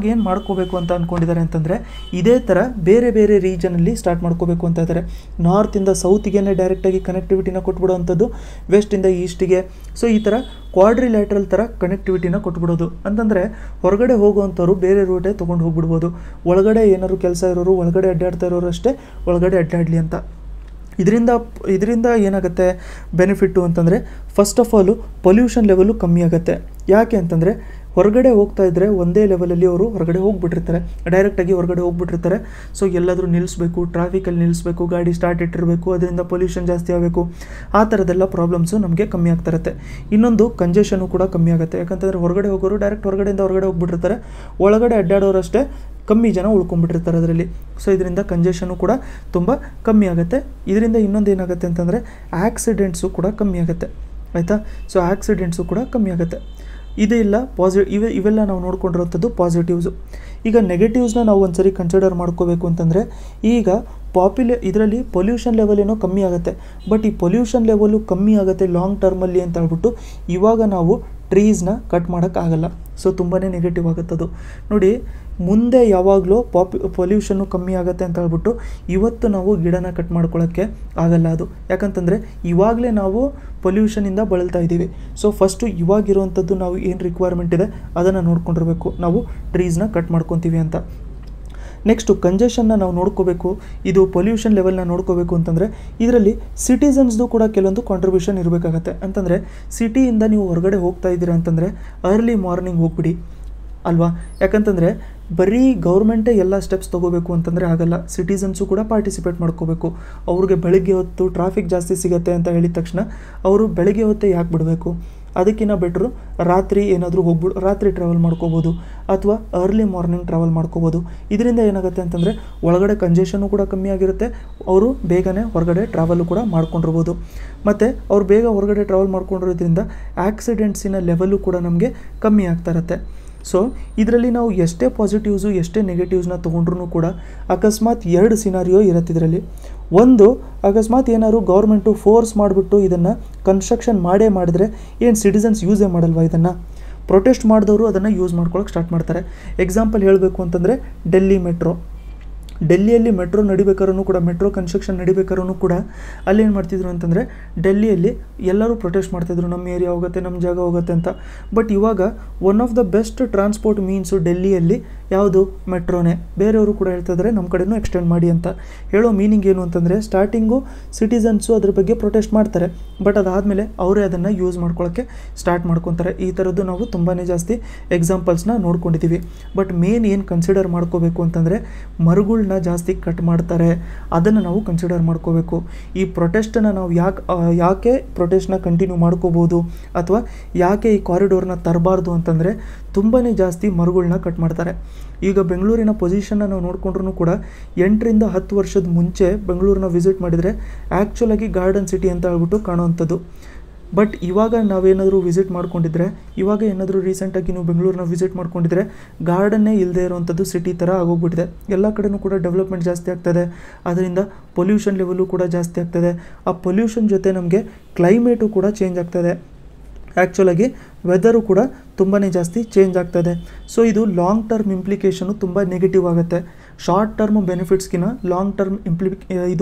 ಏನು ಮಾಡ್ಕೋಬೇಕು ಅಂತ ಅಂದ್ಕೊಂಡಿದ್ದಾರೆ ಅಂತಂದರೆ ಇದೇ ಥರ ಬೇರೆ ಬೇರೆ ರೀಜನಲ್ಲಿ ಸ್ಟಾರ್ಟ್ ಮಾಡ್ಕೋಬೇಕು ಅಂತ ಇದ್ದಾರೆ ನಾರ್ತಿಂದ ಸೌತಿಗೆ ಡೈರೆಕ್ಟಾಗಿ ಕನೆಕ್ಟಿವಿಟಿನ ಕೊಟ್ಬಿಡೋವಂಥದ್ದು ವೆಸ್ಟಿಂದ ಈಸ್ಟಿಗೆ ಸೊ ಈ ಥರ ಕ್ವಾಡ್ರಿಲ್ಯಾಟ್ರಲ್ ಥರ ಕನೆಕ್ಟಿವಿಟಿನ ಕೊಟ್ಬಿಡೋದು ಅಂತಂದರೆ ಹೊರಗಡೆ ಹೋಗುವಂಥವ್ರು ಬೇರೆ ರೂಟೇ ತೊಗೊಂಡು ಹೋಗ್ಬಿಡ್ಬೋದು ಒಳಗಡೆ ಏನಾದ್ರು ಕೆಲಸ ಇರೋರು ಒಳಗಡೆ ಅಡ್ಡಾಡ್ತಾ ಇರೋರು ಅಷ್ಟೇ ಒಳಗಡೆ ಅಡ್ಡಾಡಲಿ ಅಂತ ಇದರಿಂದ ಇದರಿಂದ ಏನಾಗುತ್ತೆ ಬೆನಿಫಿಟ್ಟು ಅಂತಂದರೆ first of all pollution level ಕಮ್ಮಿ ಆಗುತ್ತೆ ಯಾಕೆ ಅಂತಂದರೆ ಹೊರಗಡೆ ಹೋಗ್ತಾ ಇದ್ದರೆ ಒಂದೇ ಲೆವೆಲಲ್ಲಿ ಅವರು ಹೊರಗಡೆ ಹೋಗ್ಬಿಟ್ಟಿರ್ತಾರೆ ಡೈರೆಕ್ಟಾಗಿ ಹೊರಗಡೆ ಹೋಗ್ಬಿಟ್ಟಿರ್ತಾರೆ ಸೊ ಎಲ್ಲಾದರೂ ನಿಲ್ಲಿಸ್ಬೇಕು ಟ್ರಾಫಿಕಲ್ಲಿ ನಿಲ್ಲಿಸ್ಬೇಕು ಗಾಡಿ ಸ್ಟಾರ್ಟ್ ಇಟ್ಟಿರಬೇಕು ಅದರಿಂದ ಪೊಲ್ಯೂಷನ್ ಜಾಸ್ತಿ ಆಗಬೇಕು ಆ ಥರದ್ದೆಲ್ಲ ಪ್ರಾಬ್ಲಮ್ಸು ನಮಗೆ ಕಮ್ಮಿ ಆಗ್ತಾ ಇರುತ್ತೆ ಇನ್ನೊಂದು ಕಂಜೆಷನು ಕೂಡ ಕಮ್ಮಿ ಆಗುತ್ತೆ ಯಾಕಂತಂದರೆ ಹೊರಗಡೆ ಹೋಗೋರು ಡೈರೆಕ್ಟ್ ಹೊರಗಡೆಯಿಂದ ಹೊರಗಡೆ ಹೋಗ್ಬಿಟ್ಟಿರ್ತಾರೆ ಒಳಗಡೆ ಅಡ್ಡಾಡೋರಷ್ಟೇ ಕಮ್ಮಿ ಜನ ಉಳ್ಕೊಂಡ್ಬಿಟ್ಟಿರ್ತಾರೆ ಅದರಲ್ಲಿ ಸೊ ಇದರಿಂದ ಕಂಜೆಷನು ಕೂಡ ತುಂಬ ಕಮ್ಮಿ ಆಗುತ್ತೆ ಇದರಿಂದ ಇನ್ನೊಂದು ಏನಾಗುತ್ತೆ ಅಂತಂದರೆ ಆಕ್ಸಿಡೆಂಟ್ಸು ಕೂಡ ಕಮ್ಮಿ ಆಗುತ್ತೆ ಆಯಿತಾ ಸೊ ಆಕ್ಸಿಡೆಂಟ್ಸು ಕೂಡ ಕಮ್ಮಿ ಆಗುತ್ತೆ ಇದೇ ಇಲ್ಲ ಪಾಸಿಟಿವ್ ಇವೆ ಇವೆಲ್ಲ ನಾವು ನೋಡ್ಕೊಂಡಿರೋಂಥದ್ದು ಪಾಸಿಟಿವ್ಸು ಈಗ ನೆಗೆಟಿವ್ಸ್ನ ನಾವು ಒಂದ್ಸರಿ ಕನ್ಸಿಡರ್ ಮಾಡ್ಕೋಬೇಕು ಅಂತಂದರೆ ಈಗ ಪಾಪ್ಯುಲೇ ಇದರಲ್ಲಿ ಪೊಲ್ಯೂಷನ್ ಲೆವೆಲ್ ಏನೋ ಕಮ್ಮಿ ಆಗುತ್ತೆ ಬಟ್ ಈ ಪೊಲ್ಯೂಷನ್ ಲೆವೆಲು ಕಮ್ಮಿ ಆಗುತ್ತೆ ಲಾಂಗ್ ಟರ್ಮಲ್ಲಿ ಅಂತ ಹೇಳ್ಬಿಟ್ಟು ಇವಾಗ ನಾವು ಟ್ರೀಸ್ನ ಕಟ್ ಮಾಡೋಕ್ಕಾಗಲ್ಲ ಸೊ ತುಂಬಾ ನೆಗೆಟಿವ್ ಆಗುತ್ತದು ನೋಡಿ ಮುಂದೆ ಯಾವಾಗಲೂ ಪಾಪ್ ಪೊಲ್ಯೂಷನ್ನು ಕಮ್ಮಿ ಆಗುತ್ತೆ ಅಂತ ಹೇಳ್ಬಿಟ್ಟು ಇವತ್ತು ನಾವು ಗಿಡನ ಕಟ್ ಮಾಡ್ಕೊಳ್ಳೋಕ್ಕೆ ಆಗಲ್ಲ ಅದು ಯಾಕಂತಂದರೆ ಇವಾಗಲೇ ನಾವು ಪೊಲ್ಯೂಷನಿಂದ ಬಳಲ್ತಾ ಇದ್ದೀವಿ ಸೊ ಫಸ್ಟು ಇವಾಗಿರುವಂಥದ್ದು ನಾವು ಏನು ರಿಕ್ವೈರ್ಮೆಂಟ್ ಇದೆ ಅದನ್ನು ನೋಡ್ಕೊಂಡಿರ್ಬೇಕು ನಾವು ಟ್ರೀಸ್ನ ಕಟ್ ಮಾಡ್ಕೊತೀವಿ ಅಂತ ನೆಕ್ಸ್ಟು ಕಂಜೆಷನ್ನ ನಾವು ನೋಡ್ಕೋಬೇಕು ಇದು ಪೊಲ್ಯೂಷನ್ ಲೆವೆಲ್ನ ನೋಡ್ಕೋಬೇಕು ಅಂತಂದರೆ ಇದರಲ್ಲಿ ಸಿಟಿಸನ್ಸ್ದು ಕೂಡ ಕೆಲವೊಂದು ಕಾಂಟ್ರಿಬ್ಯೂಷನ್ ಇರಬೇಕಾಗತ್ತೆ ಅಂತಂದರೆ ಸಿಟಿಯಿಂದ ನೀವು ಹೊರಗಡೆ ಹೋಗ್ತಾ ಇದ್ದೀರಾ ಅಂತಂದರೆ ಅರ್ಲಿ ಮಾರ್ನಿಂಗ್ ಹೋಗ್ಬಿಡಿ ಅಲ್ವಾ ಯಾಕಂತಂದರೆ ಬರೀ ಗೌರ್ಮೆಂಟೇ ಎಲ್ಲ ಸ್ಟೆಪ್ಸ್ ತೊಗೋಬೇಕು ಅಂತಂದರೆ ಆಗಲ್ಲ ಸಿಟಿಸನ್ಸು ಕೂಡ ಪಾರ್ಟಿಸಿಪೇಟ್ ಮಾಡ್ಕೋಬೇಕು ಅವ್ರಿಗೆ ಬೆಳಗ್ಗೆ ಹೊತ್ತು ಟ್ರಾಫಿಕ್ ಜಾಸ್ತಿ ಸಿಗುತ್ತೆ ಅಂತ ಹೇಳಿದ ತಕ್ಷಣ ಅವರು ಬೆಳಗ್ಗೆ ಹೊತ್ತೇ ಯಾಕೆ ಬಿಡಬೇಕು ಅದಕ್ಕಿಂತ ಬೆಟ್ರು ರಾತ್ರಿ ಏನಾದರೂ ಹೋಗ್ಬಿಡು ರಾತ್ರಿ ಟ್ರಾವೆಲ್ ಮಾಡ್ಕೋಬೋದು ಅಥವಾ ಅರ್ಲಿ ಮಾರ್ನಿಂಗ್ ಟ್ರಾವೆಲ್ ಮಾಡ್ಕೋಬೋದು ಇದರಿಂದ ಏನಾಗುತ್ತೆ ಅಂತಂದರೆ ಒಳಗಡೆ ಕಂಜೆಷನು ಕೂಡ ಕಮ್ಮಿ ಆಗಿರುತ್ತೆ ಅವರು ಬೇಗನೆ ಹೊರಗಡೆ ಟ್ರಾವೆಲು ಕೂಡ ಮಾಡ್ಕೊಂಡಿರ್ಬೋದು ಮತ್ತು ಅವ್ರು ಬೇಗ ಹೊರಗಡೆ ಟ್ರಾವೆಲ್ ಮಾಡ್ಕೊಂಡಿರೋದ್ರಿಂದ ಆಕ್ಸಿಡೆಂಟ್ಸಿನ ಲೆವೆಲು ಕೂಡ ನಮಗೆ ಕಮ್ಮಿ ಆಗ್ತಾ ಇರುತ್ತೆ ಸೊ ಇದರಲ್ಲಿ ನಾವು ಎಷ್ಟೇ ಪಾಸಿಟಿವ್ಸು ಎಷ್ಟೇ ನೆಗೆಟಿವ್ಸ್ನ ತೊಗೊಂಡ್ರೂ ಕೂಡ ಅಕಸ್ಮಾತ್ ಎರಡು ಸಿನಾರಿಯೋ ಇರುತ್ತೆ ಇದರಲ್ಲಿ ಒಂದು ಅಕಸ್ಮಾತ್ ಏನಾದ್ರು ಗೌರ್ಮೆಂಟು ಫೋರ್ಸ್ ಮಾಡಿಬಿಟ್ಟು ಇದನ್ನು ಕನ್ಸ್ಟ್ರಕ್ಷನ್ ಮಾಡೇ ಮಾಡಿದ್ರೆ ಏನು ಸಿಟಿಸನ್ಸ್ ಯೂಸೇ ಮಾಡಲ್ವಾ ಇದನ್ನು ಪ್ರೊಟೆಸ್ಟ್ ಮಾಡಿದವರು ಅದನ್ನು ಯೂಸ್ ಮಾಡ್ಕೊಳಕ್ಕೆ ಸ್ಟಾರ್ಟ್ ಮಾಡ್ತಾರೆ ಎಕ್ಸಾಂಪಲ್ ಹೇಳಬೇಕು ಅಂತಂದರೆ ಡೆಲ್ಲಿ ಮೆಟ್ರೋ ಡೆಲ್ಲಿಯಲ್ಲಿ ಮೆಟ್ರೋ ನಡಿಬೇಕಾದ್ರೂ ಕೂಡ ಮೆಟ್ರೋ ಕನ್ಸ್ಟ್ರಕ್ಷನ್ ನಡಿಬೇಕಾದ್ರೂ ಕೂಡ ಅಲ್ಲೇನು ಮಾಡ್ತಿದ್ರು ಅಂತಂದರೆ ಡೆಲ್ಲಿಯಲ್ಲಿ ಎಲ್ಲರೂ ಪ್ರೊಟೆಸ್ಟ್ ಮಾಡ್ತಿದ್ರು ನಮ್ಮ ಏರಿಯಾ ಹೋಗುತ್ತೆ ನಮ್ಮ ಜಾಗ ಹೋಗುತ್ತೆ ಅಂತ ಬಟ್ ಇವಾಗ one of the best transport means ಡೆಲ್ಲಿಯಲ್ಲಿ ಯಾವುದು ಮೆಟ್ರೋನೇ ಬೇರೆಯವರು ಕೂಡ ಹೇಳ್ತಿದ್ದಾರೆ ನಮ್ಮ ಕಡೆನೂ ಎಕ್ಸ್ಟೆಂಡ್ ಮಾಡಿ ಅಂತ ಹೇಳೋ ಮೀನಿಂಗ್ ಏನು ಅಂತಂದರೆ ಸ್ಟಾರ್ಟಿಂಗು ಸಿಟಿಸನ್ಸು ಅದ್ರ ಬಗ್ಗೆ ಪ್ರೊಟೆಸ್ಟ್ ಮಾಡ್ತಾರೆ ಬಟ್ ಅದಾದಮೇಲೆ ಅವರೇ ಅದನ್ನು ಯೂಸ್ ಮಾಡ್ಕೊಳ್ಳೋಕ್ಕೆ ಸ್ಟಾರ್ಟ್ ಮಾಡ್ಕೊತಾರೆ ಈ ಥರದ್ದು ನಾವು ತುಂಬಾ ಜಾಸ್ತಿ ಎಕ್ಸಾಂಪಲ್ಸ್ನ ನೋಡ್ಕೊಂಡಿದ್ದೀವಿ ಬಟ್ ಮೇನ್ ಏನು ಕನ್ಸಿಡರ್ ಮಾಡ್ಕೋಬೇಕು ಅಂತಂದರೆ ಮರಗಳ್ನ ಜಾಸ್ತಿ ಕಟ್ ಮಾಡ್ತಾರೆ ಅದನ್ನು ನಾವು ಕನ್ಸಿಡರ್ ಮಾಡ್ಕೋಬೇಕು ಈ ಪ್ರೊಟೆಸ್ಟನ್ನು ನಾವು ಯಾಕೆ ಯಾಕೆ ಪ್ರೊಟೆಸ್ಟ್ನ ಕಂಟಿನ್ಯೂ ಮಾಡ್ಕೋಬೋದು ಅಥವಾ ಯಾಕೆ ಈ ಕಾರಿಡೋರ್ನ ತರಬಾರ್ದು ಅಂತಂದರೆ ತುಂಬಾ ಜಾಸ್ತಿ ಮರಗಳ್ನ ಕಟ್ ಮಾಡ್ತಾರೆ ಈಗ ಬೆಂಗಳೂರಿನ ಪೊಸಿಷನ್ನ ನಾವು ನೋಡಿಕೊಂಡ್ರೂ ಕೂಡ ಎಂಟರಿಂದ ಹತ್ತು ವರ್ಷದ ಮುಂಚೆ ಬೆಂಗಳೂರನ್ನ ವಿಸಿಟ್ ಮಾಡಿದರೆ ಆ್ಯಕ್ಚುಲಾಗಿ ಗಾರ್ಡನ್ ಸಿಟಿ ಅಂತ ಹೇಳ್ಬಿಟ್ಟು ಕಾಣುವಂಥದ್ದು ಬಟ್ ಇವಾಗ ನಾವೇನಾದರೂ ವಿಸಿಟ್ ಮಾಡ್ಕೊಂಡಿದ್ರೆ ಇವಾಗ ಏನಾದರೂ ರೀಸೆಂಟಾಗಿ ನೀವು ಬೆಂಗಳೂರನ್ನ ವಿಸಿಟ್ ಮಾಡ್ಕೊಂಡಿದ್ರೆ ಗಾರ್ಡನ್ನೇ ಇಲ್ಲದೆ ಇರೋವಂಥದ್ದು ಸಿಟಿ ಥರ ಆಗೋಗ್ಬಿಟ್ಟಿದೆ ಎಲ್ಲ ಕಡೆನೂ ಕೂಡ ಡೆವಲಪ್ಮೆಂಟ್ ಜಾಸ್ತಿ ಆಗ್ತದೆ ಅದರಿಂದ ಪೊಲ್ಯೂಷನ್ ಲೆವೆಲು ಕೂಡ ಜಾಸ್ತಿ ಆಗ್ತದೆ ಆ ಪೊಲ್ಯೂಷನ್ ಜೊತೆ ನಮಗೆ ಕ್ಲೈಮೇಟು ಕೂಡ ಚೇಂಜ್ ಆಗ್ತದೆ ಆ್ಯಕ್ಚುಲಾಗಿ ವೆದರು ಕೂಡ ತುಂಬಾ ಜಾಸ್ತಿ ಚೇಂಜ್ ಆಗ್ತದೆ ಸೊ ಇದು ಲಾಂಗ್ ಟರ್ಮ್ ಇಂಪ್ಲಿಕೇಶನು ತುಂಬ ನೆಗೆಟಿವ್ ಆಗುತ್ತೆ ಶಾರ್ಟ್ ಟರ್ಮ್ ಬೆನಿಫಿಟ್ಸ್ಗಿನ ಲಾಂಗ್ ಟರ್ಮ್ ಇಂಪ್ಲಿ ಇದು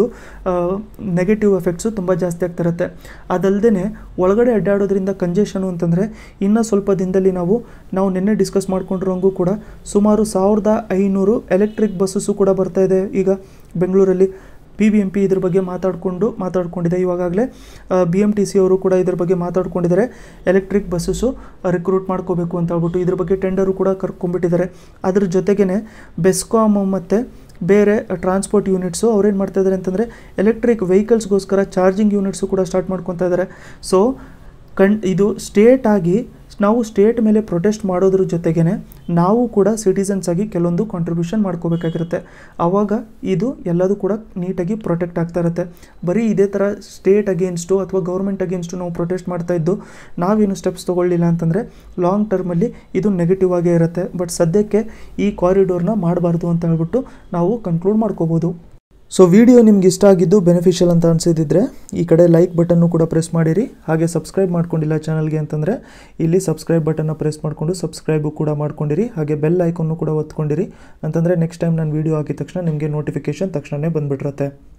ನೆಗೆಟಿವ್ ಎಫೆಕ್ಟ್ಸು ತುಂಬ ಜಾಸ್ತಿ ಆಗ್ತಿರುತ್ತೆ ಅದಲ್ಲದೆ ಒಳಗಡೆ ಅಡ್ಡಾಡೋದ್ರಿಂದ ಕಂಜೆಷನು ಅಂತಂದರೆ ಇನ್ನೂ ಸ್ವಲ್ಪ ದಿನದಲ್ಲಿ ನಾವು ನಾವು ನಿನ್ನೆ ಡಿಸ್ಕಸ್ ಮಾಡ್ಕೊಂಡಿರೋಂಗೂ ಕೂಡ ಸುಮಾರು ಸಾವಿರದ ಐನೂರು ಎಲೆಕ್ಟ್ರಿಕ್ ಬಸ್ಸಸ್ಸು ಕೂಡ ಬರ್ತಾ ಇದೆ ಈಗ ಬೆಂಗಳೂರಲ್ಲಿ ಬಿ ಬಿ ಎಂ ಪಿ ಇದ್ರ ಬಗ್ಗೆ ಮಾತಾಡಿಕೊಂಡು ಮಾತಾಡ್ಕೊಂಡಿದೆ ಇವಾಗಲೇ ಬಿ ಎಮ್ ಟಿ ಸಿ ಅವರು ಕೂಡ ಇದ್ರ ಬಗ್ಗೆ ಮಾತಾಡ್ಕೊಂಡಿದ್ದಾರೆ ಎಲೆಕ್ಟ್ರಿಕ್ ಬಸ್ಸಸ್ಸು ರಿಕ್ರೂಟ್ ಮಾಡ್ಕೋಬೇಕು ಅಂತ ಹೇಳ್ಬಿಟ್ಟು ಇದ್ರ ಬಗ್ಗೆ ಟೆಂಡರು ಕೂಡ ಕರ್ಕೊಂಡ್ಬಿಟ್ಟಿದ್ದಾರೆ ಅದ್ರ ಜೊತೆಗೇ ಬೆಸ್ಕಾಮ್ ಮತ್ತು ಬೇರೆ ಟ್ರಾನ್ಸ್ಪೋರ್ಟ್ ಯೂನಿಟ್ಸು ಅವ್ರೇನು ಮಾಡ್ತಾ ಇದ್ದಾರೆ ಅಂತಂದರೆ ಎಲೆಕ್ಟ್ರಿಕ್ ವೆಹಿಕಲ್ಸ್ಗೋಸ್ಕರ ಚಾರ್ಜಿಂಗ್ ಯೂನಿಟ್ಸು ಕೂಡ ಸ್ಟಾರ್ಟ್ ಮಾಡ್ಕೊತಾ ಇದ್ದಾರೆ ಸೊ ಕಣ್ ಇದು ಸ್ಟೇಟ್ ಆಗಿ ನಾವು ಸ್ಟೇಟ್ ಮೇಲೆ ಪ್ರೊಟೆಸ್ಟ್ ಮಾಡೋದ್ರ ಜೊತೆಗೇ ನಾವು ಕೂಡ ಸಿಟಿಸನ್ಸ್ ಆಗಿ ಕೆಲವೊಂದು ಕಾಂಟ್ರಿಬ್ಯೂಷನ್ ಮಾಡ್ಕೋಬೇಕಾಗಿರುತ್ತೆ ಆವಾಗ ಇದು ಎಲ್ಲದೂ ಕೂಡ ನೀಟಾಗಿ ಪ್ರೊಟೆಕ್ಟ್ ಆಗ್ತಾ ಇರುತ್ತೆ ಬರೀ ಇದೇ ಥರ ಸ್ಟೇಟ್ ಅಗೇನ್ಸ್ಟು ಅಥವಾ ಗೌರ್ಮೆಂಟ್ ಅಗೇನ್ಸ್ಟು ನಾವು ಪ್ರೊಟೆಸ್ಟ್ ಮಾಡ್ತಾ ಇದ್ದು ನಾವೇನು ಸ್ಟೆಪ್ಸ್ ತೊಗೊಳ್ಳಿಲ್ಲ ಅಂತಂದರೆ ಲಾಂಗ್ ಟರ್ಮಲ್ಲಿ ಇದು ನೆಗೆಟಿವ್ ಆಗೇ ಇರುತ್ತೆ ಬಟ್ ಸದ್ಯಕ್ಕೆ ಈ ಕಾರಿಡೋರ್ನ ಮಾಡಬಾರ್ದು ಅಂತ ಹೇಳ್ಬಿಟ್ಟು ನಾವು ಕನ್ಕ್ಲೂಡ್ ಮಾಡ್ಕೋಬೋದು ಸೊ ವಿಡಿಯೋ ನಿಮ್ಗೆ ಇಷ್ಟ ಆಗಿದ್ದು ಬೆನಿಫಿಷಿಯಲ್ ಅಂತ ಅನಿಸಿದ್ರೆ ಈ ಕಡೆ ಲೈಕ್ ಬಟನ್ನು ಕೂಡ ಪ್ರೆಸ್ ಮಾಡಿರಿ ಹಾಗೆ ಸಬ್ಸ್ಕ್ರೈಬ್ ಮಾಡ್ಕೊಂಡಿಲ್ಲ ಚಾನಲ್ಗೆ ಅಂತಂದರೆ ಇಲ್ಲಿ ಸಬ್ಸ್ಕ್ರೈಬ್ ಬಟನ್ನ ಪ್ರೆಸ್ ಮಾಡಿಕೊಂಡು ಸಬ್ಸ್ಕ್ರೈಬು ಕೂಡ ಮಾಡ್ಕೊಂಡಿರಿ ಹಾಗೆ ಬೆಲ್ ಐಕನ್ನು ಕೂಡ ಒತ್ಕೊಂಡಿರಿ ಅಂತಂದರೆ ನೆಕ್ಸ್ಟ್ ಟೈಮ್ ನಾನು ವೀಡಿಯೋ ಹಾಕಿದ ತಕ್ಷಣ ನಿಮಗೆ ನೋಟಿಫಿಕೇಷನ್ ತಕ್ಷಣವೇ ಬಂದುಬಿಟ್ಟಿರುತ್ತೆ